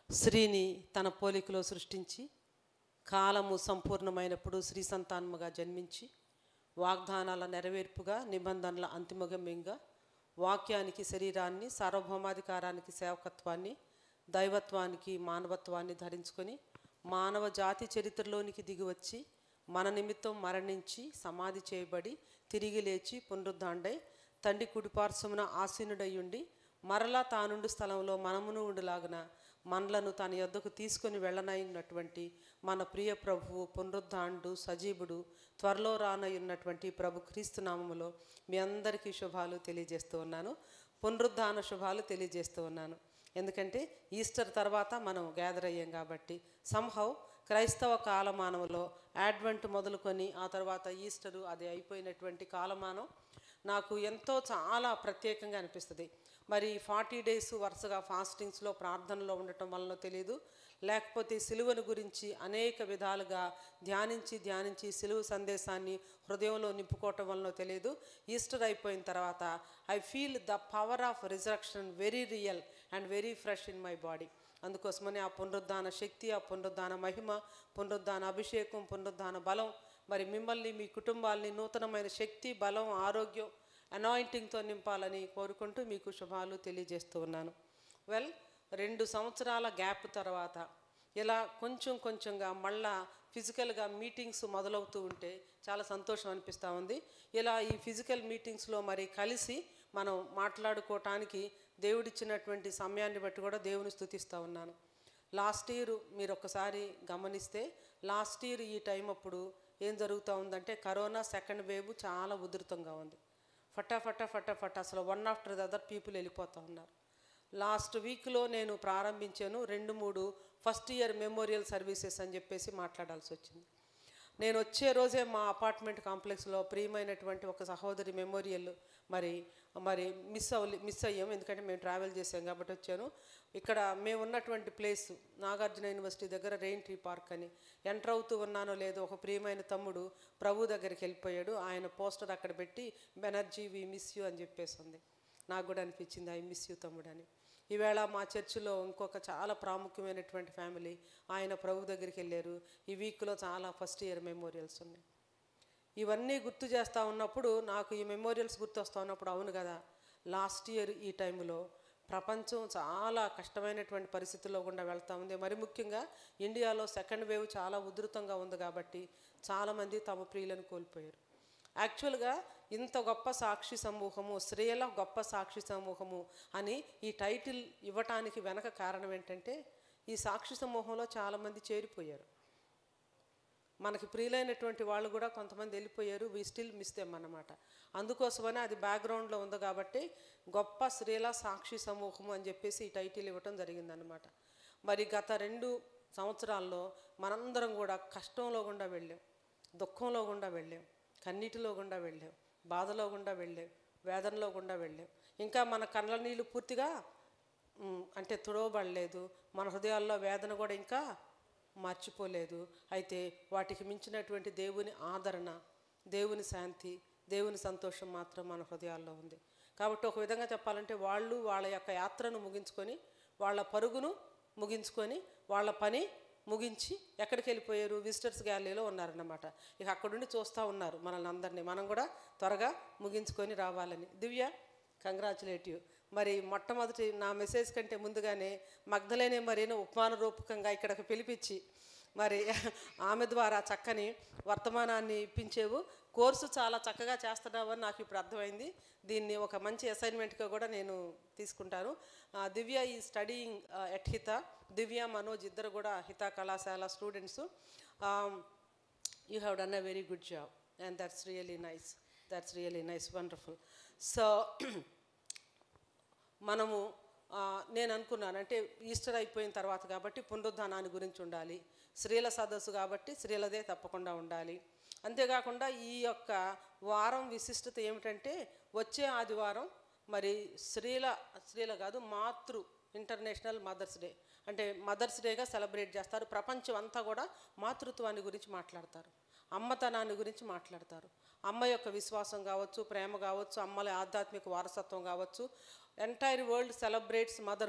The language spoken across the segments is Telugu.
స్త్రీని తన పోలికలో సృష్టించి కాలము సంపూర్ణమైనప్పుడు స్త్రీ సంతానముగా జన్మించి వాగ్దానాల నెరవేర్పుగా నిబంధనల అంతిమగమ్యంగా వాక్యానికి శరీరాన్ని సార్వభౌమాధికారానికి సేవకత్వాన్ని దైవత్వానికి మానవత్వాన్ని ధరించుకొని మానవ జాతి చరిత్రలోనికి దిగివచ్చి మన నిమిత్తం మరణించి సమాధి చేయబడి తిరిగి లేచి పునరుద్ధాండై తండ్రి కుడిపార్శ్వమున ఆసీనుడయ్యుండి మరలా తానుండు స్థలంలో మనమును ఉండులాగున మనలను తన యొద్దకు తీసుకొని వెళ్ళనైనటువంటి మన ప్రియ ప్రభువు పునరుద్ధాండు సజీవుడు త్వరలో రానయ్యున్నటువంటి ప్రభు క్రీస్తు నామములో మీ అందరికీ శుభాలు తెలియజేస్తూ ఉన్నాను పునరుద్ధాన శుభాలు తెలియజేస్తూ ఉన్నాను ఎందుకంటే ఈస్టర్ తర్వాత మనం గ్యాదర్ అయ్యాం కాబట్టి సంహౌ క్రైస్తవ కాలమానంలో యాడ్వెంట్ మొదలుకొని ఆ తర్వాత ఈస్టరు అది అయిపోయినటువంటి కాలమానం నాకు ఎంతో చాలా ప్రత్యేకంగా అనిపిస్తుంది మరి ఫార్టీ డేస్ వరుసగా ఫాస్టింగ్స్లో ప్రార్థనలో ఉండటం వలన తెలియదు లేకపోతే సిలువను గురించి అనేక విధాలుగా ధ్యానించి ధ్యానించి సిలువ సందేశాన్ని హృదయంలో నింపుకోవటం వలన తెలియదు ఈస్టర్ అయిపోయిన తర్వాత I feel the power of resurrection very real and very fresh in my body అందుకోసమని ఆ పునరుద్ధాన శక్తి ఆ పునరుద్ధాన మహిమ పునరుద్ధాన అభిషేకం పునరుద్ధాన బలం మరి మిమ్మల్ని మీ కుటుంబాల్ని నూతనమైన శక్తి బలం ఆరోగ్యం అనాయింటింగ్తో నింపాలని కోరుకుంటూ మీకు శుభాలు తెలియజేస్తూ ఉన్నాను వెల్ రెండు సంవత్సరాల గ్యాప్ తర్వాత ఇలా కొంచెం కొంచెంగా మళ్ళా ఫిజికల్గా మీటింగ్స్ మొదలవుతూ ఉంటే చాలా సంతోషం అనిపిస్తూ ఉంది ఇలా ఈ ఫిజికల్ మీటింగ్స్లో మరి కలిసి మనం మాట్లాడుకోవటానికి దేవుడిచ్చినటువంటి సమయాన్ని బట్టి కూడా దేవుని స్థుతిస్తూ ఉన్నాను లాస్ట్ ఇయర్ మీరు ఒక్కసారి గమనిస్తే లాస్ట్ ఇయర్ ఈ టైం అప్పుడు ఏం జరుగుతూ ఉందంటే కరోనా సెకండ్ వేవ్ చాలా ఉధృతంగా ఉంది ఫటా ఫటా ఫటా ఫటా అసలు one after the other people వెళ్ళిపోతూ ఉన్నారు లాస్ట్ వీక్లో నేను ప్రారంభించాను రెండు మూడు ఫస్ట్ ఇయర్ మెమోరియల్ సర్వీసెస్ అని చెప్పేసి మాట్లాడాల్సి వచ్చింది నేను వచ్చే రోజే మా అపార్ట్మెంట్ కాంప్లెక్స్లో ప్రియమైనటువంటి ఒక సహోదరి మెమోరియల్ మరి మరి మిస్ అవ్వ మిస్ అయ్యాం ఎందుకంటే మేము ట్రావెల్ చేసాం కాబట్టి వచ్చాను ఇక్కడ మేము ఉన్నటువంటి ప్లేస్ నాగార్జున యూనివర్సిటీ దగ్గర రెయిన్ ట్రీ పార్క్ అని ఎంటర్ అవుతూ ఉన్నానో లేదో ఒక ప్రియమైన తమ్ముడు ప్రభు దగ్గరికి వెళ్ళిపోయాడు ఆయన పోస్టర్ అక్కడ పెట్టి బెనర్జీ వి మిస్ యూ అని చెప్పేసి ఉంది నాకు కూడా అనిపించింది ఐ మిస్ యూ తమ్ముడు అని ఈవేళ మా చర్చిలో ఇంకొక చాలా ప్రాముఖ్యమైనటువంటి ఫ్యామిలీ ఆయన ప్రభు దగ్గరికి వెళ్ళారు ఈ వీక్లో చాలా ఫస్ట్ ఇయర్ మెమోరియల్స్ ఉన్నాయి ఇవన్నీ గుర్తు చేస్తూ ఉన్నప్పుడు నాకు ఈ మెమోరియల్స్ గుర్తు వస్తూ ఉన్నప్పుడు అవును కదా లాస్ట్ ఇయర్ ఈ టైంలో ప్రపంచం చాలా కష్టమైనటువంటి పరిస్థితుల్లో గుండా వెళ్తూ ఉంది మరి ముఖ్యంగా ఇండియాలో సెకండ్ వేవ్ చాలా ఉధృతంగా ఉంది కాబట్టి చాలామంది తమ ప్రియులను కోల్పోయారు యాక్చువల్గా ఇంత గొప్ప సాక్షి సమూహము స్త్రీల గొప్ప సాక్షి సమూహము అని ఈ టైటిల్ ఇవ్వటానికి వెనక కారణం ఏంటంటే ఈ సాక్షి సమూహంలో చాలామంది చేరిపోయారు మనకి ప్రియులైనటువంటి వాళ్ళు కూడా కొంతమంది వెళ్ళిపోయారు వీ స్టిల్ మిస్ దెమ్ అన్నమాట అందుకోసమనే అది బ్యాక్గ్రౌండ్లో ఉంది కాబట్టి గొప్ప స్త్రీల సాక్షి సమూహము అని చెప్పేసి ఈ టైటిల్ ఇవ్వటం జరిగిందనమాట మరి గత రెండు సంవత్సరాల్లో మనందరం కూడా కష్టంలో గుండా వెళ్ళాం దుఃఖంలో గుండా వెళ్ళాం కన్నీటిలో గుండా వెళ్ళాం బాధలో గుండా వెళ్ళాం వేదనలో గుండా వెళ్ళాం ఇంకా మన కళ్ళ నీళ్ళు పూర్తిగా మ్, అంటే తుడవబడలేదు మన హృదయాల్లో వేదన కూడా ఇంకా మర్చిపోలేదు అయితే వాటికి మించినటువంటి దేవుని ఆదరణ దేవుని శాంతి దేవుని సంతోషం మాత్రం మన హృదయాల్లో ఉంది కాబట్టి ఒక విధంగా చెప్పాలంటే వాళ్ళు వాళ్ళ యొక్క యాత్రను ముగించుకొని వాళ్ళ పరుగును ముగించుకొని వాళ్ళ పని ముగించి ఎక్కడికి వెళ్ళిపోయారు విజిటర్స్ గ్యాలరీలో ఉన్నారన్నమాట ఇక అక్కడుండి చూస్తూ ఉన్నారు మనల్ని అందరినీ మనం కూడా త్వరగా ముగించుకొని రావాలని దివ్య కంగ్రాచులేటివ్ మరి మొట్టమొదటి నా మెసేజ్ కంటే ముందుగానే మగ్ధలేనే మరేనో ఉపమాన రూపకంగా ఇక్కడికి పిలిపించి మరి ఆమె ద్వారా చక్కని వర్తమానాన్ని ఇప్పించేవు కోర్సు చాలా చక్కగా చేస్తున్నావు అని నాకు ఇప్పుడు అర్థమైంది దీన్ని ఒక మంచి అసైన్మెంట్గా కూడా నేను తీసుకుంటాను ఆ, దివ్య ఈ స్టడీయింగ్ ఎట్ హిత దివ్య మనోజ్ ఇద్దరు కూడా హిత కళాశాల students you have done a very good job and that's really nice that's really nice wonderful so మనము ఆ, నేను అనుకున్నాను అంటే ఈస్టర్ అయిపోయిన తర్వాత కాబట్టి పునరుద్ధానాన్ని గురించి ఉండాలి స్త్రీల సదస్సు కాబట్టి స్త్రీలదే తప్పకుండా ఉండాలి అంతేకాకుండా ఈ యొక్క వారం విశిష్టత ఏమిటంటే వచ్చే ఆదివారం మరి స్త్రీల స్త్రీల కాదు మాతృ ఇంటర్నేషనల్ మదర్స్ డే అంటే మదర్స్ డేగా సెలబ్రేట్ చేస్తారు ప్రపంచం అంతా కూడా మాతృత్వాన్ని గురించి మాట్లాడతారు అమ్మతనాన్ని గురించి మాట్లాడతారు అమ్మ యొక్క విశ్వాసం కావచ్చు ప్రేమ కావచ్చు అమ్మల ఆధ్యాత్మిక వారసత్వం కావచ్చు entire world celebrates motherhood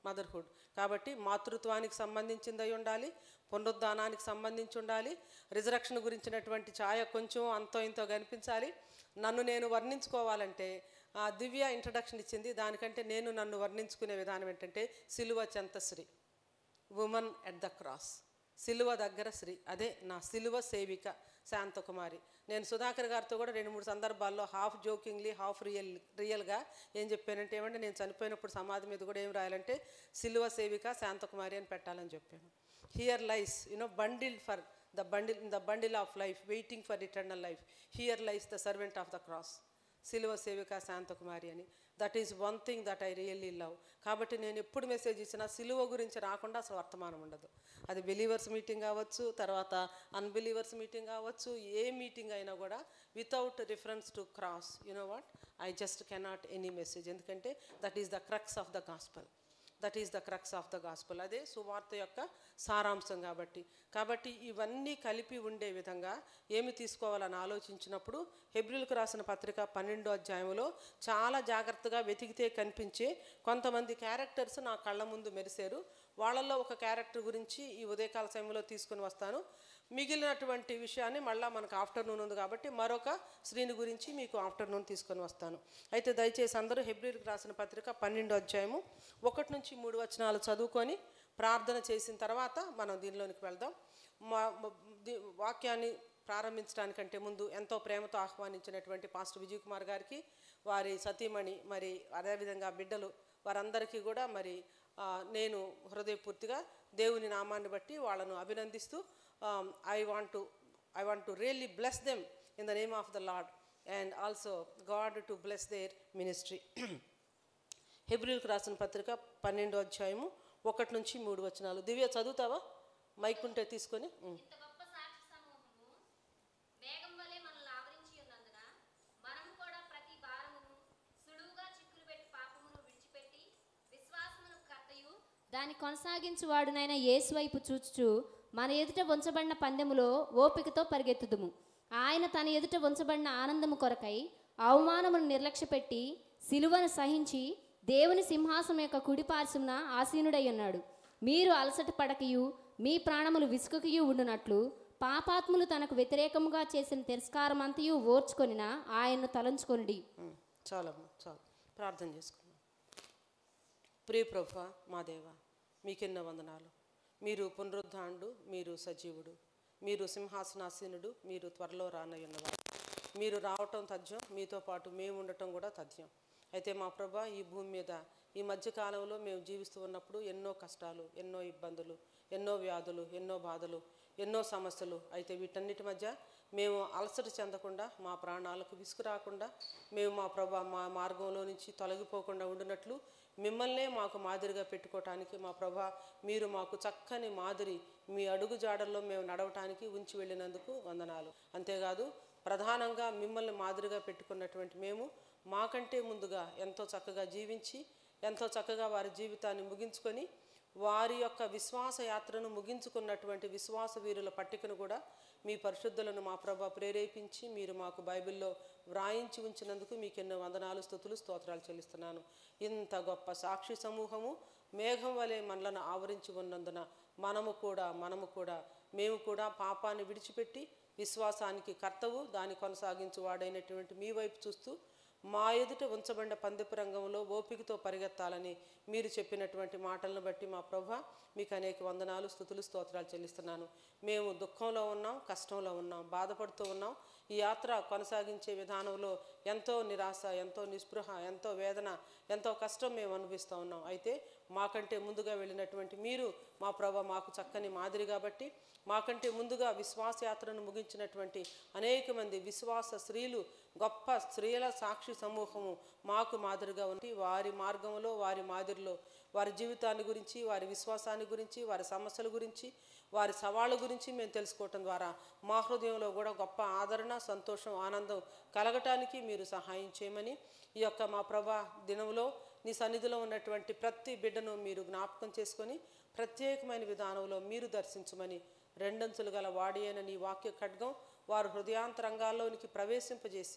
motherhood కాబట్టి మాతృత్వానికి సంబంధించింది అయి ఉండాలి పునరుద్ధానానికి సంబంధించి ఉండాలి రిజరక్షన్ గురించినటువంటి ఛాయ కొంచెం అంతో ఇంతో కనిపించాలి నన్ను నేను వర్ణించుకోవాలంటే ఆ దివ్య ఇంట్రడక్షన్ ఇచ్చింది దానికంటే నేను నన్ను వర్ణించుకునే విధానం ఏంటంటే సిలువ చెంతశ్రీ ఉమన్ ఎట్ ద క్రాస్ సిలువ దగ్గర శ్రీ అదే నా సిలువ సేవిక శాంతకుమారి నేను సుధాకర్ గారితో కూడా రెండు మూడు సందర్భాల్లో హాఫ్ జోకింగ్లీ హాఫ్ రియల్ రియల్గా ఏం చెప్పానంటే ఏమంటే నేను చనిపోయినప్పుడు సమాధి మీద కూడా ఏం రాయాలంటే సిలువ సేవిక శాంతకుమారి అని పెట్టాలని చెప్పాను here lies you know bundle for the bundle in the bundle of life waiting for eternal life here lies the servant of the cross సిలువ సేవిక శాంతకుమారి అని that is one thing that I really love కాబట్టి నేను ఎప్పుడు మెసేజ్ ఇచ్చినా సిలువ గురించి రాకుండా అసలు వర్తమానం ఉండదు అది బిలీవర్స్ మీటింగ్ కావచ్చు తర్వాత అన్బిలీవర్స్ మీటింగ్ కావచ్చు ఏ మీటింగ్ అయినా కూడా without reference to cross you know what I just cannot any message ఎందుకంటే that is the crux of the gospel that is the crux of the gospel అదే సువార్త యొక్క సారాంశం కాబట్టి కాబట్టి ఇవన్నీ కలిపి ఉండే విధంగా ఏమి తీసుకోవాలని ఆలోచించినప్పుడు హెబ్రిల్కు రాసిన పత్రిక పన్నెండో అధ్యాయంలో చాలా జాగ్రత్తగా వెతికితే కనిపించే కొంతమంది క్యారెక్టర్స్ నా కళ్ళ ముందు మెరిశారు వాళ్ళల్లో ఒక క్యారెక్టర్ గురించి ఈ ఉదయకాల సమయంలో తీసుకుని వస్తాను మిగిలినటువంటి విషయాన్ని మళ్ళీ మనకు ఆఫ్టర్నూన్ ఉంది కాబట్టి మరొక శ్రీని గురించి మీకు ఆఫ్టర్నూన్ తీసుకొని వస్తాను అయితే దయచేసి అందరూ హెబ్రిల్కి రాసిన పత్రిక పన్నెండో అధ్యాయము ఒకటి నుంచి మూడు వచనాలు చదువుకొని ప్రార్థన చేసిన తర్వాత మనం దీనిలోనికి వెళ్దాం మా మ- ది- వాక్యాన్ని ప్రారంభించడానికంటే ముందు ఎంతో ప్రేమతో ఆహ్వానించినటువంటి పాస్టర్ విజయ్ కుమార్ గారికి వారి సతీమణి మరి అదేవిధంగా బిడ్డలు వారందరికీ కూడా మరి ఆ, నేను హృదయపూర్తిగా దేవుని నామాన్ని బట్టి వాళ్ళను అభినందిస్తూ I want to I want to really bless them in the name of the lord and also god to bless their ministry హెబ్రిల్కి రాసిన పత్రిక పన్నెండో అధ్యాయము ఒకటి నుంచి మూడు వచనాలు దివ్య చదువుతావా మైక్ ఉంటే తీసుకొని ఉం. ఇంత గొప్ప సాక్షి సమూహము మేఘం వలె మనల్ని ఆవరించి ఉన్నందున మనము కూడా ప్రతి భారమును సులువుగా చిక్కులు పెట్టి పాపమును విడిచిపెట్టి విశ్వాసమును కర్తయు దాని కొనసాగించువాడునైన యేసు వైపు చూచుచు మన ఎదుట ఉంచబడిన పందెములో ఓపికతో పరిగెత్తుదుము ఆయన తన ఎదుట ఉంచబడిన ఆనందము కొరకై అవమానమును నిర్లక్ష్యపెట్టి సిలువను సహించి దేవుని సింహాసం యొక్క కుడిపార్శ్వమున ఆసీనుడై ఉన్నాడు మీరు అలసట పడకయు మీ ప్రాణములు విసుకకియు ఉండునట్లు పాపాత్ములు తనకు వ్యతిరేకముగా చేసిన తిరస్కారమంతయు ఓర్చుకొనిన ఆయన్ను తలంచుకొనిడి ఉం. చాలమ్మా చాలు ప్రార్థన చేసుకుందాం ప్రియ ప్రభ మా దేవ మీకెన్నో వందనాలు మీరు పునరుద్ధాండు మీరు సజీవుడు మీరు సింహాసనాసీనుడు మీరు త్వరలో రానయ్యున్నవారు మీరు రావటం తథ్యం మీతో పాటు మేము ఉండటం కూడా తథ్యం అయితే మా ప్రభ ఈ భూమి మీద ఈ మధ్యకాలంలో మేము జీవిస్తూ ఉన్నప్పుడు ఎన్నో కష్టాలు ఎన్నో ఇబ్బందులు ఎన్నో వ్యాధులు ఎన్నో బాధలు ఎన్నో సమస్యలు అయితే వీటన్నిటి మధ్య మేము అలసట చెందకుండా మా ప్రాణాలకు విసుగు రాకుండా మేము మా ప్రభా మా మార్గంలో నుంచి తొలగిపోకుండా ఉండినట్లు మిమ్మల్నే మాకు మాదిరిగా పెట్టుకోవటానికి మా ప్రభా మీరు మాకు చక్కని మాదిరి మీ అడుగు జాడల్లో మేము నడవటానికి ఉంచి వెళ్ళినందుకు వందనాలు అంతేకాదు ప్రధానంగా మిమ్మల్ని మాదిరిగా పెట్టుకున్నటువంటి మేము మాకంటే ముందుగా ఎంతో చక్కగా జీవించి ఎంతో చక్కగా వారి జీవితాన్ని ముగించుకొని వారి యొక్క విశ్వాస యాత్రను ముగించుకున్నటువంటి విశ్వాస వీరుల పట్టికను కూడా మీ పరిశుద్ధులను మా ప్రభ ప్రేరేపించి మీరు మాకు బైబిల్లో వ్రాయించి ఉంచినందుకు మీకు ఎన్నో వందనాలు స్థుతులు స్తోత్రాలు చెల్లిస్తున్నాను ఇంత గొప్ప సాక్షి సమూహము మేఘం వలె మనలను ఆవరించి ఉన్నందున మనము కూడా మనము కూడా మేము కూడా పాపాన్ని విడిచిపెట్టి విశ్వాసానికి కర్తవు దాన్ని కొనసాగించు వాడైనటువంటి మీ వైపు చూస్తూ మా ఎదుట ఉంచబడిన పందెపు రంగంలో ఓపికతో పరిగెత్తాలని మీరు చెప్పినటువంటి మాటలను బట్టి మా ప్రభ మీకు అనేక వందనాలు స్థుతులు స్తోత్రాలు చెల్లిస్తున్నాను మేము దుఃఖంలో ఉన్నాం కష్టంలో ఉన్నాం బాధపడుతూ ఉన్నాం ఈ యాత్ర కొనసాగించే విధానంలో ఎంతో నిరాశ ఎంతో నిస్పృహ ఎంతో వేదన ఎంతో కష్టం మేము అనుభవిస్తూ ఉన్నాం అయితే మాకంటే ముందుగా వెళ్ళినటువంటి మీరు మా ప్రభ మాకు చక్కని మాదిరి కాబట్టి మాకంటే ముందుగా విశ్వాస యాత్రను ముగించినటువంటి అనేక మంది విశ్వాస స్త్రీలు గొప్ప స్త్రీల సాక్షి సమూహము మాకు మాదిరిగా ఉంది వారి మార్గంలో వారి మాదిరిలో వారి జీవితాన్ని గురించి వారి విశ్వాసాన్ని గురించి వారి సమస్యల గురించి వారి సవాళ్ళ గురించి మేము తెలుసుకోవటం ద్వారా మా హృదయంలో కూడా గొప్ప ఆదరణ సంతోషం ఆనందం కలగటానికి మీరు సహాయం చేయమని ఈ యొక్క మా ప్రభా దినంలో నీ సన్నిధిలో ఉన్నటువంటి ప్రతి బిడ్డను మీరు జ్ఞాపకం చేసుకొని ప్రత్యేకమైన విధానంలో మీరు దర్శించమని రెండంచులు గల వాడి అయిన నీ వాక్య ఖడ్గం వారు హృదయాంతరంగాల్లోనికి ప్రవేశింపజేసి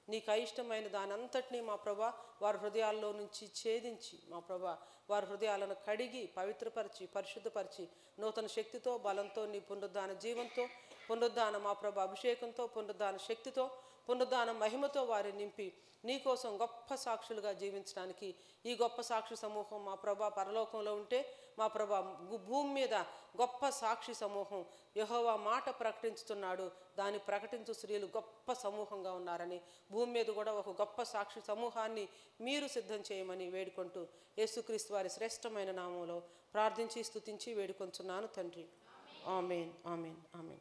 నీకు అయిష్టమైన దాని అంతటినీ మా ప్రభా వారి హృదయాల్లో నుంచి ఛేదించి మా ప్రభా వారి హృదయాలను కడిగి పవిత్రపరిచి పరిశుద్ధపరిచి నూతన శక్తితో బలంతో నీ పునరుద్ధాన జీవంతో పునరుద్ధాన మా ప్రభా అభిషేకంతో పునరుద్ధాన శక్తితో పునరుద్ధాన మహిమతో వారిని నింపి నీకోసం గొప్ప సాక్షులుగా జీవించడానికి ఈ గొప్ప సాక్షి సమూహం మా ప్రభా పరలోకంలో ఉంటే మా ప్రభా గు- భూమి మీద గొప్ప సాక్షి సమూహం యెహోవా మాట ప్రకటించుతున్నాడు దాన్ని ప్రకటించు స్త్రీలు గొప్ప సమూహంగా ఉన్నారని భూమి మీద కూడా ఒక గొప్ప సాక్షి సమూహాన్ని మీరు సిద్ధం చేయమని వేడుకుంటూ యేసుక్రీస్తు వారి శ్రేష్టమైన నామంలో ప్రార్థించి స్తుతించి వేడుకొంచున్నాను తండ్రి ఆమెన్ ఆమెన్ ఆమెన్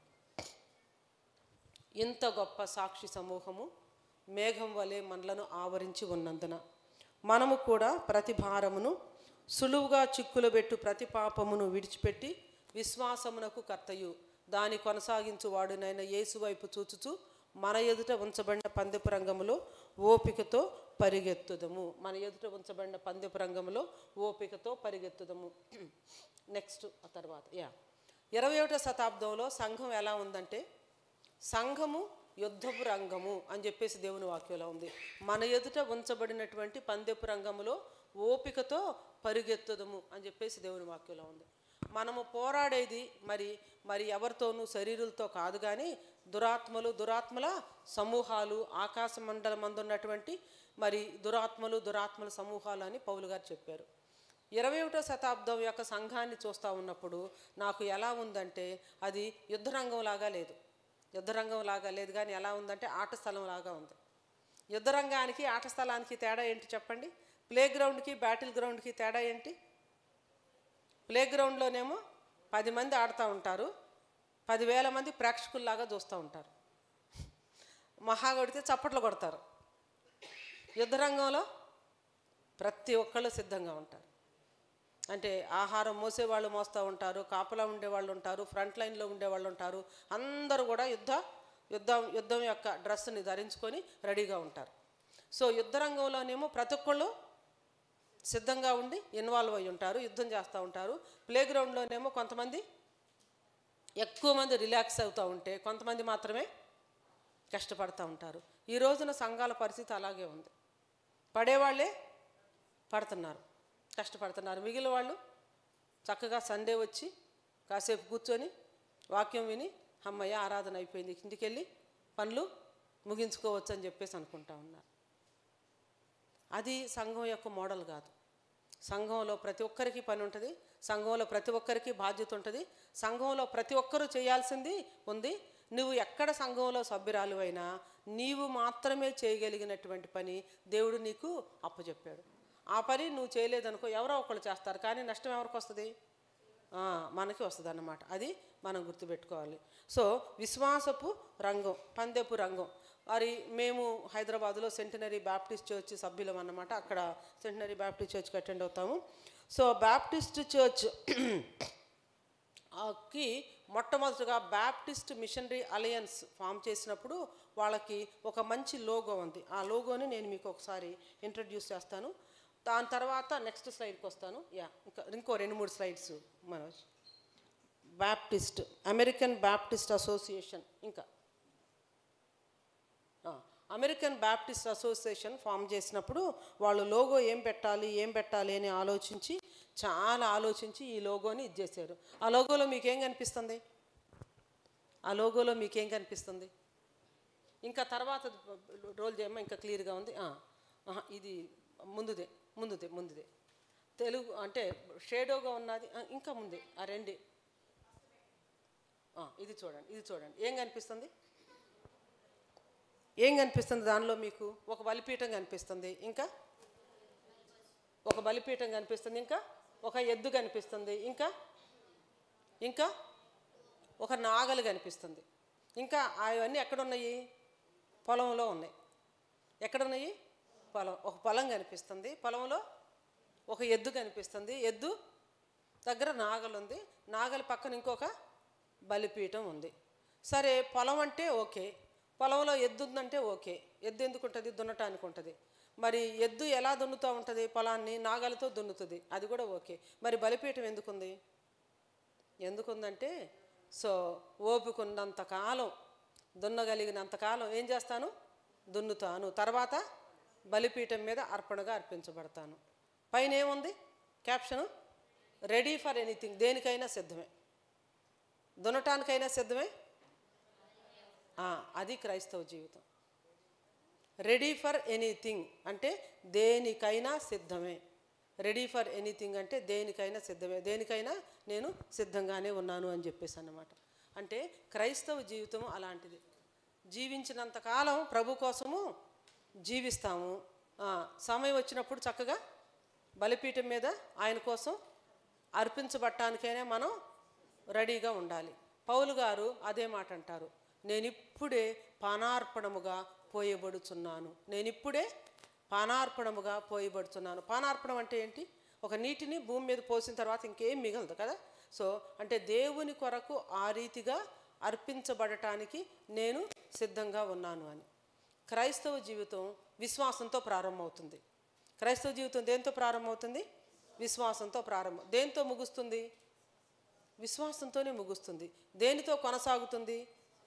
ఇంత గొప్ప సాక్షి సమూహము మేఘం వలె మనలను ఆవరించి ఉన్నందున మనము కూడా ప్రతి భారమును సులువుగా చిక్కులు పెట్టు ప్రతి పాపమును విడిచిపెట్టి విశ్వాసమునకు కర్తయు దాని కొనసాగించువాడునైన యేసు వైపు చూచుచు మన ఎదుట ఉంచబడిన పందెపు రంగములో ఓపికతో పరిగెత్తుదము మన ఎదుట ఉంచబడిన పందెపు రంగములో ఓపికతో పరిగెత్తుదము నెక్స్ట్ ఆ తర్వాత యా ఇరవై ఒకటో శతాబ్దంలో సంఘం ఎలా ఉందంటే సంఘము యుద్ధపు రంగము అని చెప్పేసి దేవుని వాక్యంలో ఉంది మన ఎదుట ఉంచబడినటువంటి పందెపు రంగములో ఓపికతో పరిగెత్తుదము అని చెప్పేసి దేవుని వాక్యంలో ఉంది మనము పోరాడేది మరి మరి ఎవరితోనూ శరీరులతో కాదు కానీ దురాత్మలు దురాత్మల సమూహాలు ఆకాశ మండలం ఉన్నటువంటి మరి దురాత్మలు దురాత్మల సమూహాలు అని పౌలు గారు చెప్పారు ఇరవై ఒకటో శతాబ్దం యొక్క సంఘాన్ని చూస్తూ ఉన్నప్పుడు నాకు ఎలా ఉందంటే అది యుద్ధరంగం లాగా లేదు యుద్ధరంగం లాగా లేదు కానీ ఎలా ఉందంటే ఆట స్థలం లాగా ఉంది యుద్ధరంగానికి ఆట స్థలానికి తేడా ఏంటి చెప్పండి ప్లే గ్రౌండ్కి బ్యాటిల్ గ్రౌండ్కి తేడా ఏంటి ప్లే గ్రౌండ్లోనేమో పది మంది ఆడుతూ ఉంటారు పదివేల మంది ప్రేక్షకుల్లాగా చూస్తూ ఉంటారు మహా కొడితే చప్పట్లు కొడతారు యుద్ధరంగంలో ప్రతి ఒక్కళ్ళు సిద్ధంగా ఉంటారు అంటే ఆహారం మోసేవాళ్ళు మోస్తూ ఉంటారు కాపలా ఉండేవాళ్ళు ఉంటారు ఫ్రంట్ లైన్లో ఉండేవాళ్ళు ఉంటారు అందరూ కూడా యుద్ధ యుద్ధం యుద్ధం యొక్క డ్రెస్ని ధరించుకొని రెడీగా ఉంటారు సో యుద్ధరంగంలోనేమో ప్రతి ఒక్కళ్ళు సిద్ధంగా ఉండి ఇన్వాల్వ్ అయి ఉంటారు యుద్ధం చేస్తూ ఉంటారు ప్లే గ్రౌండ్లోనేమో కొంతమంది ఎక్కువ మంది రిలాక్స్ అవుతూ ఉంటే కొంతమంది మాత్రమే కష్టపడుతూ ఉంటారు ఈ రోజున సంఘాల పరిస్థితి అలాగే ఉంది పడేవాళ్ళే పడుతున్నారు కష్టపడుతున్నారు మిగిలిన వాళ్ళు చక్కగా సండే వచ్చి కాసేపు కూర్చొని వాక్యం విని అమ్మయ్య ఆరాధన అయిపోయింది ఇంటికి వెళ్ళి పనులు ముగించుకోవచ్చు అని చెప్పేసి అనుకుంటా ఉన్నారు అది సంఘం యొక్క మోడల్ కాదు సంఘంలో ప్రతి ఒక్కరికి పని ఉంటుంది సంఘంలో ప్రతి ఒక్కరికి బాధ్యత ఉంటుంది సంఘంలో ప్రతి ఒక్కరూ చేయాల్సింది ఉంది నువ్వు ఎక్కడ సంఘంలో సభ్యురాలు అయినా నీవు మాత్రమే చేయగలిగినటువంటి పని దేవుడు నీకు అప్పచెప్పాడు ఆ పని నువ్వు చేయలేదనుకో ఎవరో ఒకళ్ళు చేస్తారు కానీ నష్టం ఎవరికి వస్తుంది ఆ, మనకి వస్తుంది అన్నమాట అది మనం గుర్తుపెట్టుకోవాలి సో విశ్వాసపు రంగం పందెపు రంగం మరి మేము హైదరాబాద్లో సెంటినరీ బ్యాప్టిస్ట్ చర్చ్ సభ్యులం అన్నమాట అక్కడ సెంటినరీ బ్యాప్టిస్ట్ చర్చ్కి అటెండ్ అవుతాము సో బ్యాప్టిస్ట్ చర్చ్ ఆ కి మొట్టమొదటిగా బ్యాప్టిస్ట్ మిషనరీ అలయన్స్ ఫామ్ చేసినప్పుడు వాళ్ళకి ఒక మంచి లోగో ఉంది ఆ లోగోని నేను మీకు ఒకసారి ఇంట్రడ్యూస్ చేస్తాను దాని తర్వాత నెక్స్ట్ స్లైడ్కి వస్తాను యా ఇంకా ఇంకో రెండు మూడు slides Manoj baptist American baptist association ఇంకా ఆ, అమెరికన్ బ్యాప్టిస్ట్ అసోసియేషన్ ఫామ్ చేసినప్పుడు వాళ్ళు లోగో ఏం పెట్టాలి ఏం పెట్టాలి అని ఆలోచించి చాలా ఆలోచించి ఈ లోగోని ఇచ్చేసారు ఆ లోగోలో మీకేం కనిపిస్తుంది ఆ లోగోలో మీకేం కనిపిస్తుంది ఇంకా తర్వాత రోల్ చేయమ్మా ఇంకా క్లియర్గా ఉంది ఆ, ఆహా, ఇది ముందుదే ముందుదే ముందుదే తెలుగు అంటే షేడోగా ఉన్నది ఆ, ఇంకా ముందే ఆ రెండే ఆ, ఇది చూడండి ఇది చూడండి ఏం కనిపిస్తుంది ఏం కనిపిస్తుంది దానిలో మీకు ఒక బలిపీఠం కనిపిస్తుంది ఇంకా ఒక బలిపీఠం కనిపిస్తుంది ఇంకా ఒక ఎద్దు కనిపిస్తుంది ఇంకా ఇంకా ఒక నాగలు కనిపిస్తుంది ఇంకా అవన్నీ ఎక్కడున్నాయి పొలంలో ఉన్నాయి ఎక్కడున్నాయి పొలం ఒక పొలం కనిపిస్తుంది పొలంలో ఒక ఎద్దు కనిపిస్తుంది ఎద్దు దగ్గర నాగలు ఉంది నాగలి పక్కన ఇంకొక బలిపీఠం ఉంది సరే పొలం అంటే ఓకే పొలంలో ఎద్దు ఉందంటే ఓకే ఎద్దు ఎందుకు ఉంటుంది దున్నటానికి ఉంటుంది మరి ఎద్దు ఎలా దున్నుతూ ఉంటుంది పొలాన్ని నాగలతో దున్నుతుంది అది కూడా ఓకే మరి బలిపీఠం ఎందుకుంది ఎందుకుందంటే సో ఓపికన్నంత కాలం దున్నగలిగినంత కాలం ఏం చేస్తాను దున్నుతాను తర్వాత బలిపీఠం మీద అర్పణగా అర్పించబడతాను పైన ఏముంది క్యాప్షను రెడీ ఫర్ ఎనీథింగ్ దేనికైనా సిద్ధమే దున్నటానికైనా సిద్ధమే ఆ, అది క్రైస్తవ జీవితం రెడీ ఫర్ ఎనీథింగ్ అంటే దేనికైనా సిద్ధమే రెడీ ఫర్ ఎనీథింగ్ అంటే దేనికైనా సిద్ధమే దేనికైనా నేను సిద్ధంగానే ఉన్నాను అని చెప్పేసి అన్నమాట అంటే క్రైస్తవ జీవితం అలాంటిది జీవించినంత కాలం ప్రభు కోసము జీవిస్తాము ఆ, సమయం వచ్చినప్పుడు చక్కగా బలిపీఠం మీద ఆయన కోసం అర్పించబట్టానికైనా మనం రెడీగా ఉండాలి పౌలు గారు అదే మాట అంటారు నేను ఇప్పుడే పానార్పణముగా పోయబడుచున్నాను నేను ఇప్పుడే పానార్పణముగా పోయబడుచున్నాను పానార్పణం అంటే ఏంటి ఒక నీటిని భూమి మీద పోసిన తర్వాత ఇంకేం మిగలదు కదా సో అంటే దేవుని కొరకు ఆ రీతిగా అర్పించబడటానికి నేను సిద్ధంగా ఉన్నాను అని క్రైస్తవ జీవితం విశ్వాసంతో ప్రారంభమవుతుంది క్రైస్తవ జీవితం దేంతో ప్రారంభమవుతుంది విశ్వాసంతో ప్రారంభం దేంతో ముగుస్తుంది విశ్వాసంతోనే ముగుస్తుంది దేనితో కొనసాగుతుంది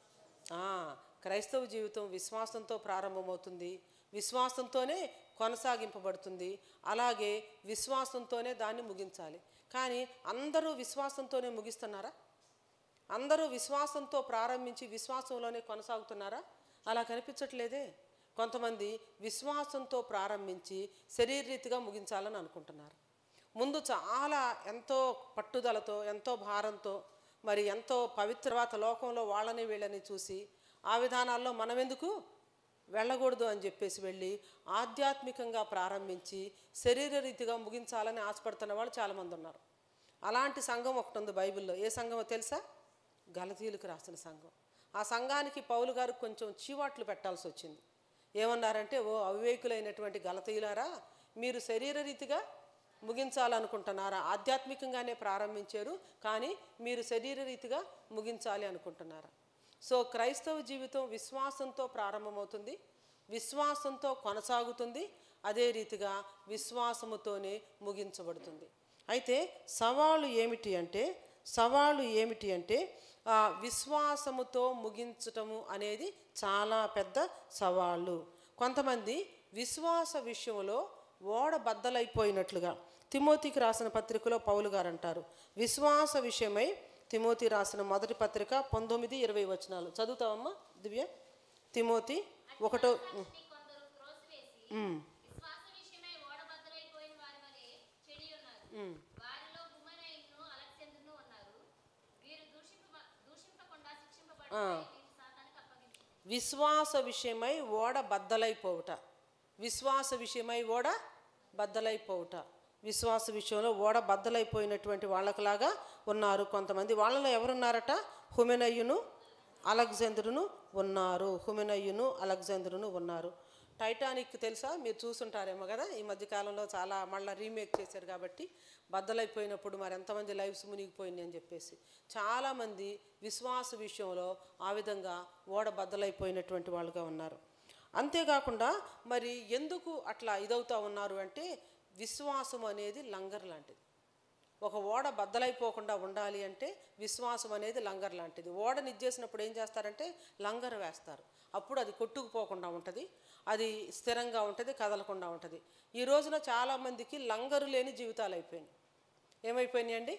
ఆ, క్రైస్తవ జీవితం విశ్వాసంతో ప్రారంభమవుతుంది విశ్వాసంతోనే కొనసాగింపబడుతుంది అలాగే విశ్వాసంతోనే దాన్ని ముగించాలి కానీ అందరూ విశ్వాసంతోనే ముగిస్తున్నారా అందరూ విశ్వాసంతో ప్రారంభించి విశ్వాసంలోనే కొనసాగుతున్నారా అలా కనిపించట్లేదే కొంతమంది విశ్వాసంతో ప్రారంభించి శరీరరీతిగా ముగించాలని అనుకుంటున్నారు ముందు చాలా ఎంతో పట్టుదలతో ఎంతో భారంతో మరి ఎంతో పవిత్రవాత లోకంలో వాళ్ళని వీళ్ళని చూసి ఆ విధానాల్లో మనం ఎందుకు వెళ్ళకూడదు అని చెప్పేసి వెళ్ళి ఆధ్యాత్మికంగా ప్రారంభించి శరీరరీతిగా ముగించాలని ఆశపడుతున్న వాళ్ళు చాలామంది ఉన్నారు అలాంటి సంఘం ఒకటి ఉంది బైబిల్లో ఏ సంఘమో తెలుసా గలతీయులకు రాసిన సంఘం ఆ సంఘానికి పౌలు గారు కొంచెం చీవాట్లు పెట్టాల్సి వచ్చింది ఏమన్నారంటే ఓ అవివేకులైనటువంటి గలతీయులారా మీరు శరీరరీతిగా ముగించాలనుకుంటున్నారా ఆధ్యాత్మికంగానే ప్రారంభించారు కానీ మీరు శరీరరీతిగా ముగించాలి అనుకుంటున్నారా సో క్రైస్తవ జీవితం విశ్వాసంతో ప్రారంభమవుతుంది విశ్వాసంతో కొనసాగుతుంది అదే రీతిగా విశ్వాసముతోనే ముగించబడుతుంది అయితే సవాలు ఏమిటి అంటే సవాలు ఏమిటి అంటే ఆ విశ్వాసముతో ముగించటము అనేది చాలా పెద్ద సవాళ్ళు కొంతమంది విశ్వాస విషయంలో ఓడ బద్దలైపోయినట్లుగా తిమోతికి రాసిన పత్రికలో పౌలు గారు అంటారు విశ్వాస విషయమై తిమోతి రాసిన మొదటి పత్రిక పంతొమ్మిది ఇరవై వచనాలు చదువుతావమ్మా దివ్య తిమోతి ఒకటో ని కొందరు త్రోసివేసి ఉమ్, విశ్వాస విషయమై ఓడబద్దలైపోయిన వారి వలె చెడి ఉన్నారు ఉమ్. వారిలో గుమ్మనైను అలెగ్జాండర్ను ఉన్నారు వీరు దూషింప దూషింపకుండా శిక్షింపబడి వీరు సాతానికి అప్పగించారు విశ్వాస విషయమై ఓడ బద్దలైపోవుట విశ్వాస విషయమై ఓడ బద్దలైపోవుట విశ్వాస విషయంలో ఓడ బద్దలైపోయినటువంటి వాళ్ళకులాగా ఉన్నారు కొంతమంది వాళ్ళలో ఎవరున్నారట హుమెనయ్యును అలెగ్జాంద్రును ఉన్నారు హుమెనయ్యును అలెగ్జాంద్రును ఉన్నారు టైటానిక్ తెలుసా మీరు చూసుంటారేమో కదా ఈ మధ్యకాలంలో చాలా మళ్ళీ రీమేక్ చేశారు కాబట్టి బద్దలైపోయినప్పుడు మరి ఎంతమంది లైఫ్స్ మునిగిపోయింది అని చెప్పేసి చాలామంది విశ్వాస విషయంలో ఆ విధంగా ఓడ బద్దలైపోయినటువంటి వాళ్ళుగా ఉన్నారు అంతేకాకుండా మరి ఎందుకు అట్లా ఇదవుతా ఉన్నారు అంటే విశ్వాసం అనేది లంగర్ లాంటిది ఒక ఓడ బద్దలైపోకుండా ఉండాలి అంటే విశ్వాసం అనేది లంగర్ లాంటిది ఓడని ఇచ్చేసినప్పుడు ఏం చేస్తారంటే లంగర్ వేస్తారు అప్పుడు అది కొట్టుకుపోకుండా ఉంటుంది అది స్థిరంగా ఉంటుంది కదలకుండా ఉంటుంది ఈ రోజున చాలామందికి లంగరు లేని జీవితాలు అయిపోయినాయి ఏమైపోయినాయండి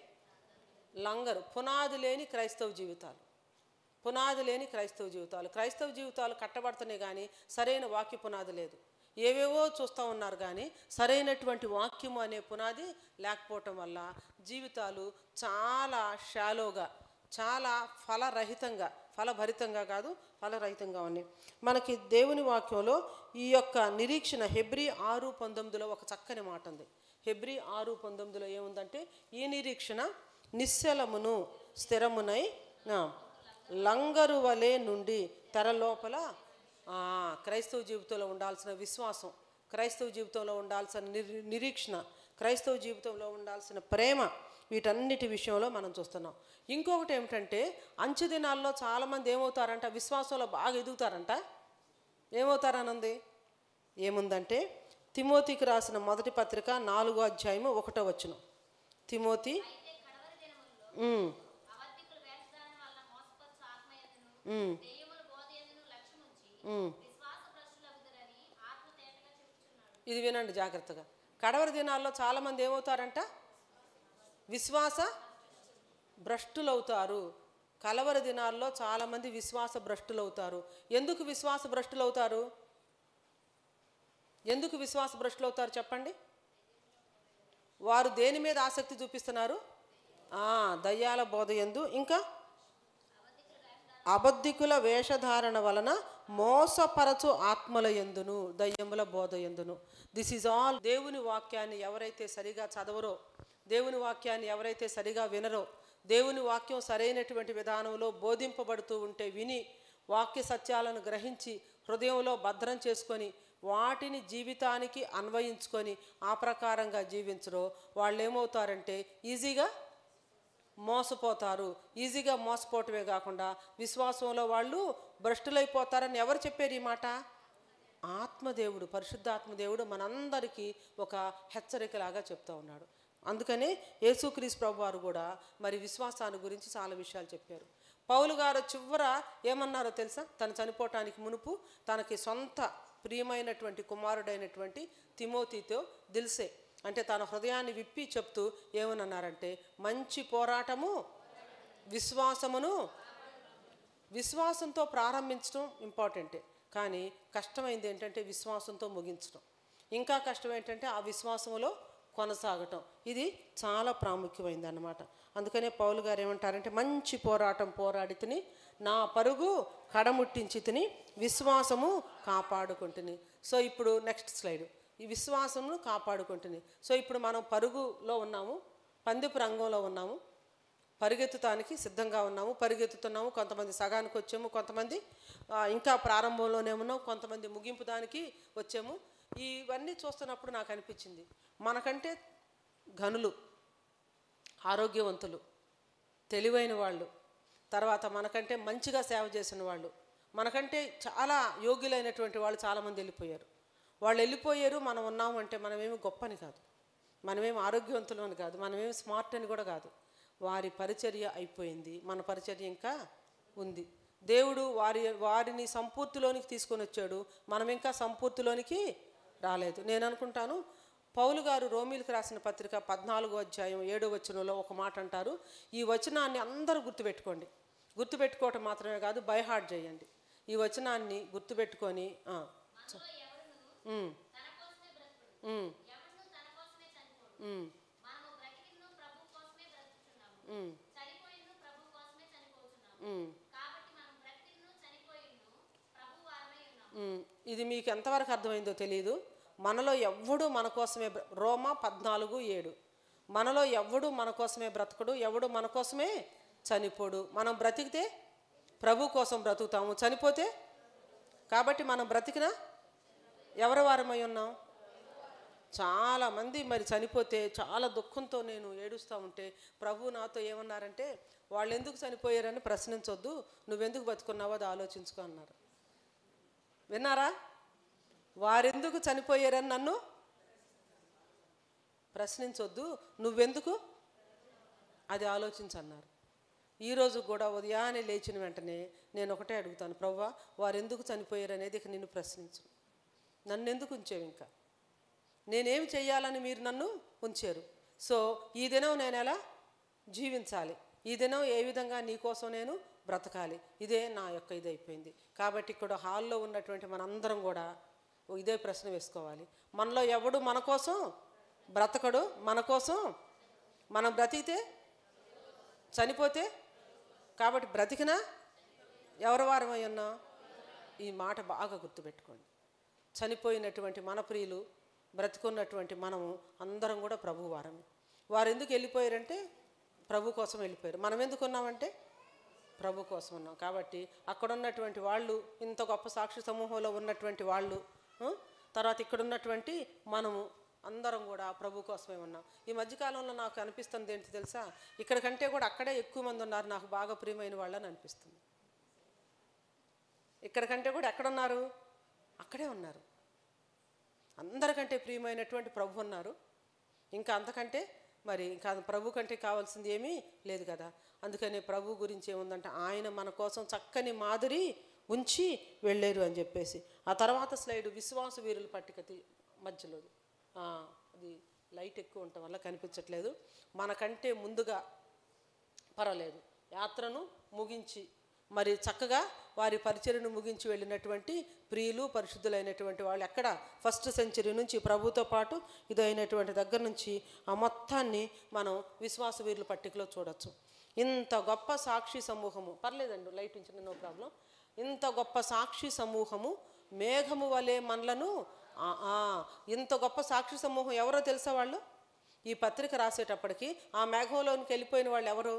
లంగరు పునాది లేని క్రైస్తవ జీవితాలు పునాది లేని క్రైస్తవ జీవితాలు క్రైస్తవ జీవితాలు కట్టబడుతున్నాయి కానీ సరైన వాక్య పునాది లేదు ఏవేవో చూస్తూ ఉన్నారు కానీ సరైనటువంటి వాక్యము అనే పునాది లేకపోవటం వల్ల జీవితాలు చాలా షాలోగా చాలా ఫలరహితంగా ఫలభరితంగా కాదు ఫలరహితంగా ఉన్నాయి మనకి దేవుని వాక్యంలో ఈ యొక్క నిరీక్షణ హెబ్రి ఆరు పంతొమ్మిదిలో ఒక చక్కని మాట ఉంది హెబ్రి ఆరు పంతొమ్మిదిలో ఏముందంటే ఈ నిరీక్షణ నిశ్చలమును స్థిరమునై ఆ, లంగరు వలె నుండి తెర లోపల ఆ, క్రైస్తవ జీవితంలో ఉండాల్సిన విశ్వాసం క్రైస్తవ జీవితంలో ఉండాల్సిన నిరీ- నిరీక్షణ క్రైస్తవ జీవితంలో ఉండాల్సిన ప్రేమ వీటన్నిటి విషయంలో మనం చూస్తున్నాం ఇంకొకటి ఏమిటంటే అంచె దినాల్లో చాలామంది ఏమవుతారంట విశ్వాసంలో బాగా ఎదుగుతారంట ఏమవుతారనుంది ఏముందంటే తిమోతికి రాసిన మొదటి పత్రిక నాలుగో అధ్యాయము ఒకటో వచ్చును తిమోతి అయితే కడవరి దినముల్లో ఉమ్, అబద్ధికులు వేషధారణ వలన మోసపరచు ఆత్మ ఎదును ఉమ్, దెయ్యముల బోధ ఎదును లక్ష్యముంచి ఉమ్. విశ్వాస భ్రష్టులకు ఇది వినండి జాగ్రత్తగా కడవరి దినాల్లో చాలామంది ఏమవుతారంట విశ్వాస భ్రష్టులవుతారు కలవరి దినాల్లో చాలామంది విశ్వాస భ్రష్టులవుతారు ఎందుకు విశ్వాస భ్రష్టులవుతారు ఎందుకు విశ్వాస భ్రష్టులవుతారు చెప్పండి వారు దేని మీద ఆసక్తి చూపిస్తున్నారు ఆ, దయ్యాల బోధ ఎందు ఇంకా అబద్ధికుల వేషధారణ వలన మోసపరచు ఆత్మల ఎందును దయ్యముల బోధ ఎందును దిస్ ఈజ్ ఆల్ దేవుని వాక్యాన్ని ఎవరైతే సరిగా చదవరో దేవుని వాక్యాన్ని ఎవరైతే సరిగా వినరో దేవుని వాక్యం సరైనటువంటి విధానంలో బోధింపబడుతూ ఉంటే విని వాక్య సత్యాలను గ్రహించి హృదయంలో భద్రం చేసుకొని వాటిని జీవితానికి అన్వయించుకొని ఆ ప్రకారంగా జీవించరో వాళ్ళు ఏమవుతారంటే ఈజీగా మోసపోతారు ఈజీగా మోసపోవటమే కాకుండా విశ్వాసంలో వాళ్ళు భ్రష్టులైపోతారని ఎవరు చెప్పారు ఈ మాట ఆత్మదేవుడు పరిశుద్ధాత్మదేవుడు మనందరికీ ఒక హెచ్చరికలాగా చెప్తా ఉన్నాడు అందుకనే యేసుక్రీస్ ప్రభు వారు కూడా మరి విశ్వాసాన్ని గురించి చాలా విషయాలు చెప్పారు పౌలు గారు చివర ఏమన్నారో తెలుసా తను చనిపోవటానికి మునుపు తనకి సొంత ప్రియమైనటువంటి కుమారుడైనటువంటి తిమోతితో దిల్సే అంటే తన హృదయాన్ని విప్పి చెప్తూ ఏమన్నారంటే మంచి పోరాటము విశ్వాసమును విశ్వాసంతో ప్రారంభించడం ఇంపార్టెంటే కానీ కష్టమైంది ఏంటంటే విశ్వాసంతో ముగించడం ఇంకా కష్టం ఏంటంటే ఆ విశ్వాసంలో కొనసాగటం ఇది చాలా ప్రాముఖ్యమైంది అన్నమాట అందుకనే పౌలు గారు ఏమంటారంటే మంచి పోరాటం పోరాడి తిని నా పరుగు కడముట్టించి తిని విశ్వాసము కాపాడుకుంటుని సో ఇప్పుడు నెక్స్ట్ స్లైడ్ ఈ విశ్వాసమును కాపాడుకుంటుని సో ఇప్పుడు మనం పరుగులో ఉన్నాము పందెపు రంగంలో ఉన్నాము పరిగెత్తుతానికి సిద్ధంగా ఉన్నాము పరిగెత్తుతున్నాము కొంతమంది సగానికి వచ్చాము కొంతమంది ఆ, ఇంకా ప్రారంభంలోనే ఉన్నాం కొంతమంది ముగింపు దానికి వచ్చాము ఇవన్నీ చూస్తున్నప్పుడు నాకు అనిపించింది మనకంటే ఘనులు ఆరోగ్యవంతులు తెలివైన వాళ్ళు తర్వాత మనకంటే మంచిగా సేవ చేసిన వాళ్ళు మనకంటే చాలా యోగ్యులైనటువంటి వాళ్ళు చాలామంది వెళ్ళిపోయారు వాళ్ళు వెళ్ళిపోయారు మనం ఉన్నాము అంటే మనమేమి గొప్పని కాదు మనమేమి ఆరోగ్యవంతులు అని కాదు మనమేమి స్మార్ట్ అని కూడా కాదు వారి పరిచర్య అయిపోయింది మన పరిచర్య ఇంకా ఉంది దేవుడు వారి వారిని సంపూర్తిలోనికి తీసుకొని వచ్చాడు మనం ఇంకా సంపూర్తిలోనికి రాలేదు నేను అనుకుంటాను పౌలు గారు రోమిలకు రాసిన పత్రిక పద్నాలుగో అధ్యాయం ఏడో వచనంలో ఒక మాట అంటారు ఈ వచనాన్ని అందరూ గుర్తుపెట్టుకోండి గుర్తుపెట్టుకోవటం మాత్రమే కాదు బైహార్ట్ చేయండి ఈ వచనాన్ని గుర్తుపెట్టుకొని ఆ, మనలో ఎవరును ఉమ్, తన కోసమే బ్రతుకుడు ఉమ్, ఎవరును తన కోసమే చనిపోడు ఉమ్, మనము బ్రతికిను ప్రభు కోసమే బ్రతుకుతున్నాము ఉమ్, చనిపోయిను ప్రభు కోసమే చనిపోతున్నాము ఉమ్, కాబట్టి మనం బ్రతికిను చనిపోయిను ప్రభు వారమై ఉన్నాము ఉమ్. ఇది మీకు ఎంతవరకు అర్థమైందో తెలియదు మనలో ఎవ్వడు మన కోసమే బ్ర- రోమా పద్నాలుగు ఏడు మనలో ఎవ్వడు మన కోసమే బ్రతకడు ఎవడు మన కోసమే చనిపోడు మనం బ్రతికితే ప్రభు కోసం బ్రతుకుతాము చనిపోతే కాబట్టి మనం బ్రతికినా ఎవరి వారమై ఉన్నాం చాలా మంది మరి చనిపోతే చాలా దుఃఖంతో నేను ఏడుస్తూ ఉంటే ప్రభు నాతో ఏమన్నారంటే వాళ్ళు ఎందుకు చనిపోయారని ప్రశ్నించొద్దు నువ్వెందుకు బతుకున్నావో అది ఆలోచించుకో అన్నారు విన్నారా వారెందుకు చనిపోయారని నన్ను ప్రశ్నించొద్దు నువ్వెందుకు అది ఆలోచించన్నారు ఈరోజు కూడా ఉదయాన్నే లేచిన వెంటనే నేను ఒకటే అడుగుతాను ప్రవ్వా వారు ఎందుకు చనిపోయారు అనేది ఇక నిన్ను ప్రశ్నించు నన్ను ఎందుకు ఉంచావు ఇంకా నేనేం చెయ్యాలని మీరు నన్ను ఉంచారు సో ఈ దినం నేను ఎలా జీవించాలి ఈ దినం ఏ విధంగా నీ కోసం నేను బ్రతకాలి ఇదే నా యొక్క ఇది అయిపోయింది కాబట్టి ఇక్కడ హాల్లో ఉన్నటువంటి మనందరం కూడా ఇదే ప్రశ్న వేసుకోవాలి మనలో ఎవడు మన కోసం బ్రతకడు మన కోసం మనం బ్రతికితే చనిపోతే కాబట్టి బ్రతికినా ఎవరి వారమై ఉన్నాం ఈ మాట బాగా గుర్తుపెట్టుకోండి చనిపోయినటువంటి మన ప్రియులు బ్రతుకున్నటువంటి మనము అందరం కూడా ప్రభు వారమే వారు ఎందుకు వెళ్ళిపోయారంటే ప్రభు కోసం వెళ్ళిపోయారు మనం ఎందుకు ఉన్నామంటే ప్రభు కోసం ఉన్నాం కాబట్టి అక్కడ ఉన్నటువంటి వాళ్ళు ఇంత గొప్ప సాక్షి సమూహంలో ఉన్నటువంటి వాళ్ళు ఆ, తర్వాత ఇక్కడ ఉన్నటువంటి మనము అందరం కూడా ప్రభు కోసమే ఉన్నాం ఈ మధ్యకాలంలో నాకు అనిపిస్తుంది ఏంటి తెలుసా ఇక్కడ కంటే కూడా అక్కడే ఎక్కువ మంది ఉన్నారు నాకు బాగా ప్రియమైన వాళ్ళని అనిపిస్తుంది ఇక్కడ కంటే కూడా ఎక్కడున్నారు అక్కడే ఉన్నారు అందరికంటే ప్రియమైనటువంటి ప్రభు ఉన్నారు ఇంకా అంతకంటే మరి ఇంకా ప్రభు కంటే కావాల్సింది ఏమీ లేదు కదా అందుకని ప్రభు గురించి ఏముందంటే ఆయన మన కోసం చక్కని మాదిరి ఉంచి వెళ్ళారు అని చెప్పేసి ఆ తర్వాత స్లైడ్ విశ్వాస వీరుల పట్టిక తీ- మధ్యలోది ఆ, అది లైట్ ఎక్కువ ఉండటం వల్ల కనిపించట్లేదు మనకంటే ముందుగా పర్వాలేదు యాత్రను ముగించి మరి చక్కగా వారి పరిచయను ముగించి వెళ్ళినటువంటి ప్రియులు పరిశుద్ధులైనటువంటి వాళ్ళు ఎక్కడ ఫస్ట్ సెంచరీ నుంచి ప్రభుతో పాటు ఇదైనటువంటి దగ్గర నుంచి ఆ మొత్తాన్ని మనం విశ్వాస వీరుల పట్టికలో చూడొచ్చు ఇంత గొప్ప సాక్షి సమూహము పర్లేదండి లైట్ ఉంచిన నో ప్రాబ్లం ఇంత గొప్ప సాక్షి సమూహము మేఘము వలె మనలను ఆ, ఆ, ఇంత గొప్ప సాక్షి సమూహం ఎవరో తెలుసా వాళ్ళు ఈ పత్రిక రాసేటప్పటికి ఆ మేఘంలోనికి వెళ్ళిపోయిన వాళ్ళు ఎవరు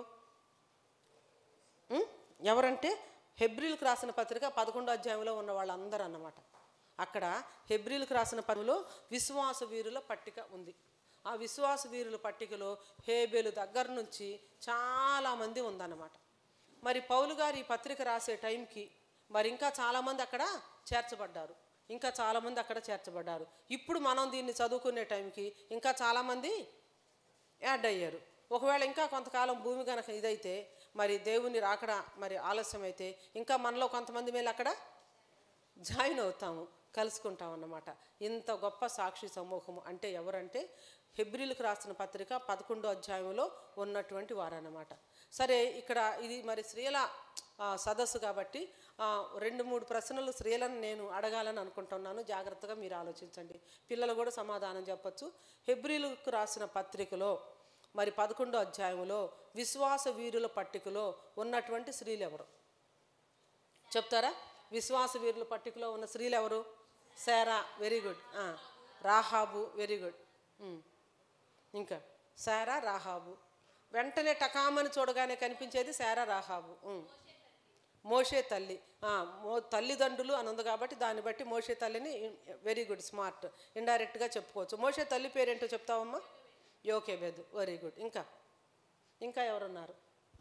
ఉం? ఎవరంటే హెబ్రిల్కి రాసిన పత్రిక పదకొండో అధ్యాయంలో ఉన్న వాళ్ళందరూ అన్నమాట అక్కడ హెబ్రిల్కి రాసిన పనులో విశ్వాస వీరుల పట్టిక ఉంది ఆ విశ్వాస వీరుల పట్టికలో హేబేలు దగ్గర నుంచి చాలామంది ఉందన్నమాట మరి పౌలు గారు ఈ పత్రిక రాసే టైంకి మరి ఇంకా చాలామంది అక్కడ చేర్చబడ్డారు ఇంకా చాలామంది అక్కడ చేర్చబడ్డారు ఇప్పుడు మనం దీన్ని చదువుకునే టైంకి ఇంకా చాలామంది యాడ్ అయ్యారు ఒకవేళ ఇంకా కొంతకాలం భూమి కనుక ఇదైతే మరి దేవుని రాకడ మరి ఆలస్యం అయితే ఇంకా మనలో కొంతమంది మేలు అక్కడ జాయిన్ అవుతాము కలుసుకుంటాం అన్నమాట ఇంత గొప్ప సాక్షి సమూహము అంటే ఎవరంటే హెబ్రిల్కి రాసిన పత్రిక పదకొండో అధ్యాయంలో ఉన్నటువంటి వారన్నమాట సరే ఇక్కడ ఇది మరి స్త్రీల ఆ, సదస్సు కాబట్టి ఆ, రెండు మూడు ప్రశ్నలు స్త్రీలను నేను అడగాలని అనుకుంటున్నాను జాగ్రత్తగా మీరు ఆలోచించండి పిల్లలు కూడా సమాధానం చెప్పొచ్చు హెబ్రిల్కు రాసిన పత్రికలో మరి పదకొండో అధ్యాయంలో విశ్వాస వీరుల పట్టికలో ఉన్నటువంటి స్త్రీలు ఎవరు చెప్తారా విశ్వాస వీరుల పట్టికలో ఉన్న స్త్రీలు ఎవరు శారా వెరీ గుడ్ రాహాబు వెరీ గుడ్ ఇంకా శారా రాహాబు వెంటనే టకామని చూడగానే కనిపించేది శారా రాహాబు ఉమ్. మోషే తల్లి ఆ, మో తల్లిదండ్రులు అని ఉంది కాబట్టి దాన్ని బట్టి మోషే తల్లిని వెరీ గుడ్ స్మార్ట్ ఇండైరెక్ట్గా చెప్పుకోవచ్చు మోషే తల్లి పేరేంటో చెప్తావమ్మా యోకే బెదు వెరీ గుడ్ ఇంకా ఇంకా ఎవరున్నారు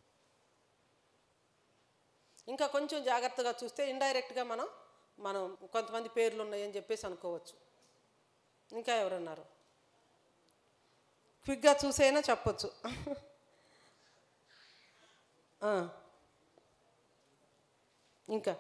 ఇంకా కొంచెం జాగ్రత్తగా చూస్తే ఇండైరెక్ట్గా మనం మనం కొంతమంది పేర్లు ఉన్నాయని చెప్పేసి అనుకోవచ్చు ఇంకా ఎవరున్నారు క్విక్గా చూసైనా చెప్పొచ్చు ఆ. ఇంకా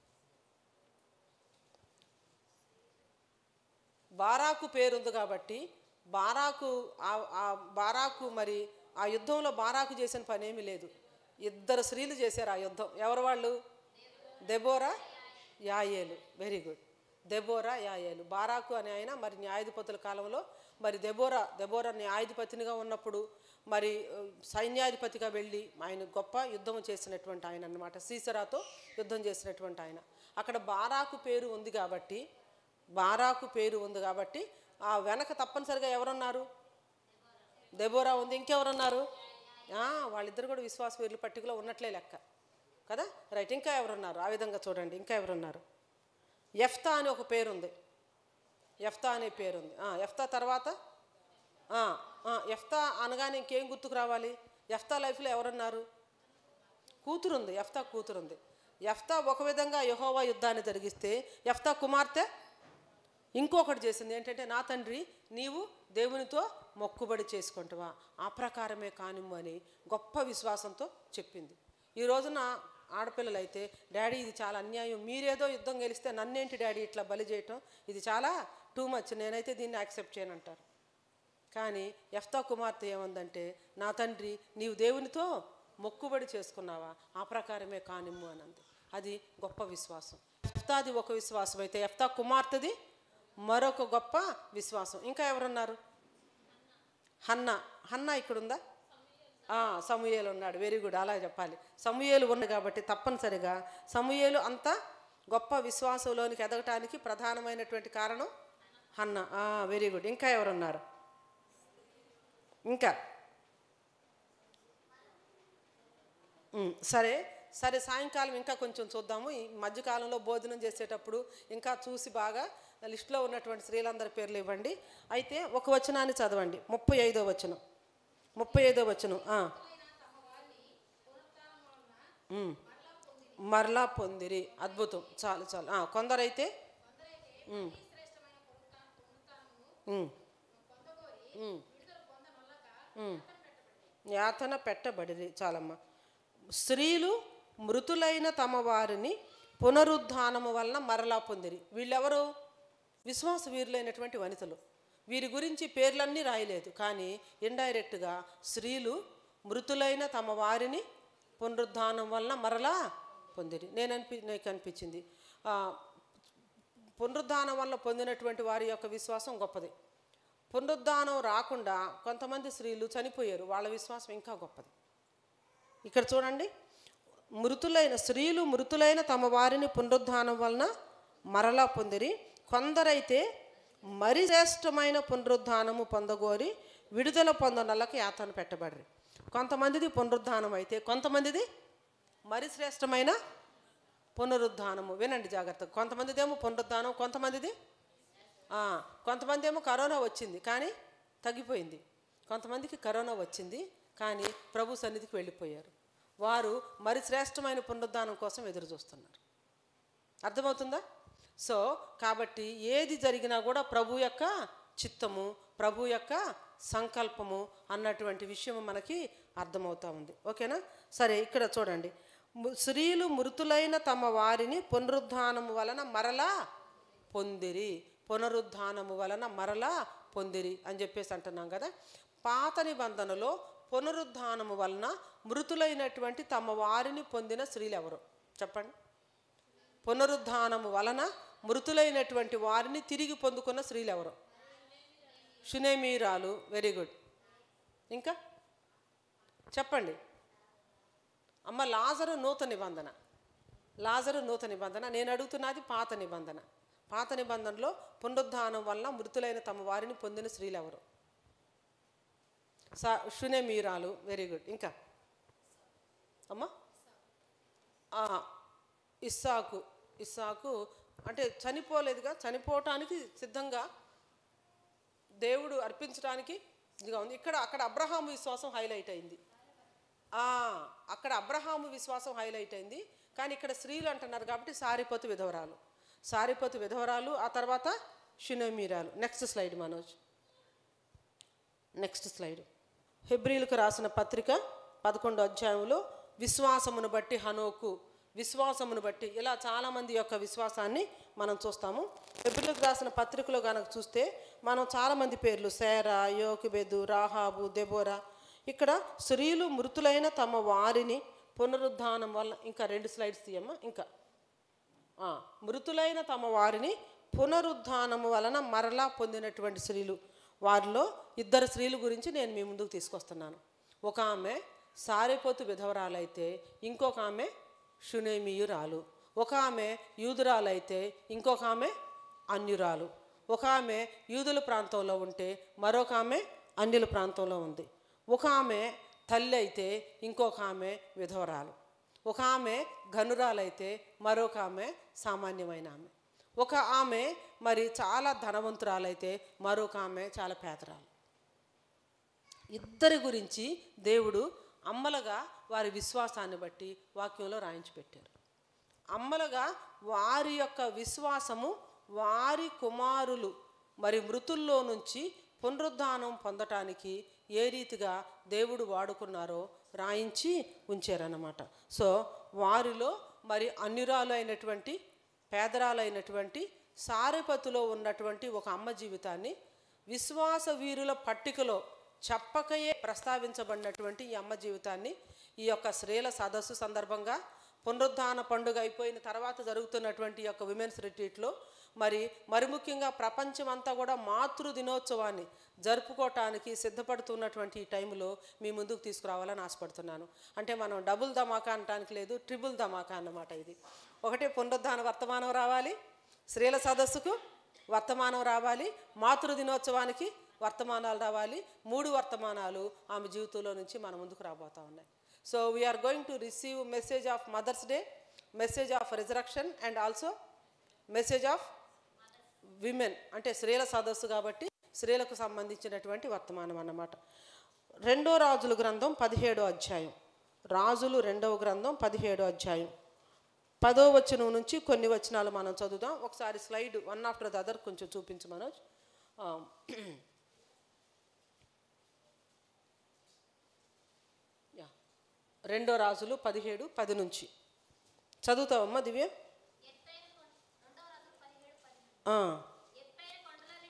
బారాకు పేరుంది కాబట్టి బారాకు ఆ- ఆ బారాకు మరి ఆ యుద్ధంలో బారాకు చేసిన పని ఏమీ లేదు ఇద్దరు స్త్రీలు చేశారు ఆ యుద్ధం ఎవరు వాళ్ళు దెబోరా యాయేలు వెరీ గుడ్ దెబోరా యాయేలు బారాకు అనే ఆయన మరి న్యాయాధిపతుల కాలంలో మరి దెబోరా దెబోరా న్యాయాధిపతినిగా ఉన్నప్పుడు మరి ఆ, సైన్యాధిపతిగా వెళ్ళి ఆయన గొప్ప యుద్ధం చేసినటువంటి ఆయన అన్నమాట సీసరాతో యుద్ధం చేసినటువంటి ఆయన అక్కడ బారాకు పేరు ఉంది కాబట్టి బారాకు పేరు ఉంది కాబట్టి ఆ వెనక తప్పనిసరిగా ఎవరున్నారు దెబోరా ఉంది ఇంకెవరున్నారు ఆ, వాళ్ళిద్దరు కూడా విశ్వాస వీరుల పట్టికలో ఉన్నట్లే లెక్క కదా రైట్ ఇంకా ఎవరున్నారు ఆ విధంగా చూడండి ఇంకా ఎవరున్నారు ఎఫ్తా అని ఒక పేరుంది ఎఫ్తా అనే పేరుంది ఆ, ఎఫ్తా తర్వాత ఆ, ఆ, ఎఫ్తా అనగానే ఇంకేం గుర్తుకు రావాలి ఎఫ్తా లైఫ్లో ఎవరున్నారు కూతురుంది ఎఫ్తా కూతురుంది ఎఫ్తా ఒక విధంగా యహోవా యుద్ధాన్ని జరిగిస్తే ఎఫ్తా కుమార్తె ఇంకొకటి చేసింది ఏంటంటే నా తండ్రి నీవు దేవునితో మొక్కుబడి చేసుకుంటావా ఆ ప్రకారమే కానిమ్ము అని గొప్ప విశ్వాసంతో చెప్పింది ఈ రోజున ఆడపిల్లలు అయితే డాడీ ఇది చాలా అన్యాయం మీరేదో యుద్ధం గెలిస్తే నన్నేంటి డాడీ ఇట్లా బలి చేయటం ఇది చాలా టూ మచ్ నేనైతే దీన్ని యాక్సెప్ట్ చేయనంటారు కానీ ఎఫ్తా కుమార్తె ఏమందంటే నా తండ్రి నీవు దేవునితో మొక్కుబడి చేసుకున్నావా ఆ ప్రకారమే కానిమ్ము అని అంది అది గొప్ప విశ్వాసం ఎఫ్తాది ఒక విశ్వాసం అయితే ఎఫ్తా కుమార్తెది మరొక గొప్ప విశ్వాసం ఇంకా ఎవరున్నారు హన్న హన్న ఇక్కడ ఉందా ఆ, సమూయేలు ఉన్నాడు వెరీ గుడ్ అలా చెప్పాలి సమూయేలు ఉంది కాబట్టి తప్పనిసరిగా సమూయేలు అంత గొప్ప విశ్వాసంలోనికి ఎదగటానికి ప్రధానమైనటువంటి కారణం హన్న వెరీ గుడ్ ఇంకా ఎవరున్నారు ఇంకా ఉమ్, సరే సరే సాయంకాలం ఇంకా కొంచెం చూద్దాము ఈ మధ్యకాలంలో భోజనం చేసేటప్పుడు ఇంకా చూసి బాగా లిస్టులో ఉన్నటువంటి స్త్రీలందరి పేర్లు ఇవ్వండి అయితే ఒక వచనాన్ని చదవండి ముప్పై ఐదో వచనం ముప్పై ఐదో వచనం ఆ. ఉమ్. మరలా పొందిరి అద్భుతం చాలు చాలు ఆ, కొందరైతే ఉమ్. ఉమ్. ఉమ్. ఉమ్. యాతన పెట్టబడిరి చాలమ్మ స్త్రీలు మృతులైన తమ వారిని పునరుద్ధానము వలన మరలా పొందిరి వీళ్ళెవరు విశ్వాస వీరులైనటువంటి వనితలు వీరి గురించి పేర్లన్నీ రాయలేదు కానీ ఇండైరెక్ట్గా స్త్రీలు మృతులైన తమ వారిని పునరుద్ధానం వలన మరలా పొందిరి నేను అనిపి నాకు అనిపించింది ఆ, పునరుద్ధానం వల్ల పొందినటువంటి వారి యొక్క విశ్వాసం గొప్పది పునరుద్ధానం రాకుండా కొంతమంది స్త్రీలు చనిపోయారు వాళ్ళ విశ్వాసం ఇంకా గొప్పది ఇక్కడ చూడండి మృతులైన స్త్రీలు మృతులైన తమ వారిని పునరుద్ధానం వలన మరలా పొందిరి కొందరైతే మరి శ్రేష్టమైన పునరుద్ధానము పొందగోరి విడుదల పొందనలకు యాతన పెట్టబడ్రి కొంతమందిది పునరుద్ధానం అయితే కొంతమందిది మరి శ్రేష్టమైన పునరుద్ధానము వినండి జాగ్రత్తగా కొంతమందిదేమో పునరుద్ధానం కొంతమందిది ఆ, కొంతమంది ఏమో కరోనా వచ్చింది కానీ తగ్గిపోయింది కొంతమందికి కరోనా వచ్చింది కానీ ప్రభు సన్నిధికి వెళ్ళిపోయారు వారు మరి శ్రేష్టమైన పునరుద్ధానం కోసం ఎదురు చూస్తున్నారు అర్థమవుతుందా సో కాబట్టి ఏది జరిగినా కూడా ప్రభు యొక్క చిత్తము ప్రభు యొక్క సంకల్పము అన్నటువంటి విషయం మనకి అర్థమవుతా ఉంది ఓకేనా సరే ఇక్కడ చూడండి ము- స్త్రీలు మృతులైన తమ వారిని పునరుద్ధానము వలన మరలా పొందిరి పునరుద్ధానము వలన మరలా పొందిరి అని చెప్పేసి అంటున్నాం కదా పాత నిబంధనలో పునరుద్ధానము వలన మృతులైనటువంటి తమ వారిని పొందిన స్త్రీలు ఎవరు చెప్పండి పునరుద్ధానము వలన మృతులైనటువంటి వారిని తిరిగి పొందుకున్న స్త్రీలు ఎవరు షునేమీరాలు వెరీ గుడ్ ఇంకా చెప్పండి అమ్మ లాజరు నూతన నిబంధన లాజరు నూతన నిబంధన నేను అడుగుతున్నది పాత నిబంధన పాత నిబంధనలో పునరుద్ధానం వలన మృతులైన తమ వారిని పొందిన స్త్రీలు ఎవరు సా షునేమీరాలు వెరీ గుడ్ ఇంకా అమ్మా ఆ, ఇస్సాకు ఇస్సాకు అంటే చనిపోలేదుగా చనిపోవటానికి సిద్ధంగా దేవుడు అర్పించడానికి ఇదిగా ఉంది ఇక్కడ అక్కడ అబ్రహాము విశ్వాసం హైలైట్ అయింది ఆ, అక్కడ అబ్రహాము విశ్వాసం హైలైట్ అయింది కానీ ఇక్కడ స్త్రీలు అంటున్నారు కాబట్టి సారిపోతు విధవరాలు సారిపోతు విధవరాలు ఆ తర్వాత షునేమీరాలు next slide Manoj next slide హెబ్రిలకు రాసిన పత్రిక పదకొండో అధ్యాయంలో విశ్వాసమును బట్టి హనోకు విశ్వాసమును బట్టి ఇలా చాలామంది యొక్క విశ్వాసాన్ని మనం చూస్తాము హెబ్రిలకు రాసిన పత్రికలో కనుక చూస్తే మనం చాలామంది పేర్లు సేరా యోకిబెదు రాహాబు దెబోరా ఇక్కడ స్త్రీలు మృతులైన తమ వారిని పునరుద్ధానం వల్ల ఇంకా రెండు స్లైడ్స్ తీయమ్మా ఇంకా ఆ, మృతులైన తమ వారిని పునరుద్ధానము వలన మరలా పొందినటువంటి స్త్రీలు వారిలో ఇద్దరు స్త్రీల గురించి నేను మీ ముందుకు తీసుకొస్తున్నాను ఒక ఆమె సారిపోతు విధవరాలైతే ఇంకొక ఆమె షునేమియురాలు ఒక ఆమె యూదురాలైతే ఇంకొక ఆమె అన్యురాలు ఒక ఆమె యూదుల ప్రాంతంలో ఉంటే మరొక ఆమె అన్యుల ప్రాంతంలో ఉంది ఒక ఆమె తల్లి అయితే ఇంకొక ఆమె విధవరాలు ఒక ఆమె ఘనురాలైతే మరొక ఆమె సామాన్యమైన ఆమె ఒక ఆమె మరి చాలా ధనవంతురాలైతే మరొక ఆమె చాలా పేదరాలు ఇద్దరి గురించి దేవుడు అమ్మలుగా వారి విశ్వాసాన్ని బట్టి వాక్యంలో రాయించి పెట్టారు అమ్మలుగా వారి యొక్క విశ్వాసము వారి కుమారులు మరి మృతుల్లో నుంచి పునరుద్ధానం పొందటానికి ఏ రీతిగా దేవుడు వాడుకున్నారో రాయించి ఉంచారన్నమాట సో వారిలో మరి అన్యురాలు అయినటువంటి పేదరాలైనటువంటి సారెపతిలో ఉన్నటువంటి ఒక అమ్మ జీవితాన్ని విశ్వాస వీరుల పట్టికలో చెప్పకయే ప్రస్తావించబడినటువంటి ఈ అమ్మ జీవితాన్ని ఈ యొక్క స్త్రీల సదస్సు సందర్భంగా పునరుద్ధాన పండుగ అయిపోయిన తర్వాత జరుగుతున్నటువంటి ఈ యొక్క విమెన్స్ రిట్రీట్లో మరి మరి ముఖ్యంగా ప్రపంచం అంతా కూడా మాతృ దినోత్సవాన్ని జరుపుకోవటానికి సిద్ధపడుతున్నటువంటి ఈ టైంలో మీ ముందుకు తీసుకురావాలని ఆశపడుతున్నాను అంటే మనం డబుల్ ధమాకా అనటానికి లేదు ట్రిపుల్ ధమాకా అన్నమాట ఇది ఒకటే పునరుద్ధాన వర్తమానం రావాలి స్త్రీల సదస్సుకు వర్తమానం రావాలి మాతృ దినోత్సవానికి వర్తమానాలు రావాలి మూడు వర్తమానాలు ఆమె జీవితంలో నుంచి మన ముందుకు రాబోతా ఉన్నాయి so we are going to receive message of mothers day message of resurrection and also message of women అంటే స్త్రీల సదస్సు కాబట్టి స్త్రీలకు సంబంధించినటువంటి వర్తమానం అన్నమాట రెండో రాజుల గ్రంథం పదిహేడో అధ్యాయం రాజులు రెండవ గ్రంథం పదిహేడో అధ్యాయం పదో వచనం నుంచి కొన్ని వచనాలు మనం చదువుదాం ఒకసారి slide one after the other కొంచెం చూపించు మనోజ్ ఆ, యా. రెండో రాజులు పదిహేడు పది నుంచి చదువుతావమ్మా దివ్య ఎత్తైన కొండ రెండవ రాజులు పదిహేడు పదిహేను ఆ, ఎత్తైన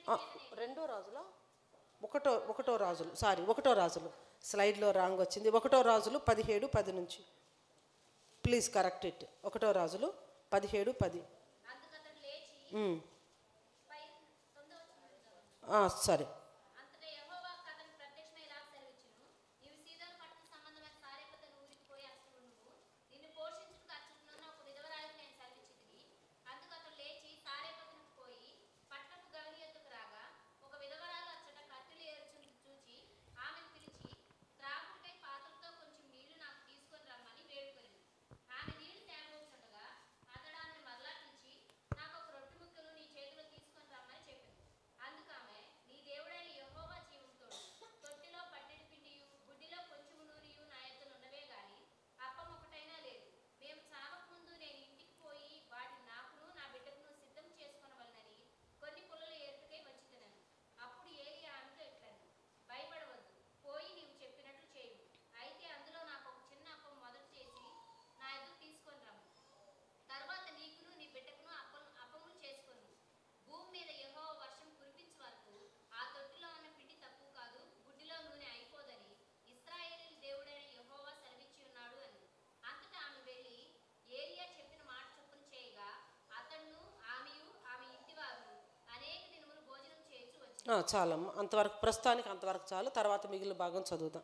ఆ, రెండో రాజులో ఒకటో ఒకటో రాజులు సారీ ఒకటో రాజులు స్లైడ్లో రాంగ్ వచ్చింది ఒకటో రాజులు పదిహేడు పది నుంచి ప్లీజ్ కరెక్ట్ ఇట్ ఒకటో రాజులు పదిహేడు పది అందుకతడు లేచి ఉమ్, పై తొమ్మిదవ వచనం. ఆ, సరే అంతటా యెహోవా అతనికి ప్రత్యక్షమై ఇలా సెలవిచ్చును. నీవు సీదోను పట్టణ సంబంధమైన సారెపతను ఊరికి పోయి అచ్చట ఉండుము. నిన్ను పోషించుటకు అచ్చటనున్న ఒక విధవరాలికి నేను సెలవిచ్చితిని. అందుకు అతడు లేచి సారెపతనుకు పోయి పట్టణపు గవిని యొద్దకు రాగా, ఒక విధవరాలు అచ్చట కత్తులు ఏరుచుండుట చూచి ఆమెను పిలిచి, త్రాగుటకై పాత్రతో కొంచెం నీళ్లు నాకు తీసుకొని రమ్మని వేడుకొనెను. ఆమె నీళ్లు తేబోచుండగా అతడు ఆమెను మరలా పిలిచి, నాకు ఒక రొట్టె ముక్కలు నీ చేతిలో తీసుకొని రమ్మని చెప్పాను అందుకు ఆమె నీ దేవుడైన యెహోవా జీవంతోడు తొట్టిలో పట్టెడి పిండియు గుడ్డిలో కొంచెము నూనెయు నా యొద్ద నుండవే గాని అప్పం ఒకటైనా లేదు మేము చావక ముందు నేను ఇంటికి పోయి వాటిని నాకును నా బిడ్డకును సిద్ధం చేసుకొనవలనని కొన్ని పుల్లలు ఏరుటకై వచ్చి తినను అప్పుడు ఏలి ఆమెతో ఇట్లను భయపడవద్దు పోయి నీవు చెప్పినట్లు చేయు అయితే అందులో నాకు ఒక చిన్న అప్పం మొదలు చేసి నా ఎదురు తీసుకొని రమ్ము తర్వాత నీకును నీ బిడ్డకును అప్పం అప్పములు చేసుకొను భూమి మీద యెహోవా వర్షం కురిపించే వరకు ఆ తొట్టిలో ఉన్న పిండి తక్కువ కాదు గుడ్డిలో నూనె అయిపోదని ఇశ్రాయేలీయుల దేవుడైన యెహోవా సెలవిచ్చి ఉన్నాడు అని అంతటా ఆమె వెళ్ళి ఏలియా చెప్పిన మాట చొప్పున చేయగా అతడును ఆమెయు ఆమె ఇంటివారు అనేక దినములు భోజనం చేయించు వచ్చి ఆ, చాలమ్మ అంతవరకు ప్రస్తుతానికి అంతవరకు చాలు తర్వాత మిగిలిన భాగం చదువుదాం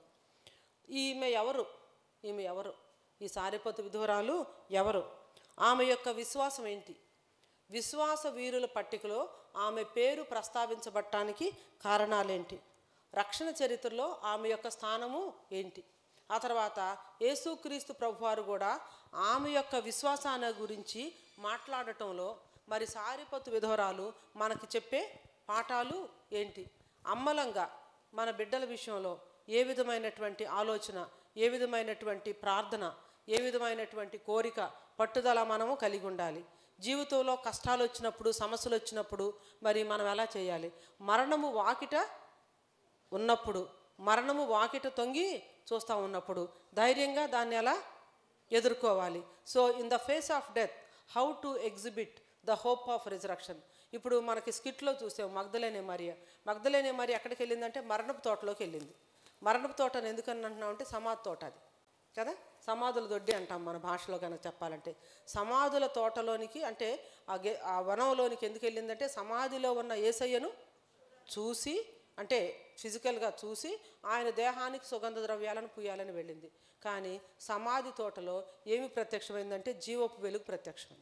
ఈమె ఎవరు ఈమె ఎవరు ఈ సారిపతు విధువరాలు ఎవరు ఆమె యొక్క విశ్వాసం ఏంటి విశ్వాస వీరుల పట్టికలో ఆమె పేరు ప్రస్తావించబడటానికి కారణాలేంటి రక్షణ చరిత్రలో ఆమె యొక్క స్థానము ఏంటి ఆ తర్వాత యేసుక్రీస్తు ప్రభువారు కూడా ఆమె యొక్క విశ్వాసాన్ని గురించి మాట్లాడటంలో మరి సారిపతు విధవరాలు మనకి చెప్పే పాఠాలు ఏంటి అమ్మలంగా మన బిడ్డల విషయంలో ఏ విధమైనటువంటి ఆలోచన ఏ విధమైనటువంటి ప్రార్థన ఏ విధమైనటువంటి కోరిక పట్టుదల మనము కలిగి ఉండాలి జీవితంలో కష్టాలు వచ్చినప్పుడు సమస్యలు వచ్చినప్పుడు మరి మనం ఎలా చేయాలి మరణము వాకిట ఉన్నప్పుడు మరణము వాకిట తొంగి చూస్తూ ఉన్నప్పుడు ధైర్యంగా దాన్ని ఎలా ఎదుర్కోవాలి so in the face of death how to exhibit the hope of resurrection ఇప్పుడు మనకి స్కిట్లో చూసాం మగ్ధలేనే మరియ మగ్ధలేనే మరి ఎక్కడికి వెళ్ళిందంటే మరణపు తోటలోకి వెళ్ళింది మరణపు తోటని ఎందుకని అంటున్నాం అంటే సమాధి తోట అది కదా సమాధుల దొడ్డి అంటాం మన భాషలో కనుక చెప్పాలంటే సమాధుల తోటలోనికి అంటే ఆ గే ఆ వనంలోనికి ఎందుకు వెళ్ళిందంటే సమాధిలో ఉన్న ఏసయ్యను చూసి అంటే ఫిజికల్గా చూసి ఆయన దేహానికి సుగంధ ద్రవ్యాలను పూయాలని వెళ్ళింది కానీ సమాధి తోటలో ఏమి ప్రత్యక్షమైందంటే జీవపు వెలుగు ప్రత్యక్షమైంది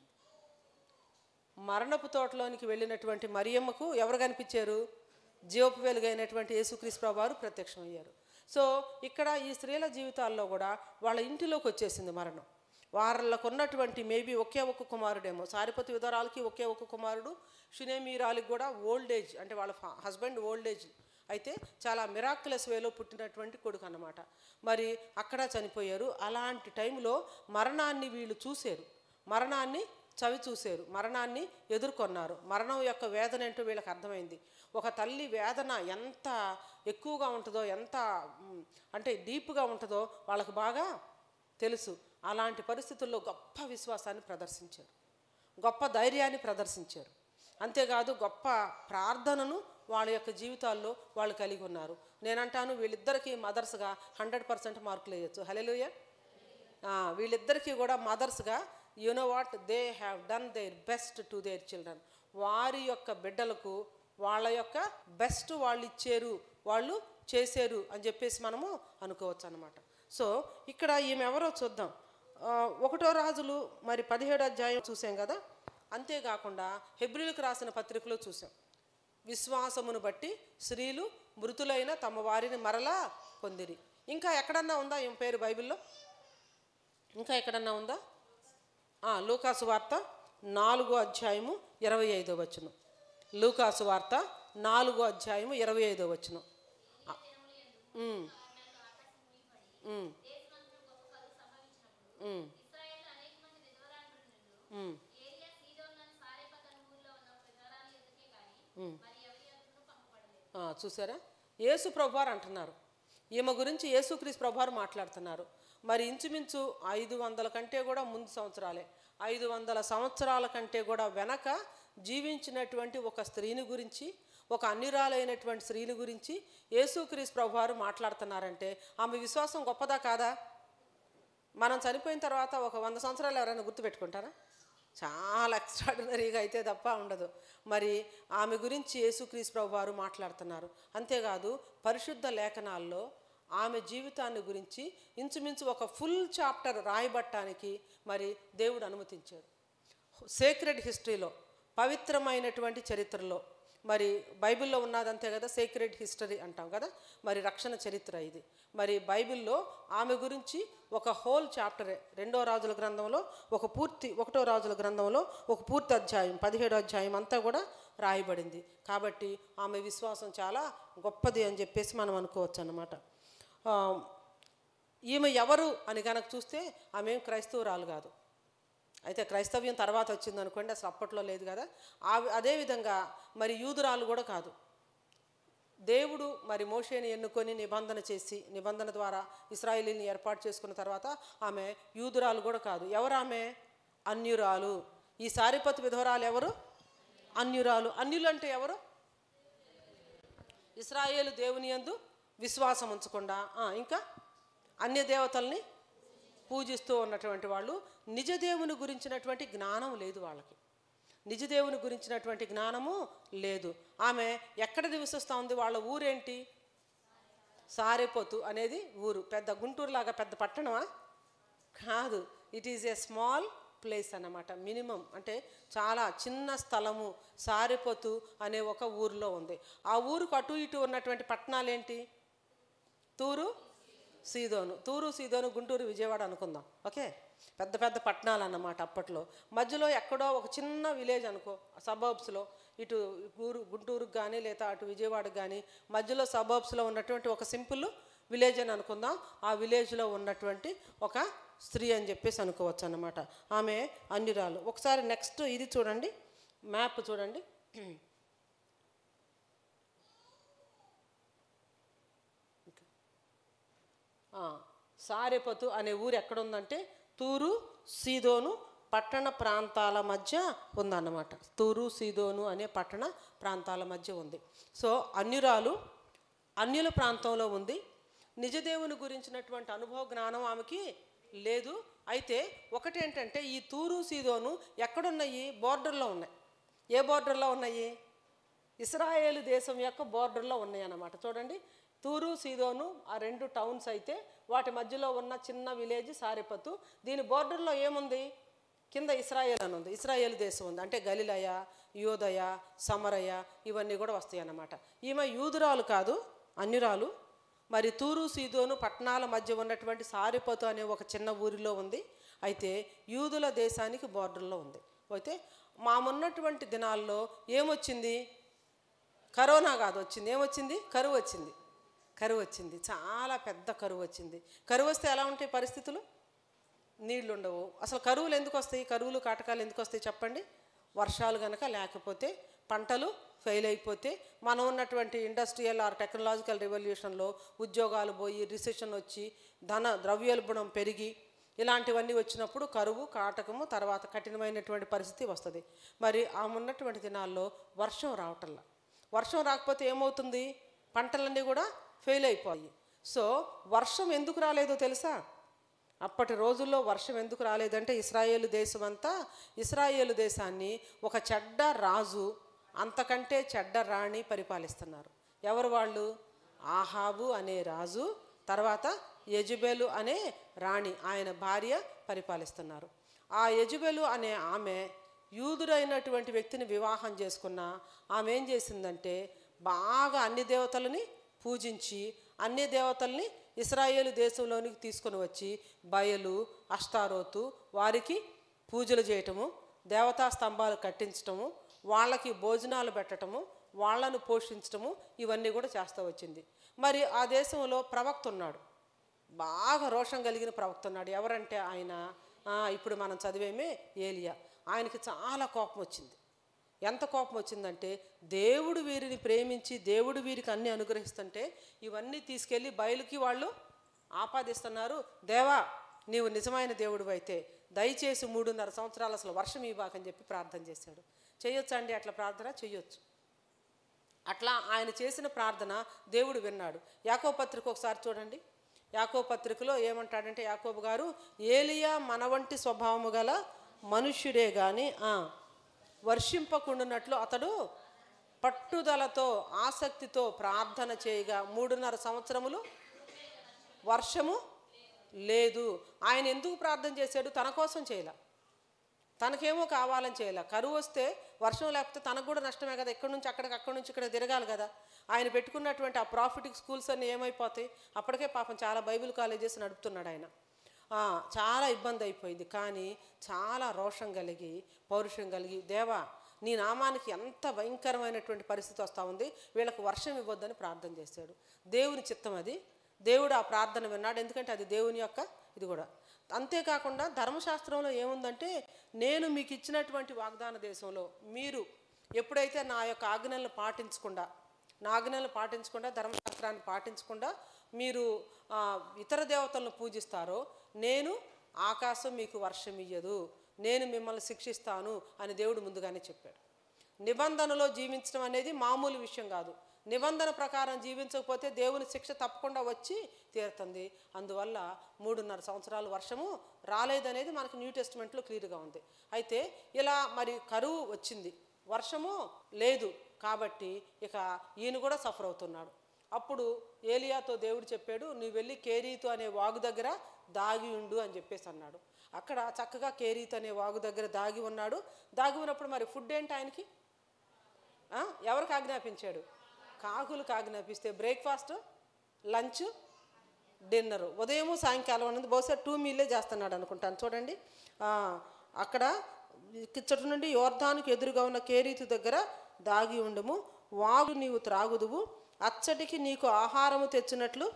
మరణపు తోటలోనికి వెళ్ళినటువంటి మరియమ్మకు ఎవరు కనిపించారు జీవపు వెలుగైనటువంటి యేసుక్రీస్తు ప్రభు వారు ప్రత్యక్షమయ్యారు సో ఇక్కడ ఈ స్త్రీల జీవితాల్లో కూడా వాళ్ళ ఇంటిలోకి వచ్చేసింది మరణం వాళ్ళకు ఉన్నటువంటి మేబీ ఒకే ఒక్క కుమారుడేమో సారిపతి విధరాలకి ఒకే ఒక్క కుమారుడు షునేమీరాలకి కూడా ఓల్డ్ ఏజ్ అంటే వాళ్ళ హస్బెండ్ ఓల్డ్ ఏజ్ అయితే చాలా మిరాక్యులస్ వేలో పుట్టినటువంటి కొడుకు అన్నమాట మరి అక్కడ చనిపోయారు అలాంటి టైంలో మరణాన్ని వీళ్ళు చూశారు మరణాన్ని చవి చూశారు మరణాన్ని ఎదుర్కొన్నారు మరణం యొక్క వేదన ఏంటో వీళ్ళకి అర్థమైంది ఒక తల్లి వేదన ఎంత ఎక్కువగా ఉంటుందో ఎంత మ్, అంటే డీప్గా ఉంటుందో వాళ్ళకు బాగా తెలుసు అలాంటి పరిస్థితుల్లో గొప్ప విశ్వాసాన్ని ప్రదర్శించారు గొప్ప ధైర్యాన్ని ప్రదర్శించారు అంతేకాదు గొప్ప ప్రార్థనను వాళ్ళ యొక్క జీవితాల్లో వాళ్ళు కలిగి ఉన్నారు నేనంటాను వీళ్ళిద్దరికీ మదర్స్గా హండ్రెడ్ పర్సెంట్ మార్కులు వేయచ్చు హలోయ వీళ్ళిద్దరికీ కూడా మదర్స్గా you know what they have done their best to their children వారి యొక్క బిడ్డలకు వాళ్ళ యొక్క బెస్ట్ వాళ్ళు ఇచ్చారు వాళ్ళు చేశారు అని చెప్పేసి మనము అనుకోవచ్చు అనమాట సో ఇక్కడ ఈమె ఎవరో చూద్దాం ఆ, ఒకటో రాజులు మరి పదిహేడు అధ్యాయం చూసాం కదా అంతేకాకుండా హెబ్రిలకు రాసిన పత్రికలో చూసాం విశ్వాసమును బట్టి స్త్రీలు మృతులైన తమ వారిని మరలా పొందిరి ఇంకా ఎక్కడన్నా ఉందా ఈమె పేరు బైబిల్లో ఇంకా ఎక్కడన్నా ఉందా ఆ, లూకాసు వార్త నాలుగో అధ్యాయము ఇరవై ఐదో వచ్చును లూకాసు వార్త నాలుగో అధ్యాయము ఇరవై ఐదో వచ్చును ఆ, ఉమ్, ఉమ్, దేశమంతటా గొప్ప కరువు సంభవించినప్పుడు ఉమ్, ఇశ్రాయేలు అనేక మంది విధవరాండ్రులను ఉమ్, ఏలియా సీదోనులోని సారెపత్ అను ఊరిలో ఉన్న ఒక విధవరాలి ఎదుకే గాని మరి ఎవరి ఎదురును పంపబడలేదు ఆ, చూసారా యేసు ప్రభువారు అంటున్నారు ఈమె గురించి యేసుక్రీస్తు ప్రభువారు మాట్లాడుతున్నారు మరి ఇంచుమించు ఐదు వందల కంటే కూడా ముందు సంవత్సరాలే ఐదు వందల సంవత్సరాల కంటే కూడా వెనక జీవించినటువంటి ఒక స్త్రీని గురించి ఒక అన్యురాలైనటువంటి స్త్రీని గురించి యేసుక్రీస్తు ప్రభు వారు మాట్లాడుతున్నారంటే ఆమె విశ్వాసం గొప్పదా కాదా మనం చనిపోయిన తర్వాత ఒక వంద సంవత్సరాలు ఎవరైనా గుర్తుపెట్టుకుంటారా చాలా ఎక్స్ట్రాడినరీగా అయితే తప్ప ఉండదు మరి ఆమె గురించి యేసుక్రీస్తు ప్రభు వారు మాట్లాడుతున్నారు అంతేకాదు పరిశుద్ధ లేఖనాల్లో ఆమె జీవితాన్ని గురించి ఇంచుమించు ఒక ఫుల్ చాప్టర్ రాయబట్టానికి మరి దేవుడు అనుమతించాడు సేక్రెడ్ హిస్టరీలో పవిత్రమైనటువంటి చరిత్రలో మరి బైబిల్లో ఉన్నది అంతే కదా సేక్రెడ్ హిస్టరీ అంటాం కదా మరి రక్షణ చరిత్ర ఇది మరి బైబిల్లో ఆమె గురించి ఒక హోల్ చాప్టరే రెండో రాజుల గ్రంథంలో ఒక పూర్తి ఒకటో రాజుల గ్రంథంలో ఒక పూర్తి అధ్యాయం పదిహేడో అధ్యాయం అంతా కూడా రాయబడింది కాబట్టి ఆమె విశ్వాసం చాలా గొప్పది అని చెప్పేసి మనం అనుకోవచ్చు అన్నమాట ఆ, ఈమె ఎవరు అని కనుక చూస్తే ఆమె ఏం క్రైస్తవురాలు కాదు అయితే క్రైస్తవ్యం తర్వాత వచ్చింది అనుకోండి అసలు అప్పట్లో లేదు కదా ఆ అదేవిధంగా మరి యూదురాలు కూడా కాదు దేవుడు మరి మోషేని ఎన్నుకొని నిబంధన చేసి నిబంధన ద్వారా ఇస్రాయేలీని ఏర్పాటు చేసుకున్న తర్వాత ఆమె యూదురాలు కూడా కాదు ఎవరు ఆమె అన్యురాలు ఈ సారిపతి విధవరాలు ఎవరు అన్యురాలు అన్యులు అంటే ఎవరు ఇస్రాయేలు దేవుని యందు విశ్వాసం ఉంచకుండా ఆ, ఇంకా అన్య దేవతల్ని పూజిస్తూ ఉన్నటువంటి వాళ్ళు నిజ దేవుని గురించినటువంటి జ్ఞానం లేదు వాళ్ళకి నిజ దేవుని గురించినటువంటి జ్ఞానము లేదు ఆమె ఎక్కడ నివసిస్తూ ఉంది వాళ్ళ ఊరేంటి సారెపోతు అనేది ఊరు పెద్ద గుంటూరు లాగా పెద్ద పట్టణమా కాదు it is a small place అన్నమాట మినిమం అంటే చాలా చిన్న స్థలము సారిపోతు అనే ఒక ఊరిలో ఉంది ఆ ఊరుకు అటు ఇటు ఉన్నటువంటి పట్టణాలు ఏంటి తూరు సీదోను తూరు సీదోను గుంటూరు విజయవాడ అనుకుందాం ఓకే పెద్ద పెద్ద పట్టణాలు అన్నమాట అప్పట్లో మధ్యలో ఎక్కడో ఒక చిన్న విలేజ్ అనుకో సబర్బ్స్లో ఇటు ఊరు గుంటూరుకు కానీ లేదా అటు విజయవాడకు కానీ మధ్యలో సబర్బ్స్లో ఉన్నటువంటి ఒక సింపుల్ విలేజ్ అని అనుకుందాం ఆ విలేజ్లో ఉన్నటువంటి ఒక స్త్రీ అని చెప్పేసి అనుకోవచ్చు అన్నమాట ఆమె అన్యురాలు ఒకసారి నెక్స్ట్ ఇది చూడండి మ్యాప్ చూడండి ఆ, సారెపతు అనే ఊరు ఎక్కడుందంటే తూరు సీదోను పట్టణ ప్రాంతాల మధ్య ఉందన్నమాట తూరు సీదోను అనే పట్టణ ప్రాంతాల మధ్య ఉంది సో అన్యురాలు అన్యుల ప్రాంతంలో ఉంది నిజదేవుని గురించినటువంటి అనుభవ జ్ఞానం ఆమెకి లేదు అయితే ఒకటేంటంటే ఈ తూరు సీదోను ఎక్కడున్నాయి బోర్డర్లో ఉన్నాయి ఏ బోర్డర్లో ఉన్నాయి ఇస్రాయేలు దేశం యొక్క బోర్డర్లో ఉన్నాయి అన్నమాట చూడండి తూరు సీదోను ఆ రెండు టౌన్స్ అయితే వాటి మధ్యలో ఉన్న చిన్న విలేజ్ సారిపతు దీని బోర్డర్లో ఏముంది కింద ఇస్రాయేల్ అని ఉంది ఇస్రాయేల్ దేశం ఉంది అంటే గలిలయ యోదయ సమరయ ఇవన్నీ కూడా వస్తాయి అన్నమాట ఈమె యూదురాలు కాదు అన్యురాలు మరి తూరు సీదోను పట్టణాల మధ్య ఉన్నటువంటి సారిపతు అనే ఒక చిన్న ఊరిలో ఉంది అయితే యూదుల దేశానికి బోర్డర్లో ఉంది అయితే మామున్నటువంటి దినాల్లో ఏమొచ్చింది కరోనా కాదు వచ్చింది ఏమొచ్చింది కరువు వచ్చింది కరువు వచ్చింది చాలా పెద్ద కరువు వచ్చింది కరువు వస్తే ఎలా ఉంటాయి పరిస్థితులు నీళ్లు ఉండవు అసలు కరువులు ఎందుకు వస్తాయి కరువులు కాటకాలు ఎందుకు వస్తాయి చెప్పండి వర్షాలు కనుక లేకపోతే పంటలు ఫెయిల్ అయిపోతే మనం ఉన్నటువంటి ఇండస్ట్రియల్ ఆర్ టెక్నాలజికల్ రెవల్యూషన్లో ఉద్యోగాలు పోయి రిసెషన్ వచ్చి ధన ద్రవ్యోల్బణం పెరిగి ఇలాంటివన్నీ వచ్చినప్పుడు కరువు కాటకము తర్వాత కఠినమైనటువంటి పరిస్థితి వస్తుంది మరి ఆ ఉన్నటువంటి దినాల్లో వర్షం రావటంలా వర్షం రాకపోతే ఏమవుతుంది పంటలన్నీ కూడా ఫెయిల్ అయిపోయి సో వర్షం ఎందుకు రాలేదో తెలుసా అప్పటి రోజుల్లో వర్షం ఎందుకు రాలేదంటే ఇస్రాయేలు దేశం అంతా ఇస్రాయేలు దేశాన్ని ఒక చెడ్డ రాజు అంతకంటే చెడ్డ రాణి పరిపాలిస్తున్నారు ఎవరు వాళ్ళు ఆహాబు అనే రాజు తర్వాత యజుబేలు అనే రాణి ఆయన భార్య పరిపాలిస్తున్నారు ఆ యజుబేలు అనే ఆమె యూదుడైనటువంటి వ్యక్తిని వివాహం చేసుకున్న ఆమె ఏం చేసిందంటే బాగా అన్ని దేవతలని పూజించి అన్ని దేవతల్ని ఇస్రాయేలు దేశంలోనికి తీసుకొని వచ్చి బయలు అష్టారోతు వారికి పూజలు చేయటము దేవతా స్తంభాలు కట్టించటము వాళ్ళకి భోజనాలు పెట్టటము వాళ్ళను పోషించటము ఇవన్నీ కూడా చేస్తూ వచ్చింది మరి ఆ దేశంలో ప్రవక్త ఉన్నాడు బాగా రోషం కలిగిన ప్రవక్త ఉన్నాడు ఎవరంటే ఆయన ఆ, ఇప్పుడు మనం చదివేమే ఏలియా ఆయనకి చాలా కోపం వచ్చింది ఎంత కోపం వచ్చిందంటే దేవుడు వీరిని ప్రేమించి దేవుడు వీరికి అన్ని అనుగ్రహిస్తుంటే ఇవన్నీ తీసుకెళ్ళి బయలుకి వాళ్ళు ఆపాదిస్తున్నారు దేవా నీవు నిజమైన దేవుడు అయితే దయచేసి మూడున్నర సంవత్సరాలు అసలు వర్షం ఇవ్వకని చెప్పి ప్రార్థన చేశాడు చేయొచ్చా అండి అట్లా ప్రార్థన చేయొచ్చు అట్లా ఆయన చేసిన ప్రార్థన దేవుడు విన్నాడు యాకో పత్రిక ఒకసారి చూడండి యాకో పత్రికలో ఏమంటాడంటే యాకోబు గారు ఏలియా మన వంటి స్వభావము గల మనుష్యుడే కానీ వర్షింపకుండునట్లు అతడు పట్టుదలతో ఆసక్తితో ప్రార్థన చేయగా మూడున్నర సంవత్సరములు వర్షము లేదు ఆయన ఎందుకు ప్రార్థన చేశాడు తన కోసం చేయలే తనకేమో కావాలని చేయాలి కరువు వస్తే వర్షం లేకపోతే తనకు కూడా నష్టమే కదా ఎక్కడి నుంచి అక్కడికి అక్కడి నుంచి ఇక్కడ తిరగాలి కదా ఆయన పెట్టుకున్నటువంటి ఆ ప్రాఫిటిక్ స్కూల్స్ అన్నీ ఏమైపోతాయి అప్పటికే పాపం చాలా బైబిల్ కాలేజెస్ నడుపుతున్నాడు ఆయన ఆ, చాలా ఇబ్బంది అయిపోయింది కానీ చాలా రోషం కలిగి పౌరుషం కలిగి దేవా నీ నామానికి ఎంత భయంకరమైనటువంటి పరిస్థితి వస్తూ ఉంది వీళ్ళకు వర్షం ఇవ్వద్దని ప్రార్థన చేశాడు దేవుని చిత్తం అది దేవుడు ఆ ప్రార్థన విన్నాడు ఎందుకంటే అది దేవుని యొక్క ఇది కూడా అంతేకాకుండా ధర్మశాస్త్రంలో ఏముందంటే నేను మీకు ఇచ్చినటువంటి వాగ్దాన దేశంలో మీరు ఎప్పుడైతే నా యొక్క ఆజ్ఞలను పాటించకుండా నా ఆజ్ఞలను పాటించకుండా ధర్మశాస్త్రాన్ని పాటించకుండా మీరు ఆ, ఇతర దేవతలను పూజిస్తారో నేను ఆకాశం మీకు వర్షం ఇయ్యదు నేను మిమ్మల్ని శిక్షిస్తాను అని దేవుడు ముందుగానే చెప్పాడు నిబంధనలో జీవించడం అనేది మామూలు విషయం కాదు నిబంధన ప్రకారం జీవించకపోతే దేవుని శిక్ష తప్పకుండా వచ్చి తీరుతుంది అందువల్ల మూడున్నర సంవత్సరాలు వర్షము రాలేదనేది మనకు న్యూ టెస్ట్మెంట్లో క్లియర్గా ఉంది అయితే ఇలా మరి కరువు వచ్చింది వర్షము లేదు కాబట్టి ఇక ఈయన కూడా సఫర్ అవుతున్నాడు అప్పుడు ఏలియాతో దేవుడు చెప్పాడు నువ్వు వెళ్ళి కేరీతు అనే వాగు దగ్గర దాగి ఉండు అని చెప్పేసి అన్నాడు అక్కడ చక్కగా కేరీతు అనే వాగు దగ్గర దాగి ఉన్నాడు దాగి ఉన్నప్పుడు మరి ఫుడ్ ఏంటి ఆయనకి ఆ? ఎవరికి ఆజ్ఞాపించాడు కాకులకు ఆజ్ఞాపిస్తే బ్రేక్ఫాస్ట్ లంచ్ డిన్నర్ ఉదయం సాయంకాలం అనేది బహుశా టూ మీలే చేస్తున్నాడు అనుకుంటాను చూడండి ఆ, అక్కడ కిచ్చటి నుండి యోర్ధానికి ఎదురుగా ఉన్న కేరీతు దగ్గర దాగి ఉండుము వాగు నీవు త్రాగుదువు అచ్చటికి నీకు ఆహారము తెచ్చినట్లు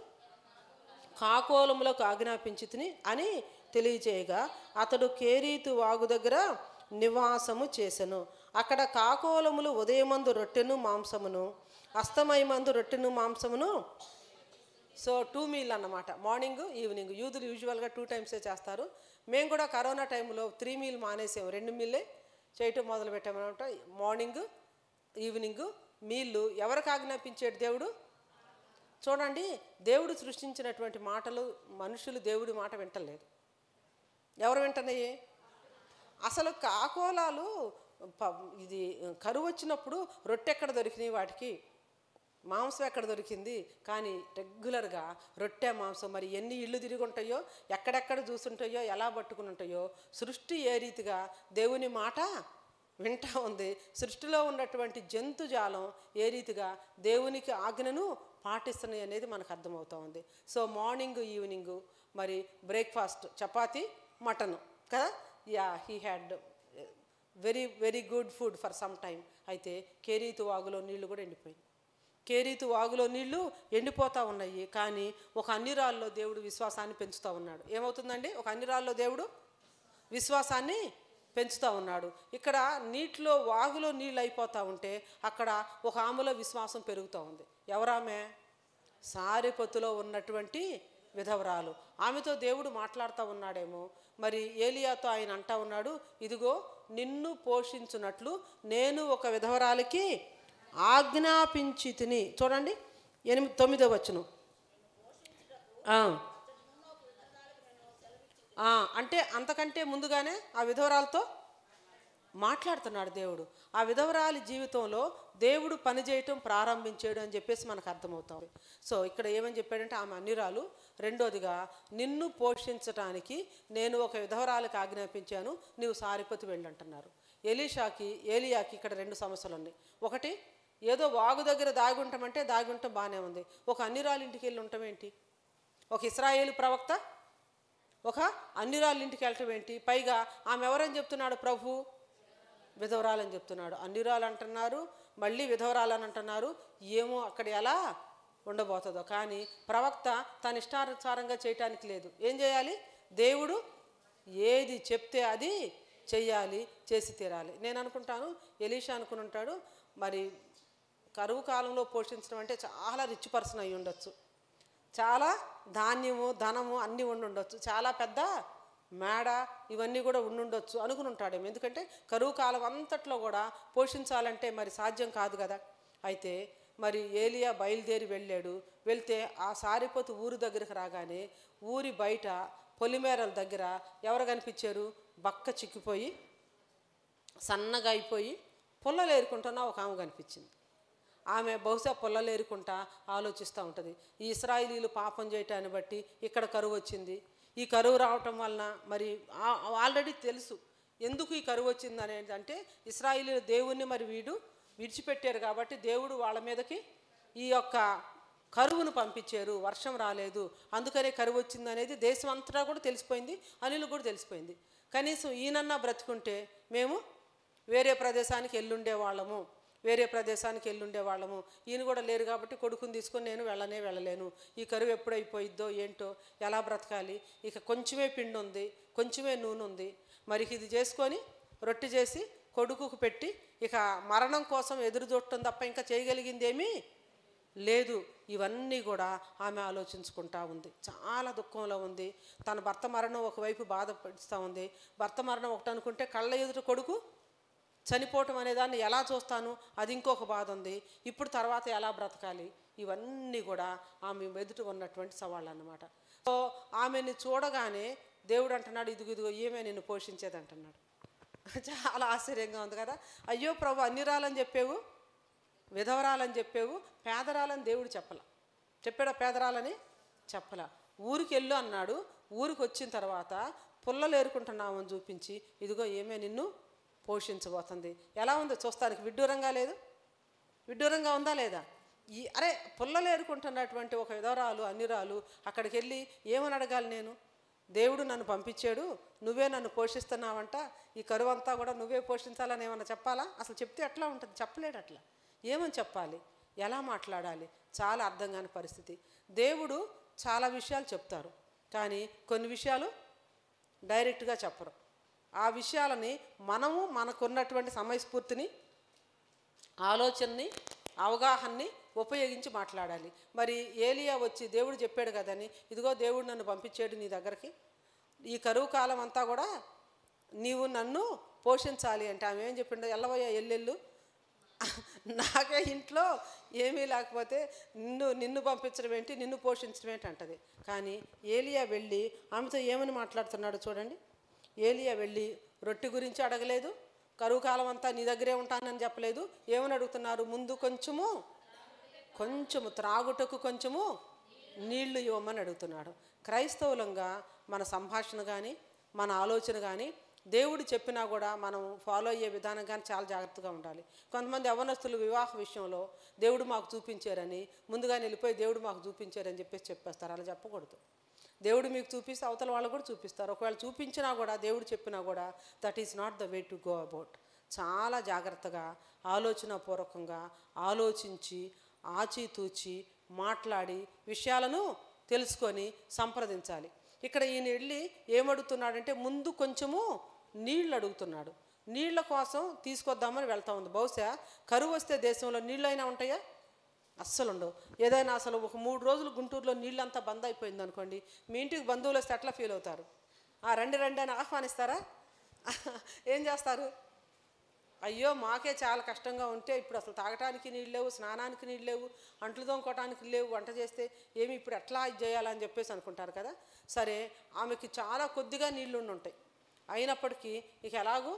కాకోలములకు ఆజ్ఞాపించి తిని అని తెలియజేయగా అతడు కేరీతు వాగు దగ్గర నివాసము చేసెను అక్కడ కాకోలములు ఉదయమందు రొట్టెను మాంసమును అస్తమయమందు రొట్టెను మాంసమును సో టూ మీల్ అన్నమాట మార్నింగ్ ఈవినింగ్ యూదులు యూజువల్గా టూ టైమ్సే చేస్తారు మేము కూడా కరోనా టైంలో త్రీ మీల్ మానేసాము రెండు మీల్లే చేయటం మొదలు పెట్టామన్నమాట మార్నింగ్ ఈవినింగ్ మీళ్ళు ఎవరికి ఆజ్ఞాపించాడు దేవుడు చూడండి దేవుడు సృష్టించినటువంటి మాటలు మనుషులు దేవుడి మాట వింటలేదు ఎవరు వింటన్నాయి అసలు కాకోలాలు ప- ఇది కరువు వచ్చినప్పుడు రొట్టె ఎక్కడ దొరికినాయి వాటికి మాంసం ఎక్కడ దొరికింది కానీ రెగ్యులర్గా రొట్టె మాంసం మరి ఎన్ని ఇళ్ళు తిరిగి ఉంటాయో ఎక్కడెక్కడ చూసుంటాయో ఎలా పట్టుకుని ఉంటాయో సృష్టి ఏ రీతిగా దేవుని మాట వింటా ఉంది సృష్టిలో ఉన్నటువంటి జంతుజాలం ఏ రీతిగా దేవునికి ఆజ్ఞను పాటిస్తున్నాయి అనేది మనకు అర్థమవుతా ఉంది సో మార్నింగ్ ఈవినింగ్ మరి బ్రేక్ఫాస్ట్ చపాతి మటన్ కదా yeah he had very very good food for some time అయితే కేరీతు వాగులో నీళ్లు కూడా ఎండిపోయింది కేరీతు వాగులో నీళ్లు ఎండిపోతూ ఉన్నాయి కానీ ఒక అన్నిరాల్లో దేవుడు విశ్వాసాన్ని పెంచుతూ ఉన్నాడు ఏమవుతుందండి ఒక అన్నిరాల్లో దేవుడు విశ్వాసాన్ని పెంచుతూ ఉన్నాడు ఇక్కడ నీటిలో వాగులో నీళ్ళు అయిపోతూ ఉంటే అక్కడ ఒక ఆమెలో విశ్వాసం పెరుగుతూ ఉంది ఎవరామె సారిపత్తులో ఉన్నటువంటి విధవరాలు ఆమెతో దేవుడు మాట్లాడుతూ ఉన్నాడేమో మరి ఏలియాతో ఆయన అంటా ఉన్నాడు ఇదిగో నిన్ను పోషించున్నట్లు నేను ఒక విధవరాలికి ఆజ్ఞాపించి తిని చూడండి ఎనిమిది తొమ్మిదో వచ్చును అంటే అంతకంటే ముందుగానే ఆ విధవరాలతో మాట్లాడుతున్నాడు దేవుడు ఆ విధవరాలి జీవితంలో దేవుడు పనిచేయటం ప్రారంభించాడు అని చెప్పేసి మనకు అర్థమవుతుంది సో ఇక్కడ ఏమని చెప్పాడంటే ఆమె అన్నిరాలు రెండోదిగా నిన్ను పోషించటానికి నేను ఒక విధవరాలకు ఆజ్ఞాపించాను నీవు సారిపతి వెళ్ళంటున్నారు ఎలీషాకి ఏలియాకి ఇక్కడ రెండు సమస్యలు ఉన్నాయి ఒకటి ఏదో వాగు దగ్గర దాగి ఉంటామంటే దాగి ఉంటాం బాగానే ఉంది ఒక అన్నిరాలు ఇంటికి వెళ్ళి ఉంటాం ఏంటి ఒక ఇస్రాయేలు ప్రవక్త ఒక అన్నిరాళ్ళ ఇంటికి వెళ్ళటం ఏంటి పైగా ఆమె ఎవరని చెప్తున్నాడు ప్రభు విధవరాలని చెప్తున్నాడు అన్నిరాలు అంటున్నారు మళ్ళీ విధవరాలని అంటున్నారు ఏమో అక్కడ ఎలా ఉండబోతుందో కానీ ప్రవక్త తన ఇష్టానుసారంగా చేయటానికి లేదు ఏం చేయాలి దేవుడు ఏది చెప్తే అది చెయ్యాలి చేసి తీరాలి నేను అనుకుంటాను ఎలీషా అనుకుని ఉంటాడు మరి కరువు కాలంలో పోషించడం అంటే చాలా రిచ్ పర్సన్ అయి ఉండొచ్చు చాలా ధాన్యము ధనము అన్నీ ఉండి ఉండొచ్చు చాలా పెద్ద మేడ ఇవన్నీ కూడా ఉండుండొచ్చు అనుకుని ఉంటాడేమో ఎందుకంటే కరువు కాలం అంతట్లో కూడా పోషించాలంటే మరి సాధ్యం కాదు కదా అయితే మరి ఏలియా బయలుదేరి వెళ్ళాడు వెళ్తే ఆ సారిపోతు ఊరు దగ్గరికి రాగానే ఊరి బయట పొలిమేరల దగ్గర ఎవరు కనిపించారు బక్క చిక్కిపోయి సన్నగా అయిపోయి పుల్లలు ఏరుకుంటున్న ఒక ఆమె కనిపించింది ఆమె బహుశా పుల్లలు ఏరుకుంటా ఆలోచిస్తూ ఉంటుంది ఈ ఇస్రాయిలీలు పాపం చేయటాన్ని బట్టి ఇక్కడ కరువు వచ్చింది ఈ కరువు రావటం వలన మరి ఆ- ఆల్రెడీ తెలుసు ఎందుకు ఈ కరువు వచ్చింది అనేది అంటే ఇస్రాయిలీలు దేవుణ్ణి మరి వీడు విడిచిపెట్టారు కాబట్టి దేవుడు వాళ్ళ మీదకి ఈ యొక్క కరువును పంపించారు వర్షం రాలేదు అందుకనే కరువు వచ్చింది అనేది దేశం అంతటా కూడా తెలిసిపోయింది అనిలు కూడా తెలిసిపోయింది కనీసం ఈయనన్నా బ్రతుకుంటే మేము వేరే ప్రదేశానికి ఎల్లుండే వాళ్ళము వేరే ప్రదేశానికి ఎల్లుండే వాళ్ళము ఈయన కూడా లేరు కాబట్టి కొడుకుని తీసుకొని నేను వెళ్ళనే వెళ్ళలేను ఈ కరువు ఎప్పుడైపోయిద్దో ఏంటో ఎలా బ్రతకాలి ఇక కొంచెమే పిండి ఉంది కొంచెమే నూనె ఉంది మరి ఇది చేసుకొని రొట్టె చేసి కొడుకుకు పెట్టి ఇక మరణం కోసం ఎదురు చూడటం తప్ప ఇంకా చేయగలిగింది ఏమీ లేదు ఇవన్నీ కూడా ఆమె ఆలోచించుకుంటా ఉంది చాలా దుఃఖంలో ఉంది తన భర్త మరణం ఒకవైపు బాధపడుతూ ఉంది భర్త మరణం ఒకటి అనుకుంటే కళ్ళ ఎదుట కొడుకు చనిపోవటం అనేదాన్ని ఎలా చూస్తాను అది ఇంకొక బాధ ఉంది ఇప్పుడు తర్వాత ఎలా బ్రతకాలి ఇవన్నీ కూడా ఆమె ఎదుట ఉన్నటువంటి సవాళ్ళు అన్నమాట సో ఆమెని చూడగానే దేవుడు అంటున్నాడు ఇదిగో ఇదిగో ఈమె నిన్ను పోషించేది అంటున్నాడు చాలా ఆశ్చర్యంగా ఉంది కదా అయ్యో ప్రభు అన్ని రాలని చెప్పేవు విధవరాలని చెప్పేవు పేదరాలని దేవుడు చెప్పల చెప్పాడా పేదరాలని చెప్పల ఊరికి వెళ్ళు అన్నాడు ఊరికి వచ్చిన తర్వాత పుల్లలు ఏరుకుంటున్నామని చూపించి ఇదిగో ఏమే నిన్ను పోషించబోతుంది ఎలా ఉంది చూస్తానికి విడ్డూరంగా లేదు విడ్డూరంగా ఉందా లేదా ఈ అరే పుల్లలు ఏరుకుంటున్నటువంటి ఒక విధవరాలు అన్నిరాలు అక్కడికి వెళ్ళి ఏమని అడగాలి నేను దేవుడు నన్ను పంపించాడు నువ్వే నన్ను పోషిస్తున్నావంట ఈ కరువు అంతా కూడా నువ్వే పోషించాలని ఏమన్నా చెప్పాలా అసలు చెప్తే ఎట్లా ఉంటుంది చెప్పలేడు అట్లా ఏమని చెప్పాలి ఎలా మాట్లాడాలి చాలా అర్థం కాని పరిస్థితి దేవుడు చాలా విషయాలు చెప్తారు కానీ కొన్ని విషయాలు డైరెక్ట్గా చెప్పరు ఆ విషయాలని మనము మనకున్నటువంటి సమయస్ఫూర్తిని ఆలోచనని అవగాహనని ఉపయోగించి మాట్లాడాలి మరి ఏలియా వచ్చి దేవుడు చెప్పాడు కదని ఇదిగో దేవుడు నన్ను పంపించాడు నీ దగ్గరికి ఈ కరువు కాలం అంతా కూడా నీవు నన్ను పోషించాలి అంటే ఆమె ఏం చెప్పిండో ఎల్లవయ్యా ఎల్లెళ్ళు నాకే ఇంట్లో ఏమీ లేకపోతే నిన్ను నిన్ను పంపించడం ఏంటి నిన్ను పోషించడం ఏంటి అంటది కానీ ఏలియా వెళ్ళి ఆమెతో ఏమని మాట్లాడుతున్నాడు చూడండి ఏలియా వెళ్ళి రొట్టె గురించి అడగలేదు కరువు కాలం అంతా నీ దగ్గరే ఉంటానని చెప్పలేదు ఏమని అడుగుతున్నారు ముందు కొంచెము కొంచెము త్రాగుటకు కొంచెము నీళ్లు ఇవ్వమని అడుగుతున్నాడు క్రైస్తవులంగా మన సంభాషణ కానీ మన ఆలోచన కానీ దేవుడు చెప్పినా కూడా మనం ఫాలో అయ్యే విధానం కానీ చాలా జాగ్రత్తగా ఉండాలి కొంతమంది యవనస్తులు వివాహ విషయంలో దేవుడు మాకు చూపించారని ముందుగానే వెళ్ళిపోయి దేవుడు మాకు చూపించారని చెప్పేసి చెప్పేస్తారు అలా చెప్పకూడదు దేవుడు మీకు చూపిస్తే అవతల వాళ్ళు కూడా చూపిస్తారు ఒకవేళ చూపించినా కూడా దేవుడు చెప్పినా కూడా that is not the way to go about చాలా జాగ్రత్తగా ఆలోచనాపూర్వకంగా ఆలోచించి ఆచితూచి మాట్లాడి విషయాలను తెలుసుకొని సంప్రదించాలి ఇక్కడ ఈయన వెళ్ళి ఏమడుగుతున్నాడంటే ముందు కొంచెము నీళ్ళు అడుగుతున్నాడు నీళ్ళ కోసం తీసుకొద్దామని వెళ్తా ఉంది బహుశా కరువు వస్తే దేశంలో నీళ్ళు అయినా ఉంటాయా అస్సలు ఉండవు ఏదైనా అసలు ఒక మూడు రోజులు గుంటూరులో నీళ్ళంతా బంద్ అయిపోయింది అనుకోండి మీ ఇంటికి బంధువులు వస్తే ఎట్లా ఫీల్ అవుతారు ఆ రండి రండి అని ఆహ్వానిస్తారా ఏం చేస్తారు అయ్యో మాకే చాలా కష్టంగా ఉంటే ఇప్పుడు అసలు తాగటానికి నీళ్ళు లేవు స్నానానికి నీళ్ళు లేవు అంట్లు తోముకోవటానికి లేవు వంట చేస్తే ఏమి ఇప్పుడు ఎట్లా ఇది చేయాలని చెప్పేసి అనుకుంటారు కదా సరే ఆమెకి చాలా కొద్దిగా నీళ్ళు ఉండి ఉంటాయి అయినప్పటికీ ఇక ఎలాగూ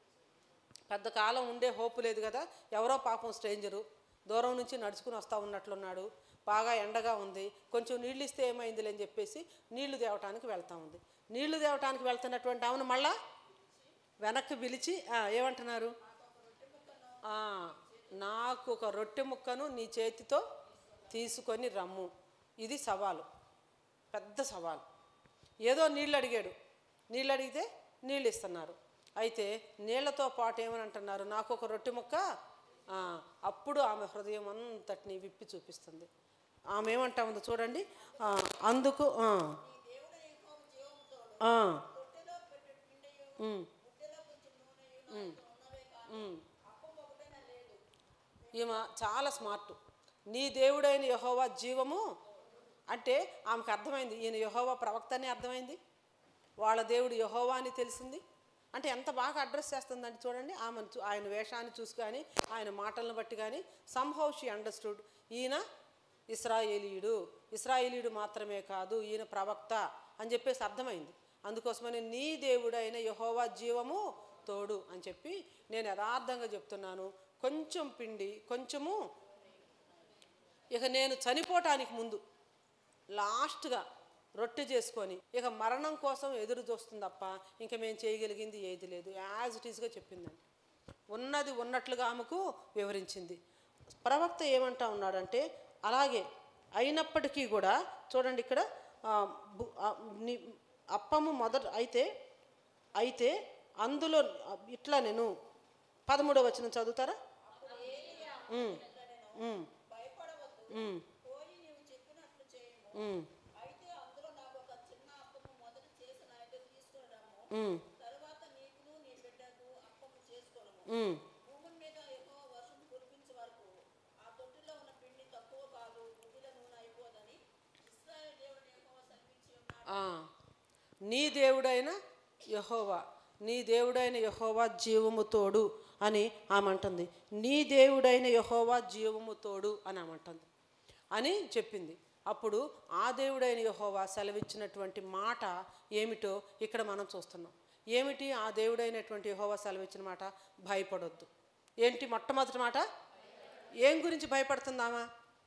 పెద్ద కాలం ఉండే హోప్ లేదు కదా ఎవరో పాపం స్ట్రేంజరు దూరం నుంచి నడుచుకుని వస్తూ ఉన్నట్లున్నాడు బాగా ఎండగా ఉంది కొంచెం నీళ్ళు ఇస్తే ఏమైందిలే అని చెప్పేసి నీళ్లు తేవటానికి వెళ్తా ఉంది నీళ్లు తేవటానికి వెళ్తున్నటువంటి ఆమెను మళ్ళా వెనక్కి పిలిచి "ఆ, ఏమంటున్నారు "ఆ, నాకు ఒక రొట్టె ముక్కను నీ చేతితో తీసుకొని రమ్ము ఇది సవాలు పెద్ద సవాలు ఏదో నీళ్ళు అడిగాడు నీళ్ళు అడిగితే నీళ్ళు ఇస్తున్నారు అయితే నీళ్లతో పాటు ఏమని అంటున్నారు నాకు ఒక రొట్టె ముక్క ఆ, అప్పుడు ఆమె హృదయం అంతటిని విప్పి చూపిస్తుంది ఆమె ఏమంటా ఉందో చూడండి ఆ, అందుకు ఆ, ఆ, ఉమ్, ఉమ్, ఉమ్. ఈమె చాలా స్మార్ట్ నీ దేవుడైన యహోవా జీవము అంటే ఆమెకు అర్థమైంది ఈయన యహోవా ప్రవక్త అని అర్థమైంది వాళ్ళ దేవుడు యహోవా అని తెలిసింది అంటే ఎంత బాగా అడ్రస్ చేస్తుందంటే చూడండి ఆమె ఆయన వేషాన్ని చూసి కానీ ఆయన మాటలను బట్టి కానీ సంహౌ షీ అండర్స్టూడ్ ఈయన ఇస్రాయేలీయుడు ఇస్రాయేలీయుడు మాత్రమే కాదు ఈయన ప్రవక్త అని చెప్పేసి అర్థమైంది అందుకోసమని నీ దేవుడైన యహోవా జీవము తోడు అని చెప్పి నేను యథార్థంగా చెప్తున్నాను కొంచెం పిండి కొంచెము ఇక నేను చనిపోవటానికి ముందు లాస్ట్గా రొట్టె చేసుకొని ఇక మరణం కోసం ఎదురు చూస్తుంది తప్ప ఇంకా మేము చేయగలిగింది ఏది లేదు యాజ్ ఇట్ ఈస్గా చెప్పిందండి ఉన్నది ఉన్నట్లుగా ఆమెకు వివరించింది ప్రవక్త ఏమంటా ఉన్నాడంటే అలాగే అయినప్పటికీ కూడా చూడండి ఇక్కడ ఆ, బు- ఆ, ని- అప్పము మొదట అయితే అయితే అందులో ఇట్లా నేను పదమూడవ వచ్చిన చదువుతారా ఉమ్, ఉమ్, భయపడవద్దు ఉమ్, పోయి నీవు చెప్పినట్లు చేయము ఉమ్, అయితే అందులో నాకు ఒక చిన్న అప్పము మొదట చేసిన అయితే తీసుకురాము ఉమ్, తరువాత నీకును నీ బిడ్డకు అప్పము చేసుకోనము ఉమ్. భూమి మీద ఎక్కువ వర్షం కురిపించే వరకు ఆ తొట్టిలో ఉన్న పిండి తక్కువ కాదు గుడ్డిల నూనె అయిపోదని ఇస్రాయేల్ దేవుడు ఎక్కువ సెలవించి ఉన్నాడు ఆ, నీ దేవుడైన యహోవా నీ దేవుడైన యహోవా జీవము తోడు అని ఆమె అంటుంది నీ దేవుడైన యహోవా జీవము తోడు అని ఆమె అంటుంది అని చెప్పింది అప్పుడు ఆ దేవుడైన యహోవా సెలవిచ్చినటువంటి మాట ఏమిటో ఇక్కడ మనం చూస్తున్నాం ఏమిటి ఆ దేవుడైనటువంటి యహోవా సెలవిచ్చిన మాట భయపడొద్దు ఏంటి మొట్టమొదటి మాట ఏం గురించి భయపడుతుందామా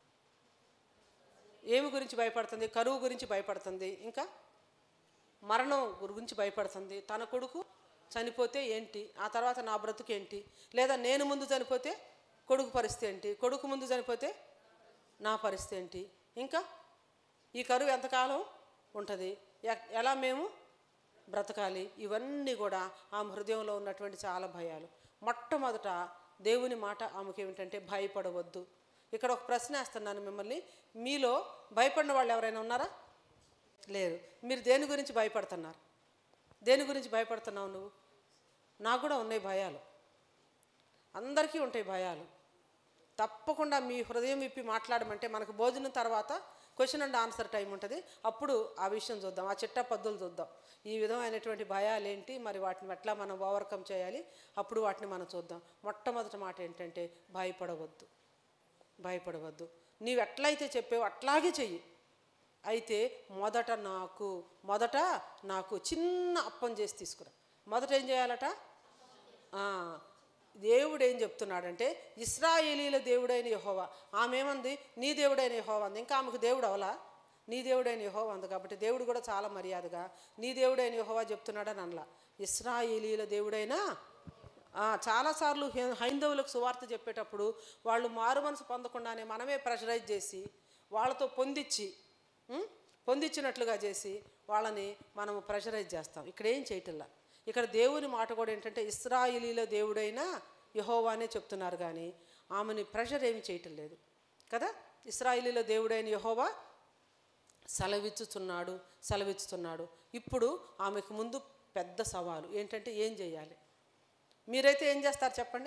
ఏమి గురించి భయపడుతుంది కరువు గురించి భయపడుతుంది ఇంకా మరణం గురించి భయపడుతుంది తన కొడుకు చనిపోతే ఏంటి ఆ తర్వాత నా బ్రతుకు ఏంటి లేదా నేను ముందు చనిపోతే కొడుకు పరిస్థితి ఏంటి కొడుకు ముందు చనిపోతే నా పరిస్థితి ఏంటి ఇంకా ఈ కరువు ఎంతకాలం ఉంటుంది ఎ- ఎలా మేము బ్రతకాలి ఇవన్నీ కూడా ఆమె హృదయంలో ఉన్నటువంటి చాలా భయాలు మొట్టమొదట దేవుని మాట ఆమెకి ఏమిటంటే భయపడవద్దు ఇక్కడ ఒక ప్రశ్న వేస్తున్నాను మిమ్మల్ని మీలో భయపడిన వాళ్ళు ఎవరైనా ఉన్నారా లేరు మీరు దేని గురించి భయపడుతున్నారు దేని గురించి భయపడుతున్నావు నువ్వు నాకు కూడా ఉన్నాయి భయాలు అందరికీ ఉంటాయి భయాలు తప్పకుండా మీ హృదయం విప్పి మాట్లాడమంటే మనకు భోజనం తర్వాత క్వశ్చన్ అండ్ ఆన్సర్ టైం ఉంటుంది అప్పుడు ఆ విషయం చూద్దాం ఆ చిట్ట పద్ధతులు చూద్దాం ఈ విధమైనటువంటి భయాలు ఏంటి మరి వాటిని ఎట్లా మనం ఓవర్కమ్ చేయాలి అప్పుడు వాటిని మనం చూద్దాం మొట్టమొదటి మాట ఏంటంటే భయపడవద్దు భయపడవద్దు నీవు ఎట్లయితే చెప్పావో అట్లాగే చెయ్యి అయితే మొదట నాకు మొదట నాకు చిన్న అప్పం చేసి తీసుకురా మొదట ఏం చేయాలట ఆ, దేవుడు ఏం చెప్తున్నాడంటే ఇస్రాయేలీల దేవుడైన యహోవా ఆమె ఏమంది నీ దేవుడైన యహోవా అంది ఇంకా ఆమెకు దేవుడు అవలా నీ దేవుడైన యహోవా అంది కాబట్టి దేవుడు కూడా చాలా మర్యాదగా నీ దేవుడైన యహోవా చెప్తున్నాడని అనలా ఇస్రాయేలీల దేవుడైన ఆ, చాలాసార్లు హై- హైందవులకు సువార్త చెప్పేటప్పుడు వాళ్ళు మారు మనసు పొందకుండానే మనమే ప్రెషరైజ్ చేసి వాళ్ళతో పొందిచ్చి ఉం? పొందిచ్చినట్లుగా చేసి వాళ్ళని మనము ప్రెషరైజ్ చేస్తాం ఇక్కడ ఏం చేయటల్లా ఇక్కడ దేవుని మాట కూడా ఏంటంటే ఇస్రాయిలీల దేవుడైన యహోవానే చెప్తున్నారు కానీ ఆమెని ప్రెషర్ ఏమి చేయటం లేదు కదా ఇస్రాయిలీల దేవుడైన యహోవా సెలవిచ్చుచున్నాడు సెలవిచ్చుతున్నాడు ఇప్పుడు ఆమెకు ముందు పెద్ద సవాలు ఏంటంటే ఏం చేయాలి మీరైతే ఏం చేస్తారు చెప్పండి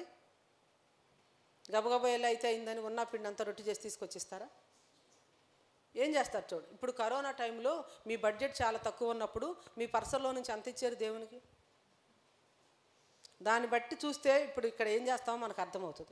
గబగబా ఎలా అయితే అయిందని ఉన్న పిండి అంతా రొట్టి చేసి తీసుకొచ్చిస్తారా ఏం చేస్తారు చూడు ఇప్పుడు కరోనా టైంలో మీ బడ్జెట్ చాలా తక్కువ ఉన్నప్పుడు మీ పర్సల్లో నుంచి అంత ఇచ్చారు దేవునికి దాన్ని బట్టి చూస్తే ఇప్పుడు ఇక్కడ ఏం చేస్తామో మనకు అర్థమవుతుంది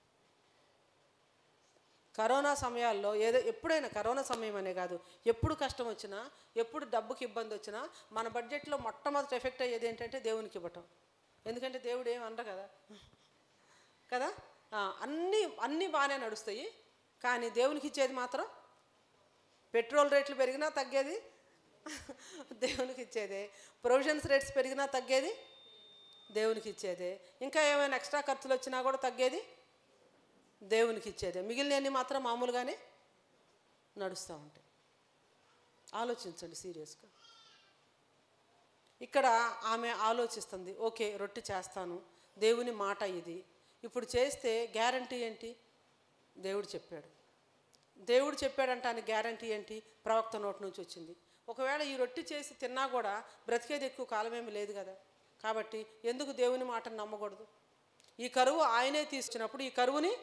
కరోనా సమయాల్లో ఏదో ఎప్పుడైనా కరోనా సమయం అనే కాదు ఎప్పుడు కష్టం వచ్చినా ఎప్పుడు డబ్బుకి ఇబ్బంది వచ్చినా మన బడ్జెట్లో మొట్టమొదటి ఎఫెక్ట్ అయ్యేది ఏంటంటే దేవునికి ఇవ్వటం ఎందుకంటే దేవుడు ఏం అనరు కదా కదా ఆ, అన్నీ అన్నీ బాగానే నడుస్తాయి కానీ దేవునికి ఇచ్చేది మాత్రం పెట్రోల్ రేట్లు పెరిగినా తగ్గేది దేవునికి ఇచ్చేదే ప్రొవిజన్స్ రేట్స్ పెరిగినా తగ్గేది దేవునికి ఇచ్చేదే ఇంకా ఏమైనా ఎక్స్ట్రా ఖర్చులు వచ్చినా కూడా తగ్గేది దేవునికి ఇచ్చేదే మిగిలినవన్నీ మాత్రం మామూలుగానే నడుస్తూ ఉంటాయి ఆలోచించండి సీరియస్గా ఇక్కడ ఆమె ఆలోచిస్తుంది ఓకే రొట్టె చేస్తాను దేవుని మాట ఇది ఇప్పుడు చేస్తే గ్యారంటీ ఏంటి దేవుడు చెప్పాడు దేవుడు చెప్పాడంటానికి గ్యారంటీ ఏంటి ప్రవక్త నోటి నుంచి వచ్చింది ఒకవేళ ఈ రొట్టె చేసి తిన్నా కూడా బ్రతికేది ఎక్కువ కాలమేమి లేదు కదా కాబట్టి ఎందుకు దేవుని మాటను నమ్మకూడదు ఈ కరువు ఆయనే తీసుకున్నప్పుడు ఈ కరువుని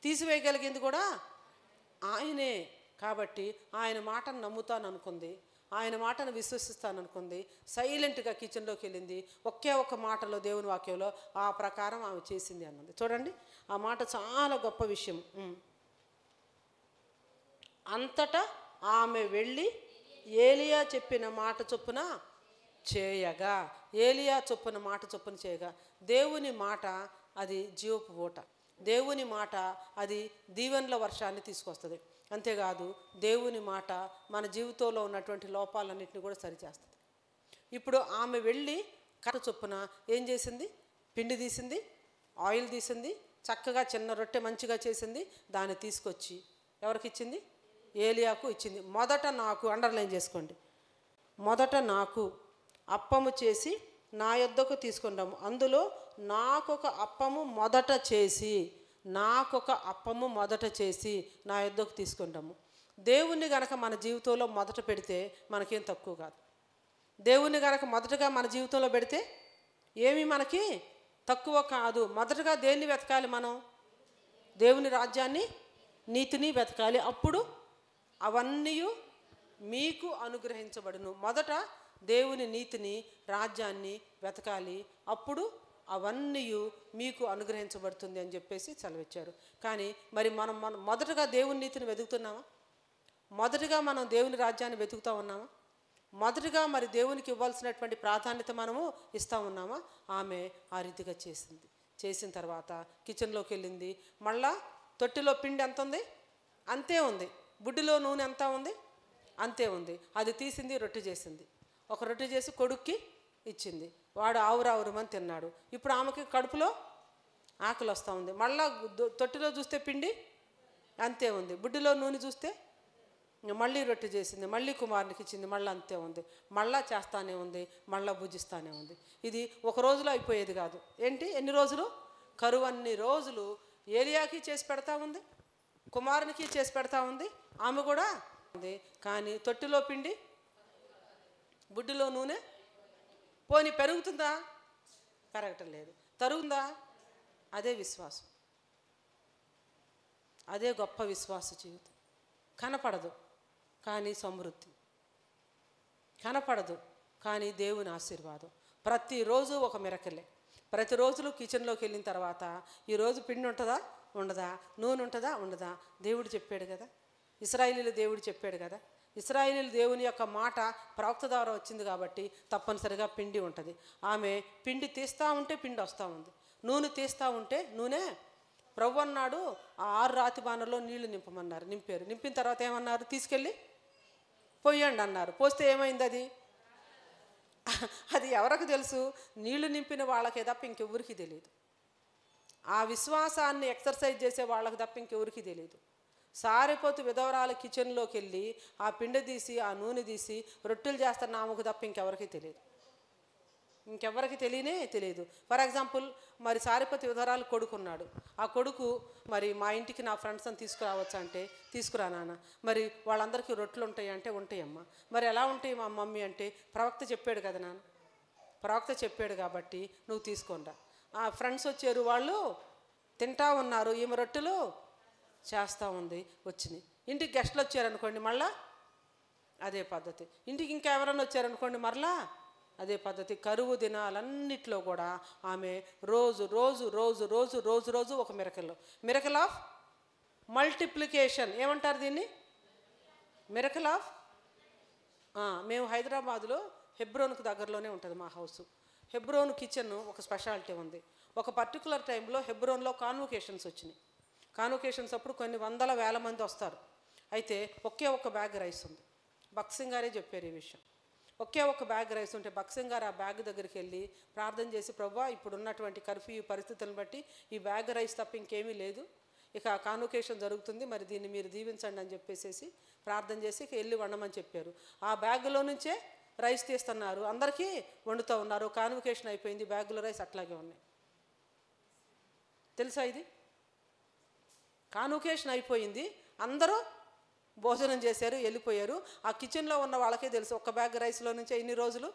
తీసివేయగలిగింది కూడా ఆయనే కాబట్టి ఆయన మాటను నమ్ముతాను అనుకుంది ఆయన మాటను విశ్వసిస్తాననుకుంది సైలెంట్గా కిచెన్లోకి వెళ్ళింది ఒకే ఒక్క మాటలో దేవుని వాక్యంలో ఆ ప్రకారం ఆమె చేసింది అన్నది చూడండి ఆ మాట చాలా గొప్ప విషయం ఉమ్. అంతటా ఆమె వెళ్ళి ఏలియా చెప్పిన మాట చొప్పున చేయగా ఏలియా చొప్పున మాట చొప్పున చేయగా దేవుని మాట అది జీవపు ఊట దేవుని మాట అది దీవెనల వర్షాన్ని తీసుకొస్తుంది అంతేకాదు దేవుని మాట మన జీవితంలో ఉన్నటువంటి లోపాలన్నింటినీ కూడా సరిచేస్తుంది ఇప్పుడు ఆమె వెళ్ళి కర్ర చొప్పున ఏం చేసింది పిండి తీసింది ఆయిల్ తీసింది చక్కగా చిన్న రొట్టె మంచిగా చేసింది దాన్ని తీసుకొచ్చి ఎవరికి ఇచ్చింది ఏలియాకు ఇచ్చింది మొదట నాకు అండర్లైన్ చేసుకోండి మొదట నాకు అప్పము చేసి నా యొద్దకు తీసుకుంటాము అందులో నాకొక అప్పము మొదట చేసి నాకొక అప్పము మొదట చేసి నా యొద్దకు తీసుకుంటాము దేవుణ్ణి గనక మన జీవితంలో మొదట పెడితే మనకేం తక్కువ కాదు దేవుణ్ణి గనక మొదటగా మన జీవితంలో పెడితే ఏమీ మనకి తక్కువ కాదు మొదటగా దేన్ని వెతకాలి మనం దేవుని రాజ్యాన్ని నీతిని వెతకాలి అప్పుడు అవన్నీ మీకు అనుగ్రహించబడును మొదట దేవుని నీతిని రాజ్యాన్ని వెతకాలి అప్పుడు అవన్నీ మీకు అనుగ్రహించబడుతుంది అని చెప్పేసి సెలవిచ్చారు కానీ మరి మనం మనం మొదటగా దేవుని నీతిని వెతుకుతున్నామా మొదటగా మనం దేవుని రాజ్యాన్ని వెతుకుతా ఉన్నామా మొదటగా మరి దేవునికి ఇవ్వాల్సినటువంటి ప్రాధాన్యత మనము ఇస్తా ఉన్నామా ఆమె ఆ రీతిగా చేసింది చేసిన తర్వాత కిచెన్లోకి వెళ్ళింది మళ్ళా తొట్టిలో పిండి ఎంత ఉంది అంతే ఉంది బుడ్డిలో నూనె ఎంత ఉంది అంతే ఉంది అది తీసింది రొట్టె చేసింది ఒక రొట్టె చేసి కొడుక్కి ఇచ్చింది వాడు ఆవురావురమని తిన్నాడు ఇప్పుడు ఆమెకి కడుపులో ఆకలి వస్తూ ఉంది మళ్ళా దు- తొట్టిలో చూస్తే పిండి అంతే ఉంది బుడ్డిలో నూనె చూస్తే ఇంక మళ్ళీ రొట్టె చేసింది మళ్ళీ కుమారునికి ఇచ్చింది మళ్ళీ అంతే ఉంది మళ్ళా చేస్తానే ఉంది మళ్ళా భుజిస్తానే ఉంది ఇది ఒక రోజులో అయిపోయేది కాదు ఏంటి ఎన్ని రోజులు కరువు అన్ని రోజులు ఏలియాకి చేసి పెడతా ఉంది కుమారునికి చేసి పెడతా ఉంది ఆమె కూడా ఉంది కానీ తొట్టిలో పిండి బుడ్డిలో నూనె పోని పెరుగుతుందా పెరగటం లేదు తరుగుందా అదే విశ్వాసం అదే గొప్ప విశ్వాస జీవితం కనపడదు కానీ సమృద్ధి కనపడదు కానీ దేవుని ఆశీర్వాదం ప్రతిరోజు ఒక మిరకలే ప్రతిరోజు కిచెన్లోకి వెళ్ళిన తర్వాత ఈరోజు పిండి ఉంటుందా ఉండదా నూనె ఉంటుందా ఉండదా దేవుడు చెప్పాడు కదా ఇస్రాయిలీల దేవుడు చెప్పాడు కదా ఇస్రాయిలీల దేవుని యొక్క మాట ప్రవక్త ద్వారా వచ్చింది కాబట్టి తప్పనిసరిగా పిండి ఉంటుంది ఆమె పిండి తీస్తూ ఉంటే పిండి వస్తూ ఉంది నూనె తీస్తూ ఉంటే నూనె ప్రభు అన్నాడు ఆ ఆరు రాతి బాణలో నీళ్లు నింపమన్నారు నింపారు నింపిన తర్వాత ఏమన్నారు తీసుకెళ్ళి పోయండి అన్నారు పోస్తే ఏమైంది అది అది ఎవరికి తెలుసు నీళ్లు నింపిన వాళ్ళకే తప్ప ఇంకెవరికి తెలియదు ఆ విశ్వాసాన్ని ఎక్సర్సైజ్ చేసే వాళ్ళకి తప్ప ఇంకెవరికి తెలియదు సారిపోతు విధవరాల కిచెన్లోకి వెళ్ళి ఆ పిండి తీసి ఆ నూనె తీసి రొట్టెలు చేస్తున్న ఆమెకు తప్ప ఇంకెవరికి తెలియదు ఇంకెవరికి తెలియనే తెలియదు ఫర్ ఎగ్జాంపుల్ మరి సారిపతి విధరాలు కొడుకున్నాడు ఆ కొడుకు మరి మా ఇంటికి నా ఫ్రెండ్స్ అని తీసుకురావచ్చు అంటే తీసుకురా నాన్న మరి వాళ్ళందరికీ రొట్టెలు ఉంటాయి అంటే ఉంటాయమ్మా మరి ఎలా ఉంటాయి మా మమ్మీ అంటే ప్రవక్త చెప్పాడు కదా నాన్న ప్రవక్త చెప్పాడు కాబట్టి నువ్వు తీసుకోండా ఆ ఫ్రెండ్స్ వచ్చారు వాళ్ళు తింటా ఉన్నారు ఈమె రొట్టెలు చేస్తూ ఉంది వచ్చినాయి ఇంటికి గెస్ట్లు వచ్చారనుకోండి మళ్ళా అదే పద్ధతి ఇంటికి ఇంకా ఎవరైనా వచ్చారనుకోండి మరలా అదే పద్ధతి కరువు దినాలన్నిట్లో కూడా ఆమె రోజు రోజు రోజు రోజు రోజు రోజు ఒక మిరకల్ మిరకల్ ఆఫ్ మల్టిప్లికేషన్ ఏమంటారు దీన్ని మిరకల్ ఆఫ్ ఆ, మేము హైదరాబాద్లో హెబ్రోన్కు దగ్గరలోనే ఉంటుంది మా హౌస్ హెబ్రోన్ కిచెన్ ఒక స్పెషాలిటీ ఉంది ఒక పర్టికులర్ టైంలో హెబ్రోన్లో కాన్వకేషన్స్ వచ్చినాయి కాన్వకేషన్స్ అప్పుడు కొన్ని వందల వేల మంది వస్తారు అయితే ఒకే ఒక్క బ్యాగ్ రైస్ ఉంది బక్సింగ్ గారే చెప్పారు ఈ విషయం ఒకే ఒక బ్యాగ్ రైస్ ఉంటే బక్సింగ్ గారు ఆ బ్యాగ్ దగ్గరికి వెళ్ళి ప్రార్థన చేసి ప్రభా ఇప్పుడు ఉన్నటువంటి కర్ఫ్యూ పరిస్థితులను బట్టి ఈ బ్యాగ్ రైస్ తప్ప ఇంకేమీ లేదు ఇక కాన్వకేషన్ జరుగుతుంది మరి దీన్ని మీరు దీవించండి అని చెప్పేసి ప్రార్థన చేసి ఇక వెళ్ళి వండమని చెప్పారు ఆ బ్యాగులో నుంచే రైస్ తీస్తున్నారు అందరికీ వండుతూ ఉన్నారు కాన్వకేషన్ అయిపోయింది బ్యాగులో రైస్ అట్లాగే ఉన్నాయి తెలుసా ఇది కాన్వకేషన్ అయిపోయింది అందరూ భోజనం చేశారు వెళ్ళిపోయారు ఆ కిచెన్లో ఉన్న వాళ్ళకే తెలుసు ఒక్క బ్యాగ్ రైస్లో నుంచే ఇన్ని రోజులు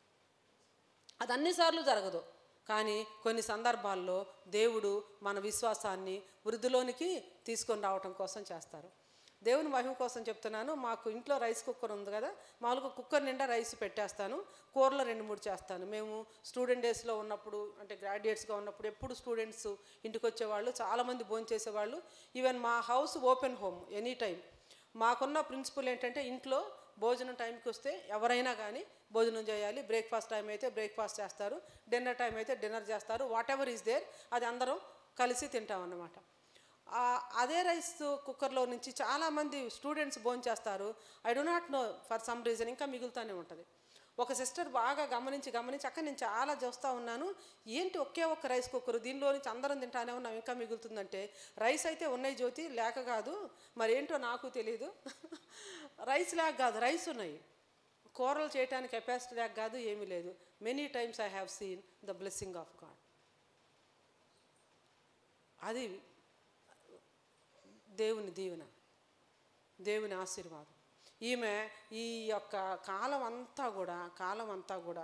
అది అన్నిసార్లు జరగదు కానీ కొన్ని సందర్భాల్లో దేవుడు మన విశ్వాసాన్ని వృద్ధిలోనికి తీసుకొని రావటం కోసం చేస్తారు దేవుని మహిమ కోసం చెప్తున్నాను మాకు ఇంట్లో రైస్ కుక్కర్ ఉంది కదా మామూలుగా కుక్కర్ నిండా రైస్ పెట్టేస్తాను కూరలో రెండు మూడు చేస్తాను మేము స్టూడెంట్ డేస్లో ఉన్నప్పుడు అంటే గ్రాడ్యుయేట్స్గా ఉన్నప్పుడు ఎప్పుడు స్టూడెంట్స్ ఇంటికి వచ్చేవాళ్ళు చాలామంది భోజనం చేసేవాళ్ళు ఈవెన్ మా house open home any time మాకున్న ప్రిన్సిపల్ ఏంటంటే ఇంట్లో భోజనం టైంకి వస్తే ఎవరైనా కానీ భోజనం చేయాలి బ్రేక్ఫాస్ట్ టైం అయితే బ్రేక్ఫాస్ట్ చేస్తారు డిన్నర్ టైం అయితే డిన్నర్ చేస్తారు వాట్ ఎవర్ ఈస్ దేర్ అది అందరం కలిసి తింటాం అన్నమాట ఆ, అదే రైస్ కుక్కర్లో నుంచి చాలామంది స్టూడెంట్స్ భోజనం చేస్తారు I do not know for some reason ఇంకా మిగులుతూనే ఉంటుంది ఒక సిస్టర్ బాగా గమనించి గమనించి అక్కడ నేను చాలా చూస్తూ ఉన్నాను ఏంటి ఒకే ఒక్క రైస్ కుక్కర్ దీనిలో నుంచి అందరం తింటానే ఉన్నాం ఇంకా మిగులుతుందంటే రైస్ అయితే ఉన్నాయి జ్యోతి లేక కాదు మరి ఏంటో నాకు తెలియదు రైస్ లేక కాదు రైస్ ఉన్నాయి కూరలు చేయడానికి కెపాసిటీ లేక కాదు ఏమీ లేదు many times I have seen the blessing of god అది దేవుని దీవెన దేవుని ఆశీర్వాదం ఈమె ఈ యొక్క కాలం అంతా కూడా కాలం అంతా కూడా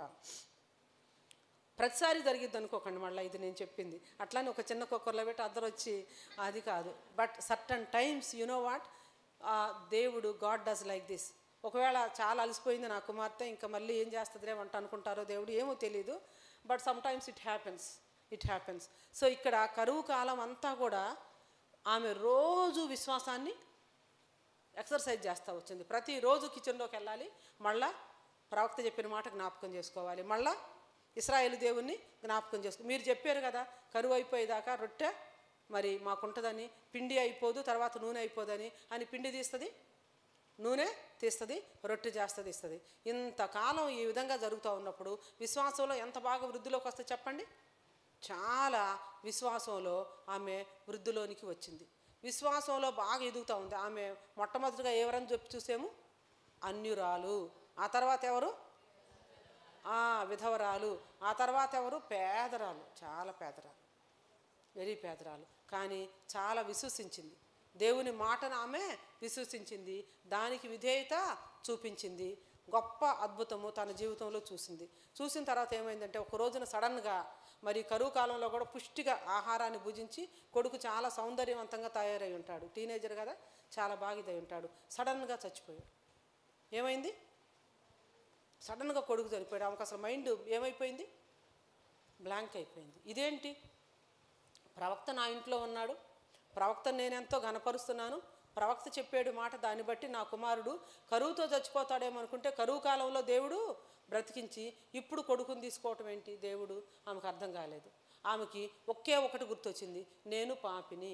ప్రతిసారి జరిగిద్ది అనుకోకండి మళ్ళీ ఇది నేను చెప్పింది అట్లానే ఒక చిన్న కుక్కర్లో పెట్టి అద్దరు వచ్చి అది కాదు but certain times you know what దేవుడు గాడ్ డస్ లైక్ దిస్ ఒకవేళ చాలా అలసిపోయింది నా కుమార్తె ఇంకా మళ్ళీ ఏం చేస్తుందిలే వంట అనుకుంటారో దేవుడు ఏమో తెలియదు but sometimes it happens it happens so ఇక్కడ కరువు కాలం అంతా కూడా ఆమె రోజు విశ్వాసాన్ని ఎక్సర్సైజ్ చేస్తూ వచ్చింది ప్రతిరోజు కిచెన్లోకి వెళ్ళాలి మళ్ళా ప్రవక్త చెప్పిన మాట జ్ఞాపకం చేసుకోవాలి మళ్ళా ఇస్రాయేల్ దేవుణ్ణి జ్ఞాపకం చేసుకో మీరు చెప్పారు కదా కరువు అయిపోయేదాకా రొట్టె మరి మాకుంటుందని పిండి అయిపోదు తర్వాత నూనె అయిపోదని అని పిండి తీస్తుంది నూనె తీస్తుంది రొట్టె చేస్తుంది ఇస్తుంది ఇంతకాలం ఈ విధంగా జరుగుతూ ఉన్నప్పుడు విశ్వాసంలో ఎంత బాగా వృద్ధిలోకి వస్తే చెప్పండి చాలా విశ్వాసంలో ఆమె వృద్ధిలోనికి వచ్చింది విశ్వాసంలో బాగా ఎదుగుతూ ఉంది ఆమె మొట్టమొదటిగా ఎవరని చెప్పి చూసాము అన్యురాలు ఆ తర్వాత ఎవరు ఆ, విధవరాలు ఆ తర్వాత ఎవరు పేదరాలు చాలా పేదరాలు వెరీ పేదరాలు కానీ చాలా విశ్వసించింది దేవుని మాటను ఆమె విశ్వసించింది దానికి విధేయత చూపించింది గొప్ప అద్భుతము తన జీవితంలో చూసింది చూసిన తర్వాత ఏమైందంటే ఒక రోజున సడన్గా మరి కరువు కాలంలో కూడా పుష్టిగా ఆహారాన్ని భుజించి కొడుకు చాలా సౌందర్యవంతంగా తయారై ఉంటాడు టీనేజర్ కదా చాలా బాగా ఇదై ఉంటాడు సడన్గా చచ్చిపోయాడు ఏమైంది సడన్గా కొడుకు చనిపోయాడు ఆమెకు అసలు మైండ్ ఏమైపోయింది బ్లాంక్ అయిపోయింది ఇదేంటి ప్రవక్త నా ఇంట్లో ఉన్నాడు ప్రవక్తను నేను ఎంతో ఘనపరుస్తున్నాను ప్రవక్త చెప్పాడు మాట దాన్ని బట్టి నా కుమారుడు కరువుతో చచ్చిపోతాడేమో అనుకుంటే కరువు కాలంలో దేవుడు బ్రతికించి ఇప్పుడు కొడుకుని తీసుకోవటం ఏంటి దేవుడు ఆమెకు అర్థం కాలేదు ఆమెకి ఒకే ఒకటి గుర్తొచ్చింది నేను పాపిని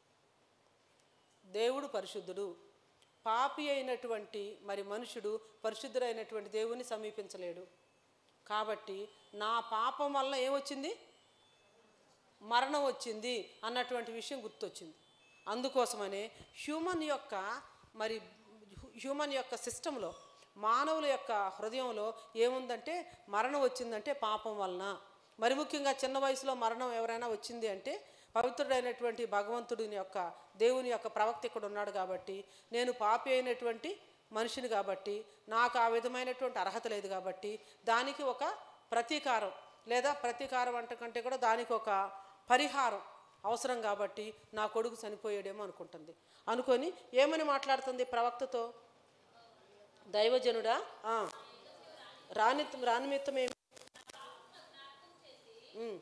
దేవుడు పరిశుద్ధుడు పాపి అయినటువంటి మరి మనుషుడు పరిశుద్ధుడైనటువంటి దేవుని సమీపించలేడు కాబట్టి నా పాపం వల్ల ఏమొచ్చింది మరణం వచ్చింది అన్నటువంటి విషయం గుర్తొచ్చింది అందుకోసమనే హ్యూమన్ యొక్క మరి హ్యూమన్ యొక్క సిస్టంలో మానవుల యొక్క హృదయంలో ఏముందంటే మరణం వచ్చిందంటే పాపం వలన మరి ముఖ్యంగా చిన్న వయసులో మరణం ఎవరైనా వచ్చింది అంటే పవిత్రుడైనటువంటి భగవంతుడిని యొక్క దేవుని యొక్క ప్రవక్త ఇక్కడ ఉన్నాడు కాబట్టి నేను పాపి అయినటువంటి మనిషిని కాబట్టి నాకు ఆ విధమైనటువంటి అర్హత లేదు కాబట్టి దానికి ఒక ప్రతీకారం లేదా ప్రతీకారం అంటే కంటే కూడా దానికి ఒక పరిహారం అవసరం కాబట్టి నా కొడుకు చనిపోయాడేమో అనుకుంటుంది అనుకొని ఏమని మాట్లాడుతుంది ప్రవక్తతో దైవజనుడా ఆ, రాని రానిమిత్తం ఏమి ఉమ్.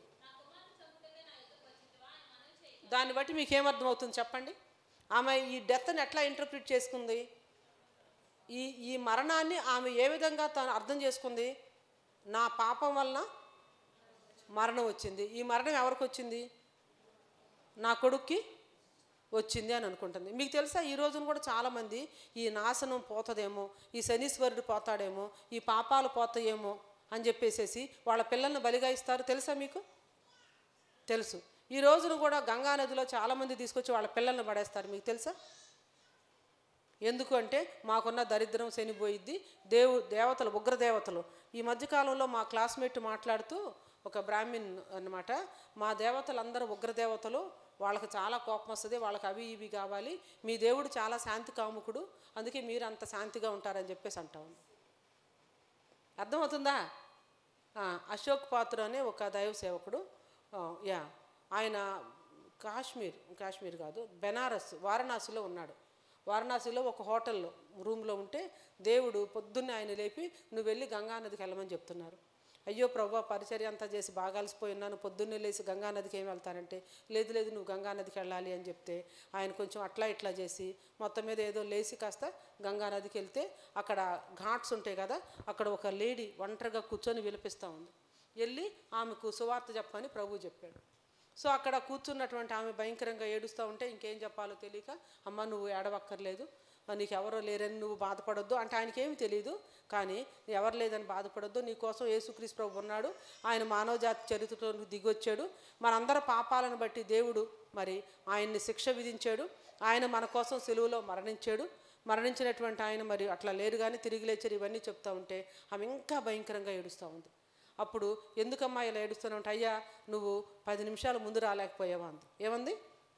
దాన్ని బట్టి మీకు ఏమర్థమవుతుంది చెప్పండి ఆమె ఈ డెత్ని ఎట్లా ఇంటర్ప్రిట్ చేసుకుంది ఈ ఈ మరణాన్ని ఆమె ఏ విధంగా తాను అర్థం చేసుకుంది నా పాపం వలన మరణం వచ్చింది ఈ మరణం ఎవరికి వచ్చింది నా కొడుక్కి వచ్చింది అని అనుకుంటుంది మీకు తెలుసా ఈ రోజున కూడా చాలామంది ఈ నాశనం పోతుందేమో ఈ శనీశ్వరుడు పోతాడేమో ఈ పాపాలు పోతాయేమో అని చెప్పేసేసి వాళ్ళ పిల్లల్ని బలిగా ఇస్తారు తెలుసా మీకు తెలుసు ఈ రోజున కూడా గంగా నదిలో చాలామంది తీసుకొచ్చి వాళ్ళ పిల్లల్ని పడేస్తారు మీకు తెలుసా ఎందుకు అంటే మాకున్న దరిద్రం శనిపోయిద్ది దేవు దేవతలు ఉగ్రదేవతలు ఈ మధ్యకాలంలో మా క్లాస్మేట్ మాట్లాడుతూ ఒక బ్రాహ్మిన్ అన్నమాట మా దేవతలందరూ ఉగ్రదేవతలు వాళ్ళకి చాలా కోపం వస్తుంది వాళ్ళకి అవి ఇవి కావాలి మీ దేవుడు చాలా శాంతి కాముకుడు అందుకే మీరు అంత శాంతిగా ఉంటారని చెప్పేసి అంటాం అర్థమవుతుందా ఆ, అశోక్ పాత్ర అనే ఒక దైవ సేవకుడు ఆ, యా ఆయన కాశ్మీర్ కాశ్మీర్ కాదు బెనారస్ వారణాసిలో ఉన్నాడు వారణాసిలో ఒక హోటల్లో రూమ్లో ఉంటే దేవుడు పొద్దున్నే ఆయన లేపి నువ్వు వెళ్ళి గంగా నదికి వెళ్ళమని చెప్తున్నారు అయ్యో ప్రభా పరిచర్య అంతా చేసి బాగా అలసిపోయి ఉన్నాను పొద్దున్నే లేచి గంగా నదికి ఏం వెళ్తానంటే లేదు లేదు నువ్వు గంగా నదికి వెళ్ళాలి అని చెప్తే ఆయన కొంచెం అట్లా ఇట్లా చేసి మొత్తం మీద ఏదో లేచి కాస్త గంగా నదికి వెళ్తే అక్కడ ఘాట్స్ ఉంటాయి కదా అక్కడ ఒక లేడీ ఒంటరిగా కూర్చొని విలపిస్తూ ఉంది వెళ్ళి ఆమెకు సువార్త చెప్పని ప్రభు చెప్పాడు సో అక్కడ కూర్చున్నటువంటి ఆమె భయంకరంగా ఏడుస్తూ ఉంటే ఇంకేం చెప్పాలో తెలియక అమ్మ నువ్వు ఏడవక్కర్లేదు నీకు ఎవరో లేరని నువ్వు బాధపడొద్దు అంటే ఆయనకి ఏమి తెలియదు కానీ ఎవరు లేదని బాధపడొద్దు నీ కోసం యేసుక్రీస్తు ప్రభు ఉన్నాడు ఆయన మానవ జాతి చరిత్రలో దిగొచ్చాడు మనందరి పాపాలను బట్టి దేవుడు మరి ఆయన్ని శిక్ష విధించాడు ఆయన మన కోసం సెలువులో మరణించాడు మరణించినటువంటి ఆయన మరి అట్లా లేరు కానీ తిరిగి లేచారు ఇవన్నీ చెప్తా ఉంటే ఆమె ఇంకా భయంకరంగా ఏడుస్తూ ఉంది అప్పుడు ఎందుకమ్మా ఇలా ఏడుస్తూనే ఉంటా అయ్యా నువ్వు పది నిమిషాలు ముందు రాలేకపోయావా అంది ఏమంది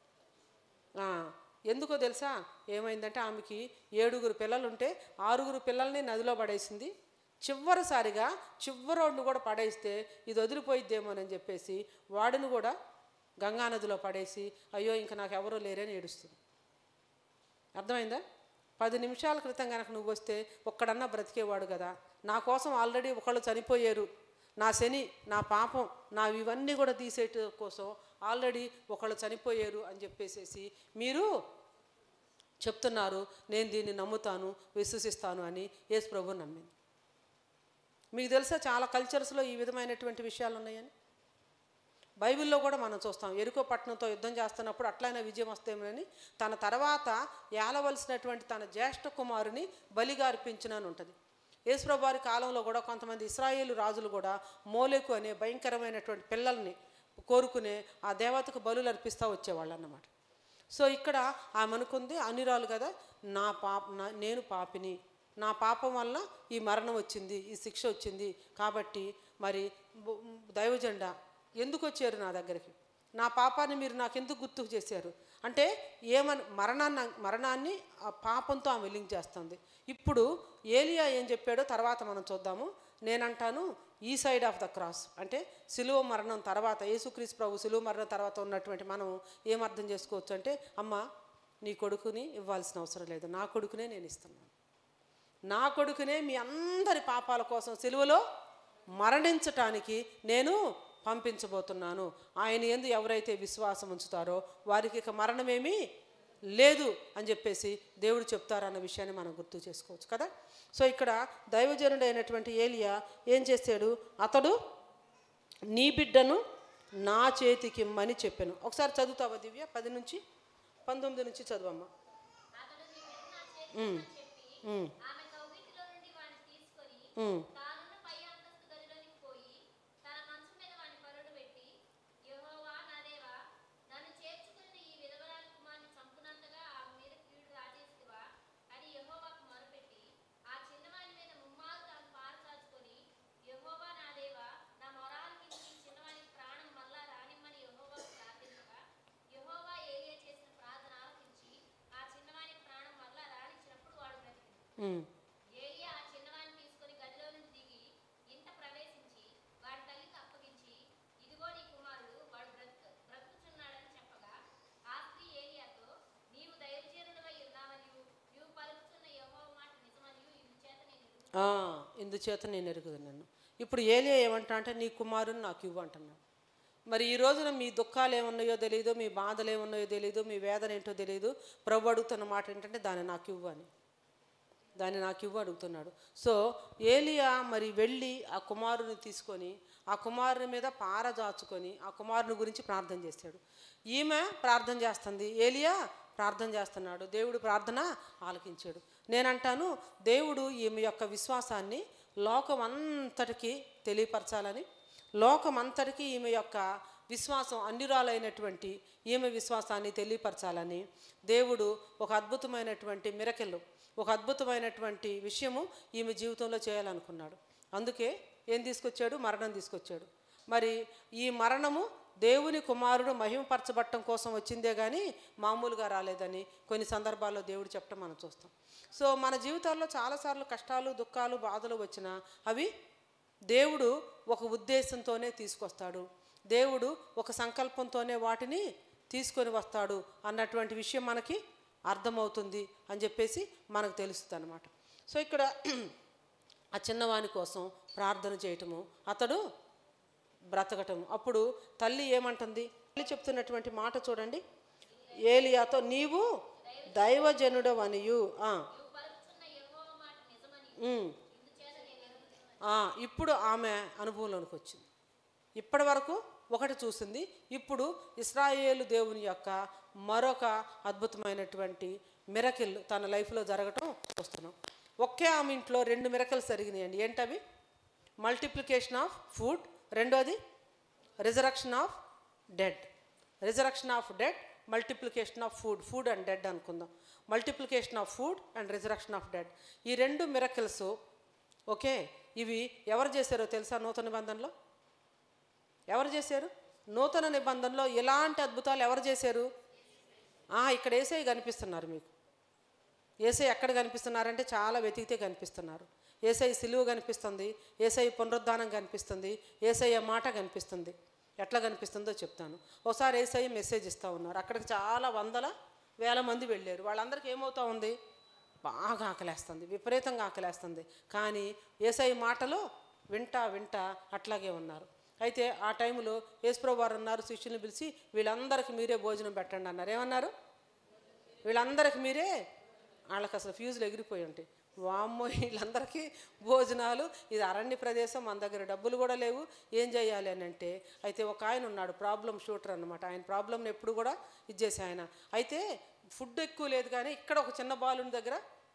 ఆ, ఎందుకో తెలుసా ఏమైందంటే ఆమెకి ఏడుగురు పిల్లలుంటే ఆరుగురు పిల్లల్ని నదిలో పడేసింది చివరిసారిగా చివరోడ్ని కూడా పడేస్తే ఇది వదిలిపోయిద్దేమోనని చెప్పేసి వాడిని కూడా గంగా నదిలో పడేసి అయ్యో ఇంకా నాకు ఎవరో లేరని ఏడుస్తుంది అర్థమైందా పది నిమిషాల క్రితం కనుక నువ్వు వస్తే ఒక్కడన్నా బ్రతికేవాడు కదా నా కోసం ఆల్రెడీ ఒకళ్ళు చనిపోయారు నా శని నా పాపం నా ఇవన్నీ కూడా తీసేట కోసం ఆల్రెడీ ఒకళ్ళు చనిపోయారు అని చెప్పేసేసి మీరు చెప్తున్నారు నేను దీన్ని నమ్ముతాను విశ్వసిస్తాను అని యేసు ప్రభు నమ్మింది మీకు తెలుసా చాలా కల్చర్స్లో ఈ విధమైనటువంటి విషయాలు ఉన్నాయని బైబిల్లో కూడా మనం చూస్తాం ఎరుకో పట్టణంతో యుద్ధం చేస్తున్నప్పుడు అట్లయినా విజయం వస్తేమని తన తర్వాత ఏలవలసినటువంటి తన జ్యేష్ఠ కుమారుని బలిగా అర్పించినని ఉంటుంది యేసుప్రభు వారి కాలంలో కూడా కొంతమంది ఇస్రాయేలు రాజులు కూడా మోలేకు అనే భయంకరమైనటువంటి పిల్లల్ని కోరుకునే ఆ దేవతకు బలులు అర్పిస్తూ వచ్చేవాళ్ళు అన్నమాట సో ఇక్కడ ఆమె అనుకుంది అనిరాలు కదా నా పాప నా నేను పాపిని నా పాపం వల్ల ఈ మరణం వచ్చింది ఈ శిక్ష వచ్చింది కాబట్టి మరి బు- దైవజెండా ఎందుకు వచ్చారు నా దగ్గరికి నా పాపాన్ని మీరు నాకు ఎందుకు గుర్తుకు చేశారు అంటే ఏమని మరణాన్ని మరణాన్ని ఆ పాపంతో ఆమె లింక్ చేస్తుంది ఇప్పుడు ఏలియా ఏం చెప్పాడో తర్వాత మనం చూద్దాము నేనంటాను ఈ సైడ్ ఆఫ్ ద క్రాస్ అంటే సిలువ మరణం తర్వాత యేసుక్రీస్తు ప్రభు సిలువ మరణం తర్వాత ఉన్నటువంటి మనం ఏం అర్థం చేసుకోవచ్చు అంటే అమ్మ నీ కొడుకుని ఇవ్వాల్సిన అవసరం లేదు నా కొడుకునే నేను ఇస్తున్నాను నా కొడుకునే మీ అందరి పాపాల కోసం సిలువలో మరణించటానికి నేను పంపించబోతున్నాను ఆయన ఎందు ఎవరైతే విశ్వాసం ఉంచుతారో వారికి ఇక మరణమేమీ లేదు అని చెప్పేసి దేవుడు చెప్తారన్న విషయాన్ని మనం గుర్తు చేసుకోవచ్చు కదా సో ఇక్కడ దైవజనుడు అయినటువంటి ఏలియా ఏం చేశాడు అతడు నీ బిడ్డను నా చేతికి ఇమ్మని చెప్పాను ఒకసారి చదువుతావా దివ్య పది నుంచి పంతొమ్మిది నుంచి చదువమ్మా అతడు నీ బిడ్డ నా చేతికి ఇమ్మని చెప్పి ఉమ్, ఆమె కౌగిటిలో నుండి వాడిని తీసుకొని ఉమ్. తానున్న పై అంతస్తు గదిలోనికి పోయి తన మంచం మీద వాడిని పరుడు పెట్టి యెహోవా నా దేవా నన్ను చేర్చుకుని ఈ విధవరాలి కుమారుని చంపునంతగా ఆమె మీద కీడు రాజేస్తువా అని యెహోవాకు మొరపెట్టి ఆ చిన్నవాని మీద ముమ్మారు తాను పారచాచుకొని యెహోవా నా దేవా నా మొరాలకి ఈ చిన్నవానికి ప్రాణం మళ్ళా రానిమ్మని యెహోవాకు ప్రార్థించగా యెహోవా ఏలియా చేసిన ప్రార్థన ఆలకించి ఆ చిన్నవానికి ప్రాణం మళ్ళా రానిచ్చినప్పుడు వాడు బ్రతికింది ఉమ్. ఏలియా ఆ చిన్నవాడిని తీసుకొని గదిలో నుంచి దిగి ఇంట ప్రవేశించి వాడి తల్లికి అప్పగించి ఇదిగో నీ కుమారుడు వాడు బ్రతుకు బ్రతుకుచున్నాడని చెప్పగా ఆ స్త్రీ ఏలియాతో నీవు దైవజనుడవై ఉన్నావనియు నీవు పలుకుతున్న యెహోవా మాట నిజమనియు ఇందుచేత నేను ఎరుగుదును. ఆ, ఇందుచేత నేను ఎరుగుదు నన్ను ఇప్పుడు ఏలియా ఏమంటా అంటే నీ కుమారుని నాకు ఇవ్వు అంటున్నాడు మరి ఈ రోజున మీ దుఃఖాలు ఏమున్నాయో తెలియదు మీ బాధలు ఏమున్నాయో తెలియదు మీ వేదన ఏంటో తెలియదు ప్రభు అడుగుతున్న మాట ఏంటంటే దాన్ని నాకు ఇవ్వు అని దాన్ని నాకు ఇవ్వు అడుగుతున్నాడు సో ఏలియా మరి వెళ్ళి ఆ కుమారుని తీసుకొని ఆ కుమారుని మీద పారజాచుకొని ఆ కుమారుని గురించి ప్రార్థన చేశాడు ఈమె ప్రార్థన చేస్తుంది ఏలియా ప్రార్థన చేస్తున్నాడు దేవుడు ప్రార్థన ఆలకించాడు నేనంటాను దేవుడు ఈమె యొక్క విశ్వాసాన్ని లోకం అంతటికీ తెలియపరచాలని లోకమంతటికీ ఈమె యొక్క విశ్వాసం అన్నిరాలైనటువంటి ఈమె విశ్వాసాన్ని తెలియపరచాలని దేవుడు ఒక అద్భుతమైనటువంటి మిరకెళ్ళు ఒక అద్భుతమైనటువంటి విషయము ఈమె జీవితంలో చేయాలనుకున్నాడు అందుకే ఏం తీసుకొచ్చాడు మరణం తీసుకొచ్చాడు మరి ఈ మరణము దేవుని కుమారుడు మహిమపరచబట్టం కోసం వచ్చిందే కానీ మామూలుగా రాలేదని కొన్ని సందర్భాల్లో దేవుడు చెప్పడం మనం చూస్తాం సో మన జీవితాల్లో చాలాసార్లు కష్టాలు దుఃఖాలు బాధలు వచ్చినా అవి దేవుడు ఒక ఉద్దేశంతోనే తీసుకొస్తాడు దేవుడు ఒక సంకల్పంతోనే వాటిని తీసుకొని వస్తాడు అన్నటువంటి విషయం మనకి అర్థమవుతుంది అని చెప్పేసి మనకు తెలుస్తుంది అనమాట సో ఇక్కడ ఆ చిన్నవాని కోసం ప్రార్థన చేయటము అతడు బ్రతకటం అప్పుడు తల్లి ఏమంటుంది తల్లి చెప్తున్నటువంటి మాట చూడండి ఏలియాతో నీవు దైవజనుడు అనియు ఆ, నువ్వు పలుకుతున్న యెహోవా మాట నిజమని ఉమ్. ఇందుచేత నేను ఎరుగుదును. ఆ, ఇప్పుడు ఆమె అనుభవంలోనికి వచ్చింది ఇప్పటి వరకు ఒకటి చూసింది ఇప్పుడు ఇస్రాయేలు దేవుని యొక్క మరొక అద్భుతమైనటువంటి మిరకిల్ తన లైఫ్లో జరగటం చూస్తున్నాం ఒకే ఆమె ఇంట్లో రెండు మిరకల్స్ జరిగినాయండి ఏంటవి మల్టిప్లికేషన్ ఆఫ్ ఫుడ్ రెండోది resurrection of dead resurrection of dead multiplication of food food and dead అనుకుందాం multiplication of food and resurrection of dead ఈ రెండు మిరకిల్స్ ఓకే ఇవి ఎవరు చేశారో తెలుసా నూతన నిబంధనలో ఎవరు చేశారు నూతన నిబంధనలో ఎలాంటి అద్భుతాలు ఎవరు చేశారు ఆ, ఇక్కడ ఏసై కనిపిస్తున్నారు మీకు ఏసై ఎక్కడ కనిపిస్తున్నారంటే చాలా వెతికితే కనిపిస్తున్నారు ఏసై సిలువ కనిపిస్తుంది ఏసై పునరుద్ధానం కనిపిస్తుంది ఏసయ్య మాట కనిపిస్తుంది ఎట్లా కనిపిస్తుందో చెప్తాను ఒకసారి ఏసై మెసేజ్ ఇస్తూ ఉన్నారు అక్కడికి చాలా వందల వేల మంది వెళ్ళారు వాళ్ళందరికీ ఏమవుతా ఉంది బాగా ఆకలేస్తుంది విపరీతంగా ఆకలేస్తుంది కానీ ఏసై మాటలు వింటా వింటా అట్లాగే ఉన్నారు అయితే ఆ టైంలో యేసుప్రభు వారు అన్నారు శిష్యుల్ని పిలిచి వీళ్ళందరికీ మీరే భోజనం పెట్టండి అన్నారు ఏమన్నారు వీళ్ళందరికి మీరే వాళ్ళకి అసలు ఫ్యూజులు ఎగిరిపోయి ఉంటాయి వామ్మో వీళ్ళందరికీ భోజనాలు ఇది అరణ్య ప్రదేశం మన దగ్గర డబ్బులు కూడా లేవు ఏం చేయాలి అని అంటే అయితే ఒక ఆయన ఉన్నాడు ప్రాబ్లం షూటర్ అనమాట ఆయన ప్రాబ్లమ్ని ఎప్పుడు కూడా ఇచ్చేసి ఆయన అయితే ఫుడ్ ఎక్కువ లేదు కానీ ఇక్కడ ఒక చిన్న బాలుని దగ్గర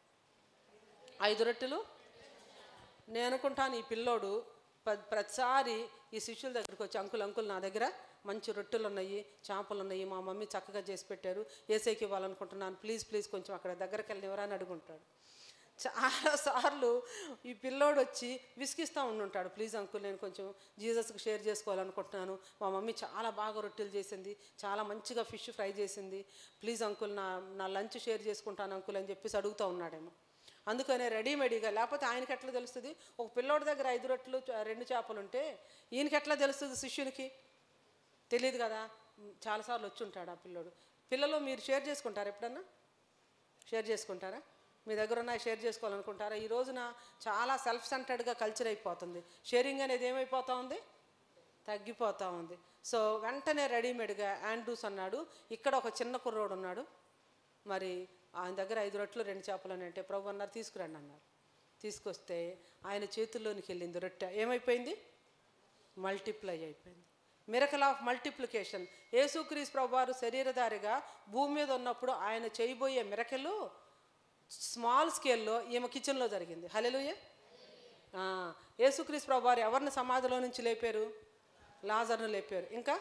ఐదు రొట్టెలు నేను అనుకుంటాను ఈ పిల్లోడు ప- ప్రతిసారి ఈ శిష్యుల దగ్గరికి వచ్చి అంకుల్ అంకుల్ నా దగ్గర మంచి రొట్టెలు ఉన్నాయి చేపలు ఉన్నాయి మా మమ్మీ చక్కగా చేసి పెట్టారు ఏసైకి ఇవ్వాలనుకుంటున్నాను ప్లీజ్ ప్లీజ్ కొంచెం అక్కడ దగ్గరికి వెళ్ళినవరా అని అడుగుంటాడు చాలాసార్లు ఈ పిల్లోడు వచ్చి విసిగిస్తూ ఉండుంటాడు ప్లీజ్ అంకుల్ నేను కొంచెం జీసస్కి షేర్ చేసుకోవాలనుకుంటున్నాను మా మమ్మీ చాలా బాగా రొట్టెలు చేసింది చాలా మంచిగా ఫిష్ ఫ్రై చేసింది ప్లీజ్ అంకుల్ నా నా లంచ్ షేర్ చేసుకుంటాను అంకుల్ అని చెప్పేసి అడుగుతూ ఉన్నాడేమో అందుకనే రెడీమేడీగా లేకపోతే ఆయనకి ఎట్లా తెలుస్తుంది ఒక పిల్లోడి దగ్గర ఐదు రొట్టెలు చ- రెండు చేపలు ఉంటే ఈయనకి ఎట్లా తెలుస్తుంది శిష్యునికి తెలియదు కదా మ్, చాలాసార్లు వచ్చి ఉంటాడు ఆ పిల్లోడు పిల్లలు మీరు షేర్ చేసుకుంటారా ఎప్పుడన్నా షేర్ చేసుకుంటారా మీ దగ్గర ఉన్న షేర్ చేసుకోవాలనుకుంటారా ఈ రోజున చాలా సెల్ఫ్ సెంటర్డ్గా కల్చర్ అయిపోతుంది షేరింగ్ అనేది ఏమైపోతా ఉంది తగ్గిపోతూ ఉంది సో వెంటనే రెడీమేడ్గా ఆండ్రూస్ అన్నాడు ఇక్కడ ఒక చిన్న కుర్రోడు ఉన్నాడు మరి ఆయన దగ్గర ఐదు రొట్టెలు రెండు చేపలు అని అంటే ప్రభు అన్నారు తీసుకురండి అన్నారు తీసుకొస్తే ఆయన చేతుల్లోనికి వెళ్ళింది రొట్టె ఏమైపోయింది మల్టిప్లై అయిపోయింది మిరకల్ ఆఫ్ మల్టిప్లికేషన్ యేసుక్రీస్ ప్రభువారు శరీరధారిగా భూమి మీద ఉన్నప్పుడు ఆయన చేయబోయే మిరకలు స్మాల్ స్కేల్లో ఈమె కిచెన్లో జరిగింది హలెలుయ యేసుక్రీస్ ప్రభువారు ఎవరిని సమాధిలో నుంచి లేపారు లాజర్ను లేపారు ఇంకా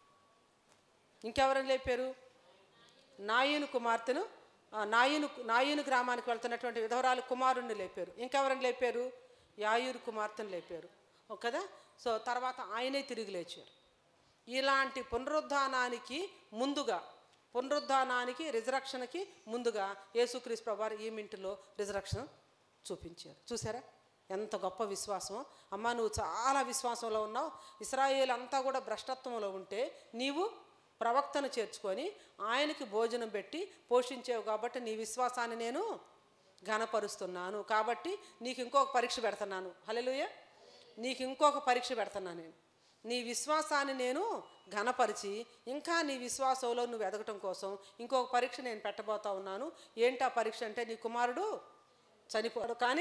ఇంకెవరిని లేపారు నాయను కుమార్తెను ఆ, నాయను నాయను గ్రామానికి వెళ్తున్నటువంటి విధవరాలు కుమారుణ్ణి లేపారు ఇంకెవరిని లేపారు యాయూరు కుమార్తెను లేపారు ఓ కదా సో తర్వాత ఆయనే తిరిగి లేచారు ఇలాంటి పునరుద్ధానానికి ముందుగా పునరుద్ధానానికి రిజరక్షన్కి ముందుగా యేసుక్రీస్తు ప్రభువారు ఈ మింటిలో రిజరక్షన్ చూపించారు చూసారా ఎంత గొప్ప విశ్వాసం అమ్మ నువ్వు చాలా విశ్వాసంలో ఉన్నావు ఇస్రాయేల్ అంతా కూడా భ్రష్టత్వంలో ఉంటే నీవు ప్రవక్తను చేర్చుకొని ఆయనకి భోజనం పెట్టి పోషించావు కాబట్టి నీ విశ్వాసాన్ని నేను ఘనపరుస్తున్నాను కాబట్టి నీకు ఇంకొక పరీక్ష పెడుతున్నాను హల్లెలూయా నీకు ఇంకొక పరీక్ష పెడుతున్నాను నేను నీ విశ్వాసాన్ని నేను ఘనపరిచి ఇంకా నీ విశ్వాసంలో నువ్వు ఎదగటం కోసం ఇంకొక పరీక్ష నేను పెట్టబోతా ఉన్నాను ఏంటా పరీక్ష అంటే నీ కుమారుడు చనిపోడు కానీ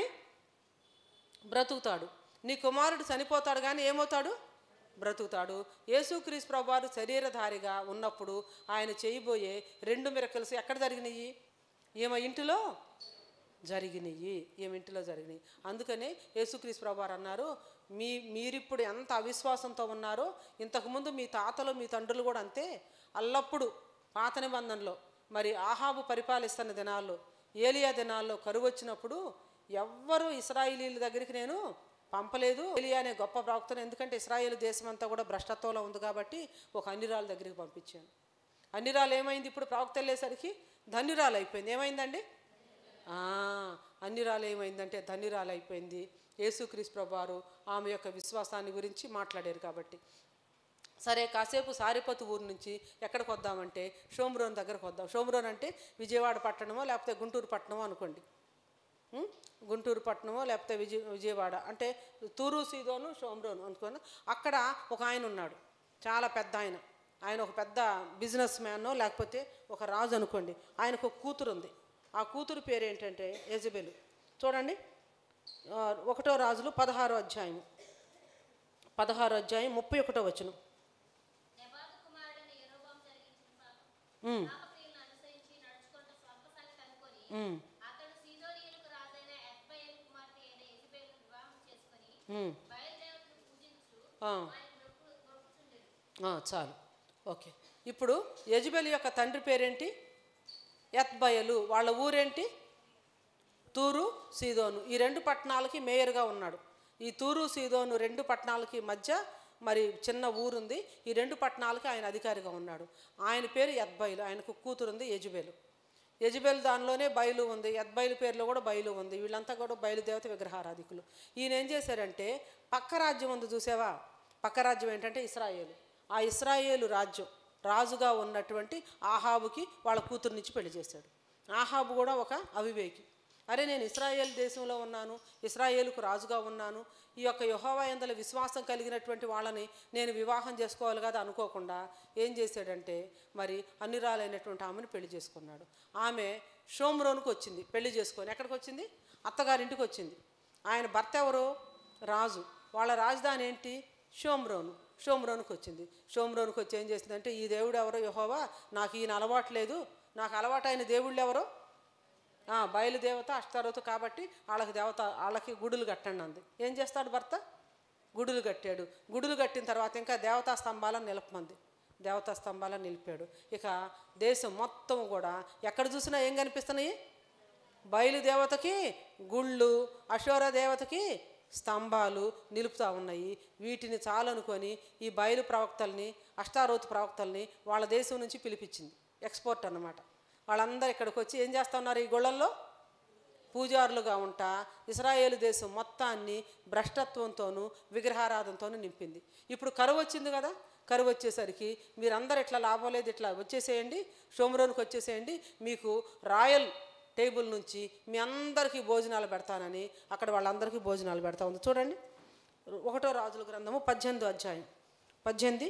బ్రతుకుతాడు నీ కుమారుడు చనిపోతాడు కానీ ఏమవుతాడు బ్రతుకుతాడు యేసుక్రీస్తు ప్రభువారు శరీరధారిగా ఉన్నప్పుడు ఆయన చేయబోయే రెండు మిరకల్స్ ఎక్కడ జరిగినాయి ఈమె ఇంటిలో జరిగినాయి ఈమె ఇంటిలో జరిగినాయి అందుకనే యేసుక్రీస్తు ప్రభువారు అన్నారు మీ మీరిప్పుడు ఎంత అవిశ్వాసంతో ఉన్నారో ఇంతకుముందు మీ తాతలు మీ తండ్రులు కూడా అంతే అల్లప్పుడు పాత నిబంధనలో మరి ఆహాబు పరిపాలిస్తున్న దినాల్లో ఏలియా దినాల్లో కరువు వచ్చినప్పుడు ఎవ్వరూ ఇస్రాయిలీల దగ్గరికి నేను పంపలేదు ఏలియా అనే గొప్ప ప్రవక్తను ఎందుకంటే ఇస్రాయేల్ దేశం అంతా కూడా భ్రష్టత్వంలో ఉంది కాబట్టి ఒక అన్నిరాల దగ్గరికి పంపించాను అన్నిరాలు ఏమైంది ఇప్పుడు ప్రవక్త వెళ్ళేసరికి ధన్యురాలు అయిపోయింది ఏమైందండి ఆ, అన్నిరాలు ఏమైందంటే ధన్యురాలు అయిపోయింది యేసుక్రీస్తు ప్రభువారు ఆమె యొక్క విశ్వాసాన్ని గురించి మాట్లాడారు కాబట్టి సరే కాసేపు సారిపతు ఊరు నుంచి ఎక్కడికి వద్దామంటే షోమ్రోన్ దగ్గరకు వద్దాం షోమ్రోన్ అంటే విజయవాడ పట్టణమో లేకపోతే గుంటూరు పట్టణమో అనుకోండి ఉం? గుంటూరు పట్టణమో లేకపోతే విజయ విజయవాడ అంటే తూరు సీదోను షోమ్రోను అనుకోను అక్కడ ఒక ఆయన ఉన్నాడు చాలా పెద్ద ఆయన ఆయన ఒక పెద్ద బిజినెస్ మ్యానో లేకపోతే ఒక రాజు అనుకోండి ఆయనకు ఒక కూతురు ఉంది ఆ కూతురు పేరు ఏంటంటే ఎజబెలు చూడండి ఆ, ఒకటో రాజులు పదహారో అధ్యాయం పదహారో అధ్యాయం ముప్పై ఒకటో వచనం నెబాతు కుమారుడైన యెరొబోము జరిగించిన పాపం ఉమ్, పాపక్రియలను అనుసరించి నడుచుకుంటూ స్వల్ప సంగతి అనుకొని ఉమ్, అతడు సీదోనీయులకు రాజైన ఎత్బయలు కుమార్తె అయిన యెజబెలును వివాహం చేసుకొని ఉమ్. బయలుదేవతను పూజించు ఆ. వారికి మొక్కు మొక్కుచుండెను ఆ, చాలు ఓకే ఇప్పుడు యజబెల్ యొక్క తండ్రి పేరేంటి ఎత్బయలు వాళ్ళ ఊరేంటి తూరు సీదోను ఈ రెండు పట్టణాలకి మేయర్గా ఉన్నాడు ఈ తూరు సీదోను రెండు పట్టణాలకి మధ్య మరి చిన్న ఊరుంది ఈ రెండు పట్టణాలకి ఆయన అధికారిగా ఉన్నాడు ఆయన పేరు ఎత్బయలు ఆయనకు కూతురు ఉంది యజబేలు యజబేలు దానిలోనే బయలు ఉంది ఎద్బయలు పేరులో కూడా బయలు ఉంది వీళ్ళంతా కూడా బయలుదేవత విగ్రహారాధికులు ఈయన ఏం చేశారంటే పక్క రాజ్యం ఉంది చూసావా పక్క రాజ్యం ఏంటంటే ఇస్రాయేలు ఆ ఇస్రాయేలు రాజ్యం రాజుగా ఉన్నటువంటి ఆహాబుకి వాళ్ళ కూతురునిచ్చి పెళ్లి చేశాడు ఆహాబు కూడా ఒక అవివేకి అరే నేను ఇస్రాయేల్ దేశంలో ఉన్నాను ఇస్రాయేలుకు రాజుగా ఉన్నాను ఈ యొక్క యహోవా ఎందల విశ్వాసం కలిగినటువంటి వాళ్ళని నేను వివాహం చేసుకోవాలి కదా అనుకోకుండా ఏం చేశాడంటే మరి అన్నిరాలైనటువంటి ఆమెను పెళ్లి చేసుకున్నాడు ఆమె షోమ్రోన్కి వచ్చింది పెళ్లి చేసుకొని ఎక్కడికి వచ్చింది అత్తగారింటికి వచ్చింది ఆయన భర్త ఎవరు రాజు వాళ్ళ రాజధాని ఏంటి షోమ్రోను షోమ్రోన్కి వచ్చింది షోమ్రోన్కి వచ్చి ఏం చేసిందంటే ఈ దేవుడు ఎవరో యహోవా నాకు ఈయన అలవాటు లేదు నాకు అలవాటైన దేవుళ్ళు ఎవరో ఆ, బయలుదేవత అష్టారోతు కాబట్టి వాళ్ళకి దేవత వాళ్ళకి గుడులు కట్టండి అంది ఏం చేస్తాడు భర్త గుడులు కట్టాడు గుడులు కట్టిన తర్వాత ఇంకా దేవతా స్తంభాలను నిలపమంది దేవతా స్తంభాలను నిలిపాడు ఇక దేశం మొత్తం కూడా ఎక్కడ చూసినా ఏం కనిపిస్తున్నాయి బయలుదేవతకి గుళ్ళు అశోర దేవతకి స్తంభాలు నిలుపుతూ ఉన్నాయి వీటిని చాలనుకొని ఈ బయలు ప్రవక్తల్ని అష్టారోతు ప్రవక్తల్ని వాళ్ళ దేశం నుంచి పిలిపించింది ఎక్స్పోర్ట్ అన్నమాట వాళ్ళందరూ ఇక్కడికి వచ్చి ఏం చేస్తా ఉన్నారు ఈ గుళ్ళల్లో పూజారులుగా ఉంటా ఇస్రాయేలు దేశం మొత్తాన్ని భ్రష్టత్వంతోనూ విగ్రహారాధనతోనూ నింపింది ఇప్పుడు కరువు వచ్చింది కదా కరువు వచ్చేసరికి మీరందరూ ఇట్లా లాభం లేదు ఇట్లా వచ్చేసేయండి షోమరోన్కి వచ్చేసేయండి మీకు రాయల్ టేబుల్ నుంచి మీ అందరికీ భోజనాలు పెడతానని అక్కడ వాళ్ళందరికీ భోజనాలు పెడతా ఉంది చూడండి ఒకటో రాజుల గ్రంథము పద్దెనిమిదో అధ్యాయం పద్దెనిమిది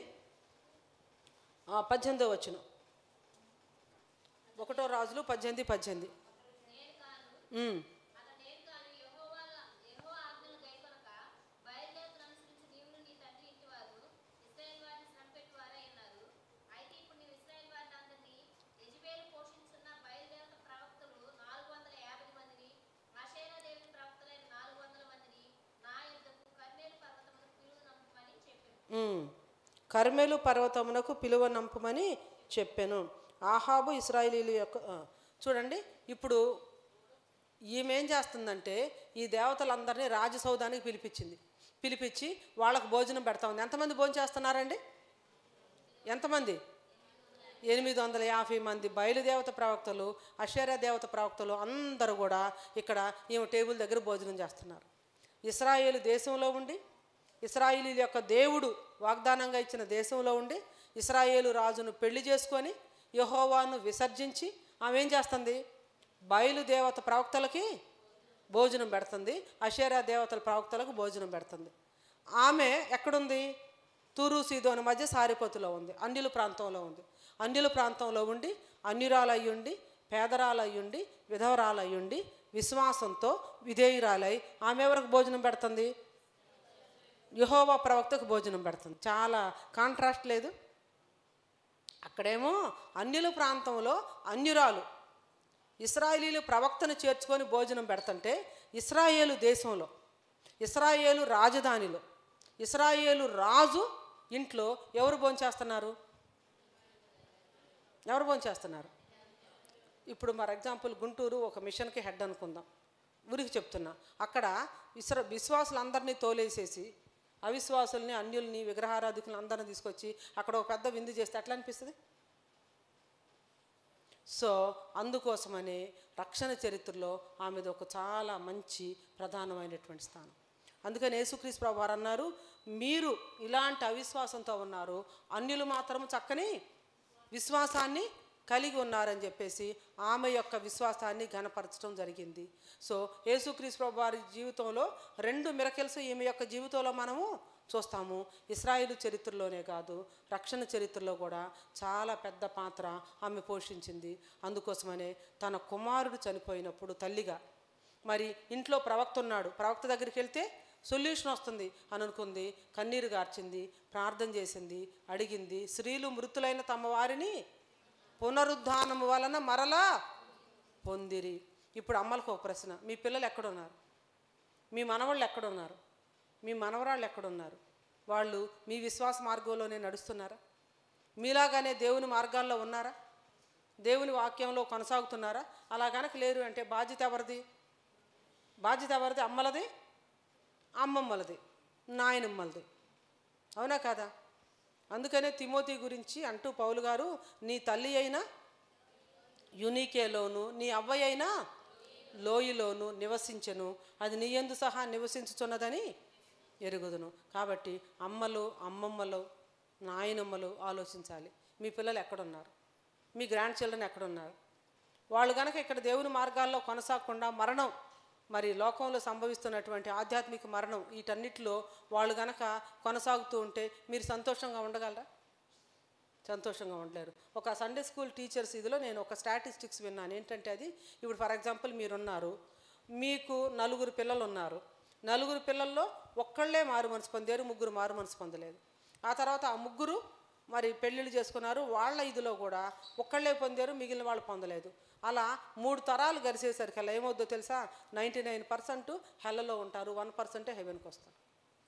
ఆ, పద్దెనిమిదో వచ్చిన ఒకటో రాజులు పద్దెనిమిది పద్దెనిమిది ఉమ్. అతడు నేను కాను యెహోవా యెహోవా ఆజ్ఞలు గైకొనక బయలుదేవతను అనుసరించి నీవును నీ తండ్రి ఇంటి వారు ఇశ్రాయేల్ వారిని శ్రమపెట్టి వారై ఉన్నారు అయితే ఇప్పుడు నీవు ఇశ్రాయేల్ వారిని అందరినీ యెజబేలు పోషించున్న బయలుదేవత ప్రవక్తలు నాలుగు వందల యాభై మందిని అషేరా దేవుని ప్రవక్తలైన నాలుగు వందల మందిని నా యుద్ధకు కర్మేలు పర్వతమును పిలువు నంపమని చెప్పాను ఉమ్. కర్మెలు పర్వతమునకు పిలువ నంపమని చెప్పాను ఆహాబు ఇస్రాయిలీల యొక్క ఆ, చూడండి ఇప్పుడు ఈమె ఏం చేస్తుందంటే ఈ దేవతలందరినీ రాజసౌధానికి పిలిపించింది పిలిపించి వాళ్ళకు భోజనం పెడతా ఉంది ఎంతమంది భోజనం చేస్తున్నారండి ఎంతమంది ఎనిమిది వందల యాభై మంది బయలుదేవత ప్రవక్తలు అశ్వర్య దేవత ప్రవక్తలు అందరూ కూడా ఇక్కడ ఈమె టేబుల్ దగ్గర భోజనం చేస్తున్నారు ఇస్రాయేలు దేశంలో ఉండి ఇస్రాయేలీల యొక్క దేవుడు వాగ్దానంగా ఇచ్చిన దేశంలో ఉండి ఇస్రాయేలు రాజును పెళ్లి చేసుకొని యహోవాను విసర్జించి ఆమె ఏం చేస్తుంది బయలుదేవత ప్రవక్తలకి భోజనం పెడుతుంది అషేరా దేవతల ప్రవక్తలకు భోజనం పెడుతుంది ఆమె ఎక్కడుంది తూరు సీదోని మధ్య సారిపోతులో ఉంది అన్యుల ప్రాంతంలో ఉంది అన్యుల ప్రాంతంలో ఉండి అన్యురాలయ్యుండి పేదరాలయ్యుండి విధవరాలయ్యుండి విశ్వాసంతో విధేయురాలై ఆమె ఎవరికి భోజనం పెడుతుంది యహోవా ప్రవక్తకు భోజనం పెడుతుంది చాలా కాంట్రాస్ట్ లేదు అక్కడేమో అన్యుల ప్రాంతంలో అన్యురాలు ఇస్రాయేలీలు ప్రవక్తను చేర్చుకొని భోజనం పెడుతుంటే ఇస్రాయేలు దేశంలో ఇస్రాయేలు రాజధానిలో ఇస్రాయేలు రాజు ఇంట్లో ఎవరు భోంచేస్తున్నారు ఎవరు భోంచేస్తున్నారు ఇప్పుడు ఫర్ ఎగ్జాంపుల్ గుంటూరు ఒక మిషన్కి హెడ్ అనుకుందాం ఊరికి చెప్తున్నా అక్కడ విశ్ర విశ్వాసులందరినీ తోలేసేసి అవిశ్వాసుల్ని అన్యుల్ని విగ్రహారాధికులను అందరిని తీసుకొచ్చి అక్కడ ఒక పెద్ద విందు చేస్తే ఎట్లా అనిపిస్తుంది సో అందుకోసమనే రక్షణ చరిత్రలో ఆమెది ఒక చాలా మంచి ప్రధానమైనటువంటి స్థానం అందుకని యేసుక్రీస్తు ప్రభు వారు అన్నారు మీరు ఇలాంటి అవిశ్వాసంతో ఉన్నారు అన్యులు మాత్రం చక్కని విశ్వాసాన్ని కలిగి ఉన్నారని చెప్పేసి ఆమె యొక్క విశ్వాసాన్ని ఘనపరచడం జరిగింది సో యేసుక్రీస్తు ప్రభు వారి జీవితంలో రెండు మిరకెల్స్ ఈమె యొక్క జీవితంలో మనము చూస్తాము ఇస్రాయేలు చరిత్రలోనే కాదు రక్షణ చరిత్రలో కూడా చాలా పెద్ద పాత్ర ఆమె పోషించింది అందుకోసమనే తన కుమారుడు చనిపోయినప్పుడు తల్లిగా మరి ఇంట్లో ప్రవక్త ఉన్నాడు ప్రవక్త దగ్గరికి వెళ్తే సొల్యూషన్ వస్తుంది అని అనుకుంది కన్నీరు గార్చింది ప్రార్థన చేసింది అడిగింది స్త్రీలు మృతులైన తమ వారిని పునరుద్ధానము వలన మరలా పొందిరి ఇప్పుడు అమ్మలకు ఒక ప్రశ్న మీ పిల్లలు ఎక్కడున్నారు మీ మనవాళ్ళు ఎక్కడున్నారు మీ మనవరాళ్ళు ఎక్కడున్నారు వాళ్ళు మీ విశ్వాస మార్గంలోనే నడుస్తున్నారా మీలాగానే దేవుని మార్గాల్లో ఉన్నారా దేవుని వాక్యంలో కొనసాగుతున్నారా అలా గనక లేరు అంటే బాధ్యత ఎవరిది బాధ్యత ఎవరిది అమ్మలది అమ్మమ్మలది నాయనమ్మలది అవునా కదా అందుకనే తిమోతి గురించి అంటూ పౌలు గారు నీ తల్లి అయినా యునికేలోను నీ అవ్వయ్య అయినా లోయలోను నివసించెను అది నీ యందు సహా నివసించుచున్నదని ఎరుగుదును కాబట్టి అమ్మలు అమ్మమ్మలు నాయనమ్మలు ఆలోచించాలి మీ పిల్లలు ఎక్కడున్నారు మీ గ్రాండ్ చిల్డ్రన్ ఎక్కడున్నారు వాళ్ళు గనక ఇక్కడ దేవుని మార్గాల్లో కొనసాగకుండా మరణం మరి లోకంలో సంభవిస్తున్నటువంటి ఆధ్యాత్మిక మరణం వీటన్నిటిలో వాళ్ళు గనక కొనసాగుతూ ఉంటే మీరు సంతోషంగా ఉండగలరా సంతోషంగా ఉండలేరు ఒక సండే స్కూల్ టీచర్స్ ఇదిలో నేను ఒక స్టాటిస్టిక్స్ విన్నాను ఏంటంటే అది ఇప్పుడు ఫర్ ఎగ్జాంపుల్ మీరున్నారు మీకు నలుగురు పిల్లలు ఉన్నారు నలుగురు పిల్లల్లో ఒక్కళ్ళే మారు మనసు పొందారు ముగ్గురు మారు మనసు పొందలేదు ఆ తర్వాత ఆ ముగ్గురు మరి పెళ్ళిళ్ళు చేసుకున్నారు వాళ్ళ ఇదిలో కూడా ఒక్కళ్ళే పొందారు మిగిలిన వాళ్ళు పొందలేదు అలా మూడు తరాలు గరిసేసరికి అలా ఏమవుద్దో తెలుసా నైంటీ నైన్ పర్సెంట్ హెల్లలో ఉంటారు వన్ పర్సెంటే హెవెన్కి వస్తారు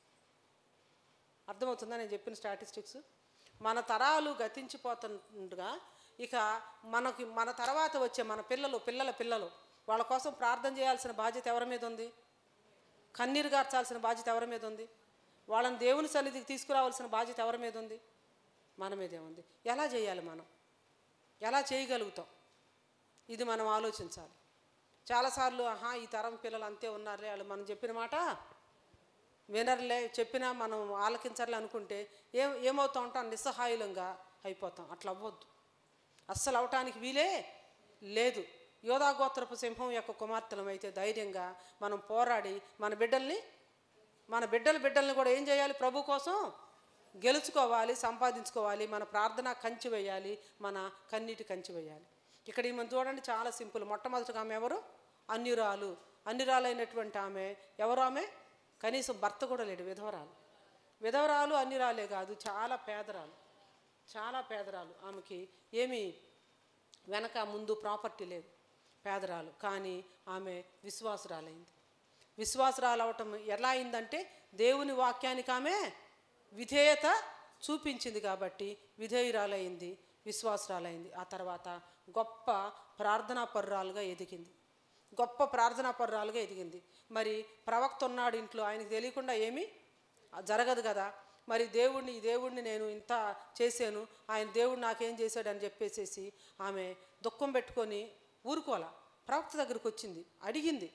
అర్థమవుతుందా నేను చెప్పిన స్టాటిస్టిక్స్ మన తరాలు గతించిపోతుండగా ఇక మనకి మన తర్వాత వచ్చే మన పిల్లలు పిల్లల పిల్లలు వాళ్ళ కోసం ప్రార్థన చేయాల్సిన బాధ్యత ఎవరి మీద ఉంది కన్నీరు గార్చాల్సిన బాధ్యత ఎవరి మీద ఉంది వాళ్ళని దేవుని సన్నిధికి తీసుకురావాల్సిన బాధ్యత ఎవరి మీద ఉంది మన మీదే ఉంది ఎలా చేయాలి మనం ఎలా చేయగలుగుతాం ఇది మనం ఆలోచించాలి చాలాసార్లు ఆహా ఈ తరం పిల్లలు అంతే ఉన్నారులే వాళ్ళు మనం చెప్పిన మాట వినర్లే చెప్పినా మనం ఆలకించాలి అనుకుంటే ఏం ఏమవుతాం ఉంటాం నిస్సహాయులంగా అయిపోతాం అట్లా అవ్వద్దు అస్సలు అవటానికి వీలే లేదు యోధాగోత్రపు సింహం యొక్క కుమార్తెలం అయితే ధైర్యంగా మనం పోరాడి మన బిడ్డల్ని మన బిడ్డల బిడ్డల్ని కూడా ఏం చేయాలి ప్రభు కోసం గెలుచుకోవాలి సంపాదించుకోవాలి మన ప్రార్థన కంచి వేయాలి మన కన్నీటి కంచి వేయాలి ఇక్కడ ఈమె చూడండి చాలా సింపుల్ మొట్టమొదటిగా ఆమె ఎవరు అన్యురాలు అన్యురాలైనటువంటి ఆమె ఎవరు ఆమె కనీసం భర్త కూడా లేడు విధవరాలు విధవరాలు అన్యురాలే కాదు చాలా పేదరాలు చాలా పేదరాలు ఆమెకి ఏమీ వెనక ముందు ప్రాపర్టీ లేదు పేదరాలు కానీ ఆమె విశ్వాసురాలైంది విశ్వాసురాలు అవటం ఎలా అయిందంటే దేవుని వాక్యానికి ఆమె విధేయత చూపించింది కాబట్టి విధేయురాలైంది విశ్వాసురాలైంది ఆ తర్వాత గొప్ప ప్రార్థనా పర్రాలుగా ఎదిగింది గొప్ప ప్రార్థనా పర్రాలుగా ఎదిగింది మరి ప్రవక్త ఉన్నాడు ఇంట్లో ఆయనకు తెలియకుండా ఏమీ జరగదు కదా మరి దేవుడిని ఈ దేవుడిని నేను ఇంత చేశాను ఆయన దేవుడు నాకేం చేశాడని చెప్పేసేసి ఆమె దుఃఖం పెట్టుకొని ఊరుకోవాలా ప్రవక్త దగ్గరికి వచ్చింది అడిగింది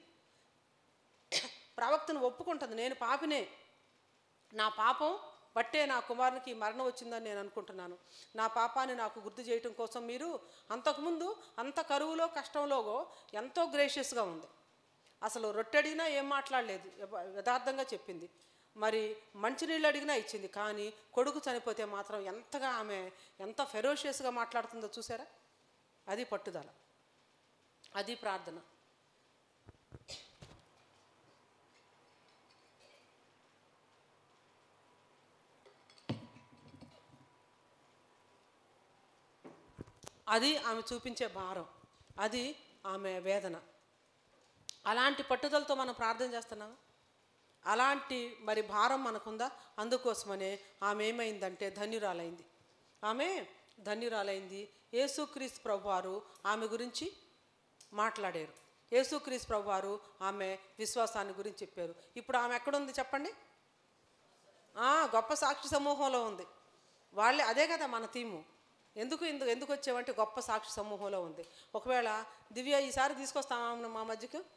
ప్రవక్తను ఒప్పుకుంటుంది నేను పాపినే నా పాపం బట్టే నా కుమారునికి ఈ మరణం వచ్చిందని నేను అనుకుంటున్నాను నా పాపాన్ని నాకు గుర్తు చేయటం కోసం మీరు అంతకుముందు అంత కరువులో కష్టంలో ఎంతో గ్రేషియస్గా ఉంది అసలు రొట్టె అడిగినా ఏం మాట్లాడలేదు యథ- యథార్థంగా చెప్పింది మరి మంచినీళ్ళు అడిగినా ఇచ్చింది కానీ కొడుకు చనిపోతే మాత్రం ఎంతగా ఆమె ఎంత ఫెరోషియస్గా మాట్లాడుతుందో చూసారా అది పట్టుదల అది ప్రార్థన అది ఆమె చూపించే భారం అది ఆమె వేదన అలాంటి పట్టుదలతో మనం ప్రార్థన చేస్తున్నాం అలాంటి మరి భారం మనకుందా అందుకోసమనే ఆమె ఏమైందంటే ధన్యురాలైంది ఆమె ధన్యురాలైంది యేసుక్రీస్తు ప్రభువారు ఆమె గురించి మాట్లాడారు యేసుక్రీస్తు ప్రభువారు ఆమె విశ్వాసాన్ని గురించి చెప్పారు ఇప్పుడు ఆమె ఎక్కడుంది చెప్పండి ఆ, గొప్ప సాక్షి సమూహంలో ఉంది వాళ్ళే అదే కదా మన థీము ఎందుకు ఎందుకు ఎందుకు వచ్చామంటే గొప్ప సాక్షి సమూహంలో ఉంది ఒకవేళ దివ్య ఈసారి తీసుకొస్తామా మా మధ్యకు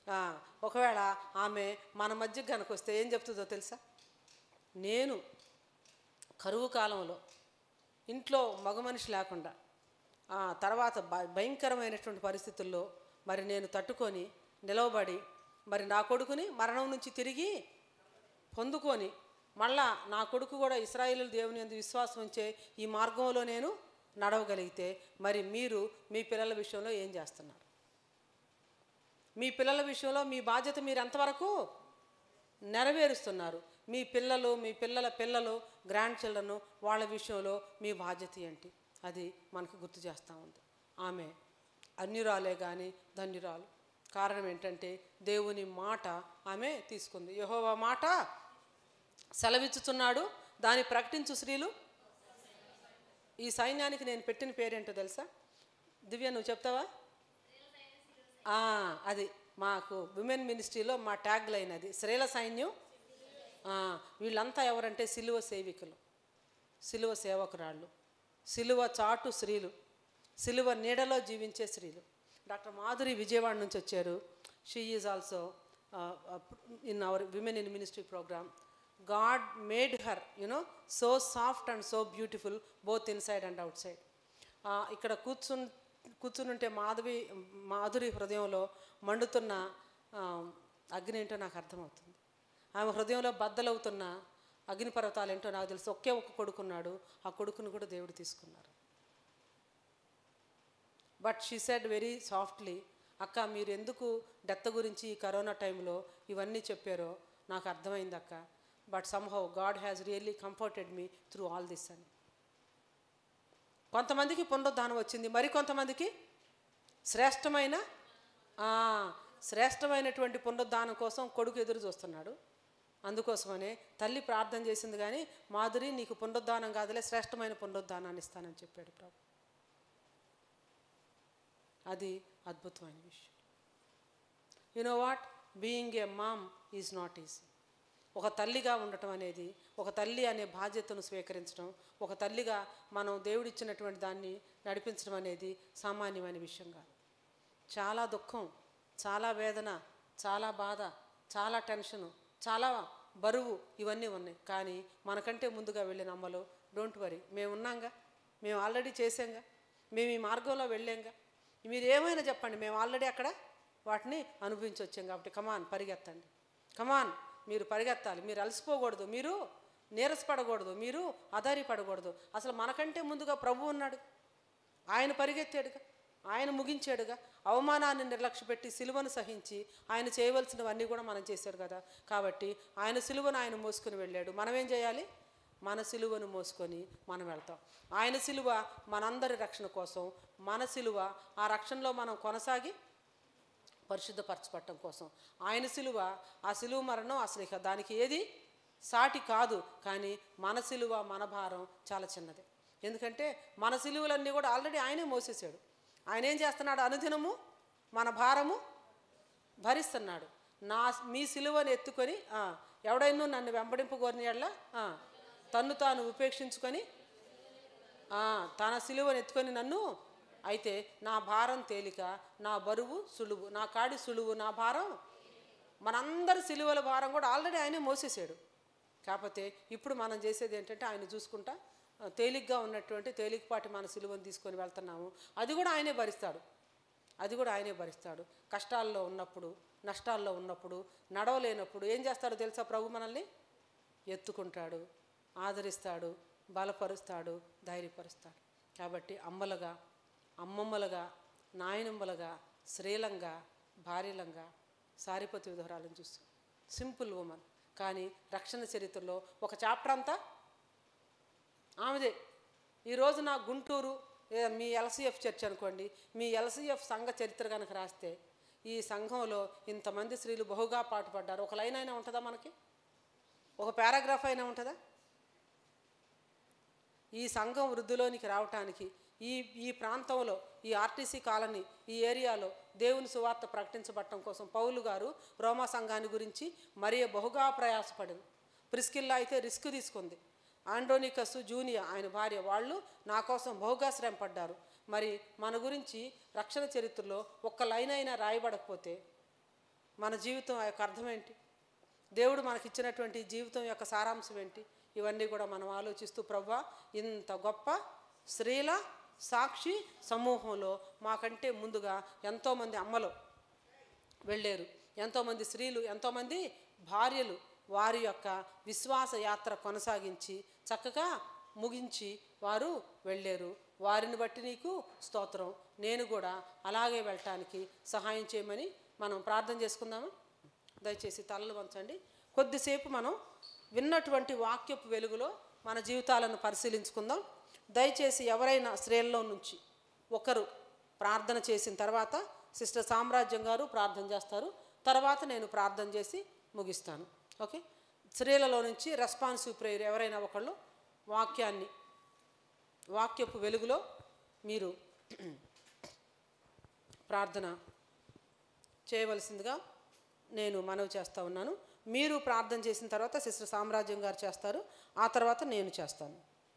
ఆ, ఒకవేళ ఆమె మన మధ్యకి కనుక వస్తే ఏం చెప్తుందో తెలుసా నేను కరువు కాలంలో ఇంట్లో మగ మనిషి లేకుండా ఆ తర్వాత భ- భయంకరమైనటువంటి పరిస్థితుల్లో మరి నేను తట్టుకొని నిలవబడి మరి నా కొడుకుని మరణం నుంచి తిరిగి పొందుకొని మళ్ళా నా కొడుకు కూడా ఇస్రాయేలు దేవుని యందు విశ్వాసం ఉంచే ఈ మార్గంలో నేను నడవగలిగితే మరి మీరు మీ పిల్లల విషయంలో ఏం చేస్తున్నారు మీ పిల్లల విషయంలో మీ బాధ్యత మీరు ఎంతవరకు నెరవేరుస్తున్నారు మీ పిల్లలు మీ పిల్లల పిల్లలు గ్రాండ్ చిల్డ్రన్ వాళ్ళ విషయంలో మీ బాధ్యత ఏంటి అది మనకు గుర్తు చేస్తూ ఉంది ఆమె అన్యురాలే కానీ ధన్యురాలు కారణం ఏంటంటే దేవుని మాట ఆమె తీసుకుంది యెహోవా మాట సెలవిచ్చుతున్నాడు దాన్ని ప్రకటించు స్త్రీలు ఈ సైన్యానికి నేను పెట్టిన పేరేంటో తెలుసా దివ్య నువ్వు చెప్తావా ఆ, అది మాకు విమెన్ మినిస్ట్రీలో మా ట్యాగ్ లైన్ అది స్త్రీల సైన్యం ఆ, వీళ్ళంతా ఎవరంటే సిలువ సేవికులు సిలువ సేవకురాళ్ళు సిలువ చాటు స్త్రీలు సిలువ నీడలో జీవించే స్త్రీలు డాక్టర్ మాధురి విజయవాడ నుంచి వచ్చారు she is also in our women in ministry program god made her you know so soft and so beautiful both inside and outside ఇక్కడ కూర్చుని కూర్చునుంటే మాధవి మాధురి హృదయంలో మండుతున్న ఆ, అగ్ని ఏంటో నాకు అర్థమవుతుంది ఆమె హృదయంలో బద్దలవుతున్న అగ్నిపర్వతాలు ఏంటో నాకు తెలుసు ఒకే ఒక్క కొడుకున్నాడు ఆ కొడుకును కూడా దేవుడు తీసుకున్నారు but she said very softly అక్క మీరు ఎందుకు డెత్ గురించి ఈ కరోనా టైంలో ఇవన్నీ చెప్పారో నాకు అర్థమైంది అక్క but somehow god has really comforted me through all this అని కొంతమందికి పునరుద్ధానం వచ్చింది మరి కొంతమందికి శ్రేష్టమైన ఆ, శ్రేష్టమైనటువంటి పునరుద్ధానం కోసం కొడుకు ఎదురు చూస్తున్నాడు అందుకోసమనే తల్లి ప్రార్థన చేసింది కానీ మాధురి నీకు పునరుద్ధానం కాదులే శ్రేష్టమైన పునరుద్ధానాన్ని ఇస్తానని చెప్పాడు ప్రభు అది అద్భుతమైన విషయం you know what being a mom is not easy ఒక తల్లిగా ఉండటం అనేది ఒక తల్లి అనే బాధ్యతను స్వీకరించడం ఒక తల్లిగా మనం దేవుడిచ్చినటువంటి దాన్ని నడిపించడం అనేది సామాన్యమైన విషయం కాదు చాలా దుఃఖం చాలా వేదన చాలా బాధ చాలా టెన్షను చాలా బరువు ఇవన్నీ ఉన్నాయి కానీ మనకంటే ముందుగా వెళ్ళిన అమ్మలు డోంట్ వరీ మేము ఉన్నాంగా మేము ఆల్రెడీ చేసాంగా మేము ఈ మార్గంలో వెళ్ళాంగా మీరు ఏమైనా చెప్పండి మేము ఆల్రెడీ అక్కడ వాటిని అనుభవించి వచ్చాం కాబట్టి కమాన్ పరిగెత్తండి కమాన్ మీరు పరిగెత్తాలి మీరు అలసిపోకూడదు మీరు నీరసపడకూడదు మీరు పడకూడదు అసలు మనకంటే ముందుగా ప్రభు ఉన్నాడు ఆయన పరిగెత్తాడుగా ఆయన ముగించాడుగా అవమానాన్ని నిర్లక్ష్యపెట్టి సిలువను సహించి ఆయన చేయవలసినవన్నీ కూడా మనం చేశాడు కదా కాబట్టి ఆయన సిలువను ఆయన మోసుకుని వెళ్ళాడు మనం ఏం చేయాలి మన సిలువను మోసుకొని మనం వెళ్తాం ఆయన సిలువ మనందరి రక్షణ కోసం మన సిలువ ఆ రక్షణలో మనం కొనసాగి పరిశుద్ధపరచబట్టం కోసం ఆయన సిలువ ఆ సిలువ మరణం అసలు ఇక దానికి ఏది సాటి కాదు కానీ మన సిలువ మన భారం చాలా చిన్నది ఎందుకంటే మన సిలువలన్నీ కూడా ఆల్రెడీ ఆయనే మోసేసాడు ఆయన ఏం చేస్తున్నాడు అనుదినము మన భారము భరిస్తున్నాడు నా మీ సిలువను ఎత్తుకొని ఆ, ఎవడైనా నన్ను వెంబడింపగోరిన యెడల, ఆ తన్ను తాను ఉపేక్షించుకొని ఆ, తన సిలువను ఎత్తుకొని నన్ను అయితే నా భారం తేలిక నా బరువు సులువు నా కాడి సులువు నా భారం మనందరి సిలువల భారం కూడా ఆల్రెడీ ఆయనే మోసేసాడు కాకపోతే ఇప్పుడు మనం చేసేది ఏంటంటే ఆయన చూసుకుంటా ఆ, తేలిగ్గా ఉన్నటువంటి తేలికపాటి మన సిలువను తీసుకొని వెళ్తున్నాము అది కూడా ఆయనే భరిస్తాడు అది కూడా ఆయనే భరిస్తాడు కష్టాల్లో ఉన్నప్పుడు నష్టాల్లో ఉన్నప్పుడు నడవలేనప్పుడు ఏం చేస్తాడో తెలుసా ప్రభు మనల్ని ఎత్తుకుంటాడు ఆదరిస్తాడు బలపరుస్తాడు ధైర్యపరుస్తాడు కాబట్టి అమ్మలుగా అమ్మమ్మలుగా నాయనమ్మలుగా స్త్రీలంగా భార్యలంగా సారిపతి విధవరాలను చూస్తాం సింపుల్ ఉమెన్ కానీ రక్షణ చరిత్రలో ఒక చాప్టర్ అంతా ఆమెదే ఈరోజు నా గుంటూరు లేదా మీ ఎల్సీఎఫ్ చర్చ్ అనుకోండి మీ ఎల్సీఎఫ్ సంఘ చరిత్ర కనుక రాస్తే ఈ సంఘంలో ఇంతమంది స్త్రీలు బహుగా పాటుపడ్డారు ఒక లైన్ అయినా ఉంటుందా మనకి ఒక పారాగ్రాఫ్ అయినా ఉంటుందా ఈ సంఘం వృద్ధిలోనికి రావటానికి ఈ ఈ ప్రాంతంలో ఈ ఆర్టీసీ కాలనీ ఈ ఏరియాలో దేవుని సువార్త ప్రకటించబడటం కోసం పౌలు గారు రోమా సంఘాన్ని గురించి మరీ బహుగా ప్రయాసపడింది ప్రిస్కిల్లా అయితే రిస్క్ తీసుకుంది ఆండ్రోనికస్ జూనియర్ ఆయన భార్య వాళ్ళు నా కోసం బహుగా శ్రమ పడ్డారు మరి మన గురించి రక్షణ చరిత్రలో ఒక్క లైన్ అయినా రాయబడకపోతే మన జీవితం యొక్క అర్థం ఏంటి దేవుడు మనకిచ్చినటువంటి జీవితం యొక్క సారాంశం ఏంటి ఇవన్నీ కూడా మనం ఆలోచిస్తూ ప్రవ్వా ఇంత గొప్ప స్త్రీల సాక్షి సమూహంలో మాకంటే ముందుగా ఎంతోమంది అమ్మలు వెళ్ళారు ఎంతోమంది స్త్రీలు ఎంతోమంది భార్యలు వారి యొక్క విశ్వాస యాత్ర కొనసాగించి చక్కగా ముగించి వారు వెళ్ళారు వారిని బట్టి నీకు స్తోత్రం నేను కూడా అలాగే వెళ్ళటానికి సహాయం చేయమని మనం ప్రార్థన చేసుకుందామా దయచేసి తలలు వంచండి కొద్దిసేపు మనం విన్నటువంటి వాక్యపు వెలుగులో మన జీవితాలను పరిశీలించుకుందాం దయచేసి ఎవరైనా స్త్రీల్లో నుంచి ఒకరు ప్రార్థన చేసిన తర్వాత సిస్టర్ సామ్రాజ్యం గారు ప్రార్థన చేస్తారు తర్వాత నేను ప్రార్థన చేసి ముగిస్తాను ఓకే స్త్రీలలో నుంచి రెస్పాన్సివ్ ప్రేయర్ ఎవరైనా ఒకళ్ళు వాక్యాన్ని వాక్యపు వెలుగులో మీరు ప్రార్థన చేయవలసిందిగా నేను మనవి చేస్తూ ఉన్నాను మీరు ప్రార్థన చేసిన తర్వాత సిస్టర్ సామ్రాజ్యం గారు చేస్తారు ఆ తర్వాత నేను చేస్తాను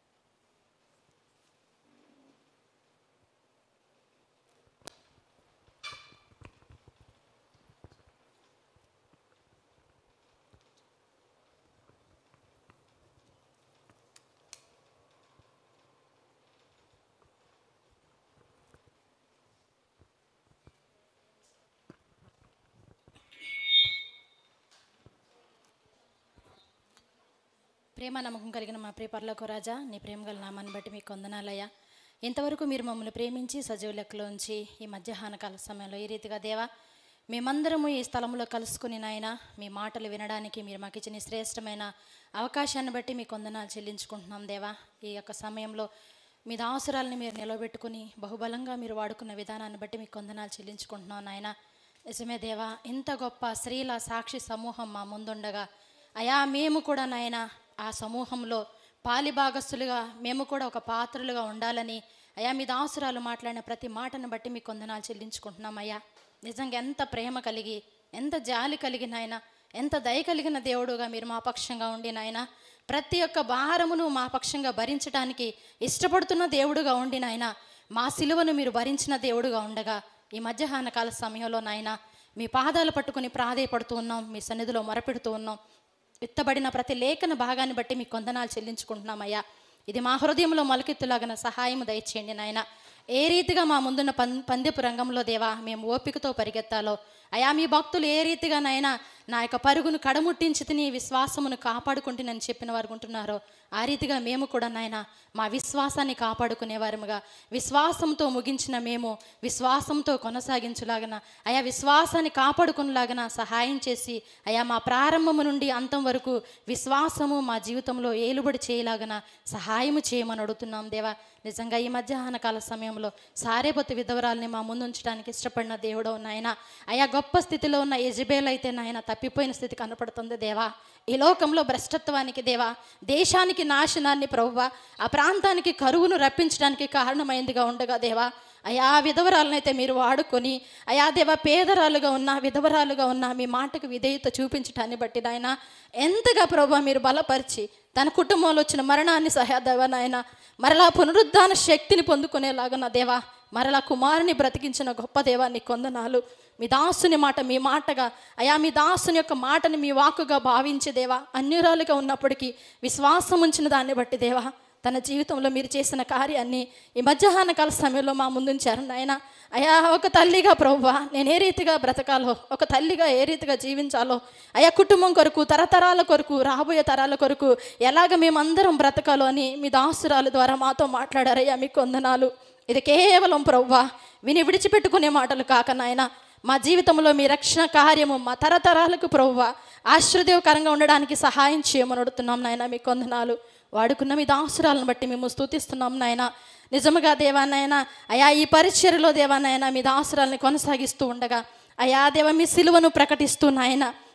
ప్రేమ నమ్మకం కలిగిన మా ప్రియ పర్లకు రాజా నీ ప్రేమ గల నామాన్ని బట్టి మీకు వందనాలయ్యా ఇంతవరకు మీరు మమ్మల్ని ప్రేమించి సజీవ లెక్కలో ఉంచి ఈ మధ్యాహ్న కాల సమయంలో ఈ రీతిగా దేవా మేమందరము ఈ స్థలంలో కలుసుకుని నాయన మీ మాటలు వినడానికి మీరు మాకు ఇచ్చిన ఈ శ్రేష్టమైన అవకాశాన్ని బట్టి మీకు వందనాలు చెల్లించుకుంటున్నాం దేవా ఈ యొక్క సమయంలో మీ అవసరాలని మీరు నిలబెట్టుకుని బహుబలంగా మీరు వాడుకున్న విధానాన్ని బట్టి మీకు వందనాలు చెల్లించుకుంటున్నాం నాయన నిజమే దేవా ఇంత గొప్ప స్త్రీల సాక్షి సమూహం మా ముందుండగా అయా మేము కూడా నాయన ఆ సమూహంలో పాలిభాగస్తులుగా మేము కూడా ఒక పాత్రలుగా ఉండాలని అయా మీ దాసురాలు మాట్లాడిన ప్రతి మాటను బట్టి మీకు వందనాలు చెల్లించుకుంటున్నాం అయ్యా నిజంగా ఎంత ప్రేమ కలిగి ఎంత జాలి కలిగిన ఆయన ఎంత దయ కలిగిన దేవుడుగా మీరు మా పక్షంగా ఉండి నాయన ప్రతి ఒక్క భారమును మా పక్షంగా భరించడానికి ఇష్టపడుతున్న దేవుడుగా ఉండి నాయన మా సిలువను మీరు భరించిన దేవుడుగా ఉండగా ఈ మధ్యాహ్న కాల సమయంలో నాయన మీ పాదాలు పట్టుకుని ప్రాధేయపడుతూ ఉన్నాం మీ సన్నిధిలో మొరపెడుతూ ఉన్నాం విత్తబడిన ప్రతి లేఖన భాగాన్ని బట్టి మీకు కొందనాలు చెల్లించుకుంటున్నామయ్యా ఇది మా హృదయంలో మొలకెత్తులాగిన సహాయం దయచేయండి నాయన ఏ రీతిగా మా ముందున్న పం పందెపు రంగంలో దేవా మేము ఓపికతో పరిగెత్తాలో అయా మీ భక్తులు ఏ రీతిగా నాయనా నా యొక్క పరుగును కడముట్టించి తిని విశ్వాసమును కాపాడుకుంటునని చెప్పిన వారు ఉంటున్నారో ఆ రీతిగా మేము కూడా నాయన మా విశ్వాసాన్ని కాపాడుకునేవారముగా విశ్వాసంతో ముగించిన మేము విశ్వాసంతో కొనసాగించులాగన అయా విశ్వాసాన్ని కాపాడుకునేలాగన సహాయం చేసి అయా మా ప్రారంభము నుండి అంతం వరకు విశ్వాసము మా జీవితంలో ఏలుబడి చేయలాగన సహాయము చేయమని అడుగుతున్నాం దేవా నిజంగా ఈ మధ్యాహ్న కాల సమయంలో సారేపతి విధవరాల్ని మా ముందు ఉంచడానికి ఇష్టపడిన దేవుడు నాయన అయా గొప్ప స్థితిలో ఉన్న యజబేల్ అయితే నాయన తప్పిపోయిన స్థితి కనపడుతుంది దేవా ఈ లోకంలో భ్రష్టత్వానికి దేవా దేశానికి నాశనాన్ని ప్రభువా ఆ ప్రాంతానికి కరువును రప్పించడానికి కారణమైందిగా ఉండగా దేవా అయా విధవరాలనైతే మీరు వాడుకొని అయా దేవ పేదరాలుగా ఉన్న విధవరాలుగా ఉన్న మీ మాటకు విధేయత చూపించటాన్ని బట్టి నాయన ఎంతగా ప్రభు మీరు బలపరిచి తన కుటుంబంలో వచ్చిన మరణాన్ని సహాదేవా నాయన మరలా పునరుద్ధాన శక్తిని పొందుకునేలాగా నా దేవా మరలా కుమారుని బ్రతికించిన గొప్ప దేవాన్ని కొందనాలు మీ దాసుని మాట మీ మాటగా అయా మీ దాసుని యొక్క మాటని మీ వాక్కుగా భావించి దేవా అన్యురాలుగా ఉన్నప్పటికీ విశ్వాసం ఉంచిన దాన్ని బట్టి దేవా తన జీవితంలో మీరు చేసిన కార్యాన్ని ఈ మధ్యాహ్న కాల సమయంలో మా ముందుంచారు నాయన అయా ఒక తల్లిగా ప్రభువా నేను ఏ రీతిగా బ్రతకాలో ఒక తల్లిగా ఏ రీతిగా జీవించాలో అయా కుటుంబం కొరకు తరతరాల కొరకు రాబోయే తరాల కొరకు ఎలాగ మేమందరం బ్రతకాలో అని మీ దాసురాల ద్వారా మాతో మాట్లాడారయ్యా మీకు వందనాలు ఇది కేవలం ప్రవ్వా విని విడిచిపెట్టుకునే మాటలు కాక నాయన మా జీవితంలో మీ రక్షణ కార్యము మా తరతరాలకు ప్రవ్వా ఆశ్రదేవకరంగా ఉండడానికి సహాయం చేయమని అడుగుతున్నాం నాయన మీ కొందనాలు వాడుకున్న మీ దాసురాలను బట్టి మేము స్తుతిస్తున్నాం నాయన నిజముగా దేవా నాయన అయా ఈ పరిచర్యలో దేవా నాయన మీ దాసురాలని కొనసాగిస్తూ ఉండగా అయా దేవ మీ సిలువను ప్రకటిస్తూ నాయన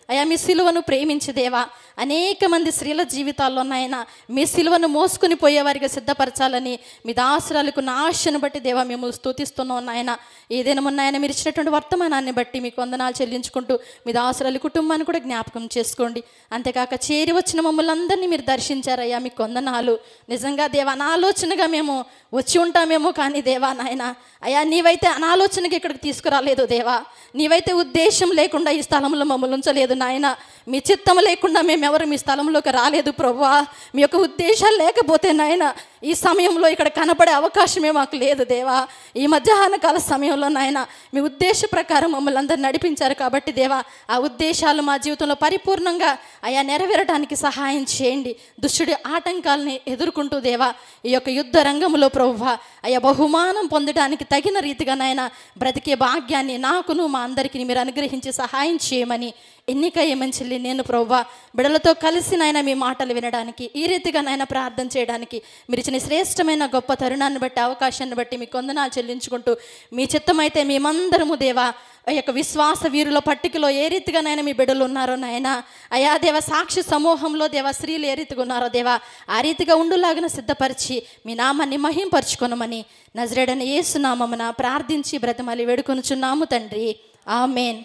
అయా మీ సిలువను ప్రేమించి దేవా అనేక మంది స్త్రీల జీవితాల్లో నాయన మీ సిలువను మోసుకుని పోయేవారిగా సిద్ధపరచాలని మీ దాసురాలకు నా ఆశను బట్టి దేవా మేము స్తుతిస్తున్నాం నాయన ఏదైనా ఉన్నాయన మీరు ఇచ్చినటువంటి వర్తమానాన్ని బట్టి మీకు వందనాలు చెల్లించుకుంటూ మీ దాసురాలి కుటుంబాన్ని కూడా జ్ఞాపకం చేసుకోండి అంతేకాక చేరి వచ్చిన మమ్మల్ని అందరినీ మీరు దర్శించారయ్యా మీకు వందనాలు నిజంగా దేవా నా ఆలోచనగా మేము వచ్చి ఉంటామేమో కానీ దేవా నాయన అయ్యా నీవైతే అనాలోచనకి ఇక్కడికి తీసుకురాలేదు దేవా నీవైతే ఉద్దేశం లేకుండా ఈ స్థలంలో మమ్మల్ని ఉంచలేదు నాయన మీ చిత్తం లేకుండా మేము ఎవరు మీ స్థలంలోకి రాలేదు ప్రవ్వా మీ యొక్క ఉద్దేశాలు లేకపోతే నాయన ఈ సమయంలో ఇక్కడ కనపడే అవకాశమే మాకు లేదు దేవా ఈ మధ్యాహ్న కాల సమయంలో నాయన మీ ఉద్దేశ ప్రకారం మమ్మల్ని అందరు నడిపించారు కాబట్టి దేవా ఆ ఉద్దేశాలు మా జీవితంలో పరిపూర్ణంగా అయా నెరవేరటానికి సహాయం చేయండి దుష్టుడి ఆటంకాలని ఎదుర్కొంటూ దేవా ఈ యొక్క యుద్ధ రంగంలో ప్రభువా అయ్యా బహుమానం పొందడానికి తగిన రీతిగా నాయన బ్రతికే భాగ్యాన్ని నాకును మా అందరికీ మీరు అనుగ్రహించి సహాయం చేయమని ఎన్నిక ఏమని చెల్లి నేను ప్రభువా బిడలతో కలిసి నాయన మీ మాటలు వినడానికి ఈ రీతిగా నాయన ప్రార్థన చేయడానికి మీరు ఇచ్చిన శ్రేష్టమైన గొప్ప తరుణాన్ని బట్టి అవకాశాన్ని బట్టి మీ కొందనాలు చెల్లించుకుంటూ మీ చిత్తమైతే మేమందరము దేవా ఆ యొక్క విశ్వాస వీరుల పట్టికలో ఏ రీతిగా నాయన మీ బిడ్డలు ఉన్నారో నాయన అయా దేవ సాక్షి సమూహంలో దేవ స్త్రీలు ఏ రీతిగా ఉన్నారో దేవా ఆ రీతిగా ఉండులాగిన సిద్ధపరిచి మీ నామాన్ని మహింపరచుకొనమని నజరేడని ఏసునామమున ప్రార్థించి బ్రతమలి వేడుకొనుచున్నాము తండ్రి ఆమెన్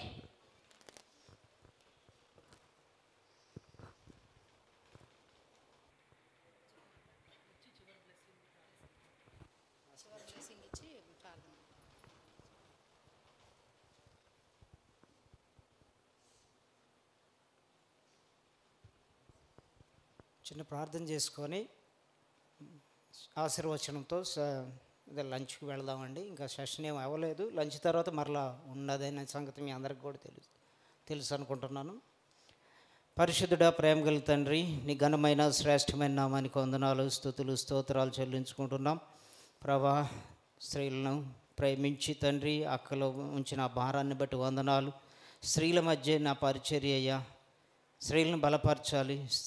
చిన్న ప్రార్థన చేసుకొని ఆశీర్వచనంతో స- ఇదే లంచ్కి వెళదామండి ఇంకా సెషన్ ఏం అవ్వలేదు లంచ్ తర్వాత మరలా ఉన్నదనే సంగతి మీ అందరికి కూడా తెలుసు తెలుసు అనుకుంటున్నాను పరిశుద్ధుడా ప్రేమ గల తండ్రి నీ ఘనమైన శ్రేష్టమైన నామానికి వందనాలు స్థుతులు స్తోత్రాలు చెల్లించుకుంటున్నాం ప్రభా స్త్రీలను ప్రేమించి తండ్రి అక్కలో ఉంచిన ఆ భారాన్ని బట్టి వందనాలు స్త్రీల మధ్య నా పరిచర్య అయ్యా స్త్రీలను బలపరచాలి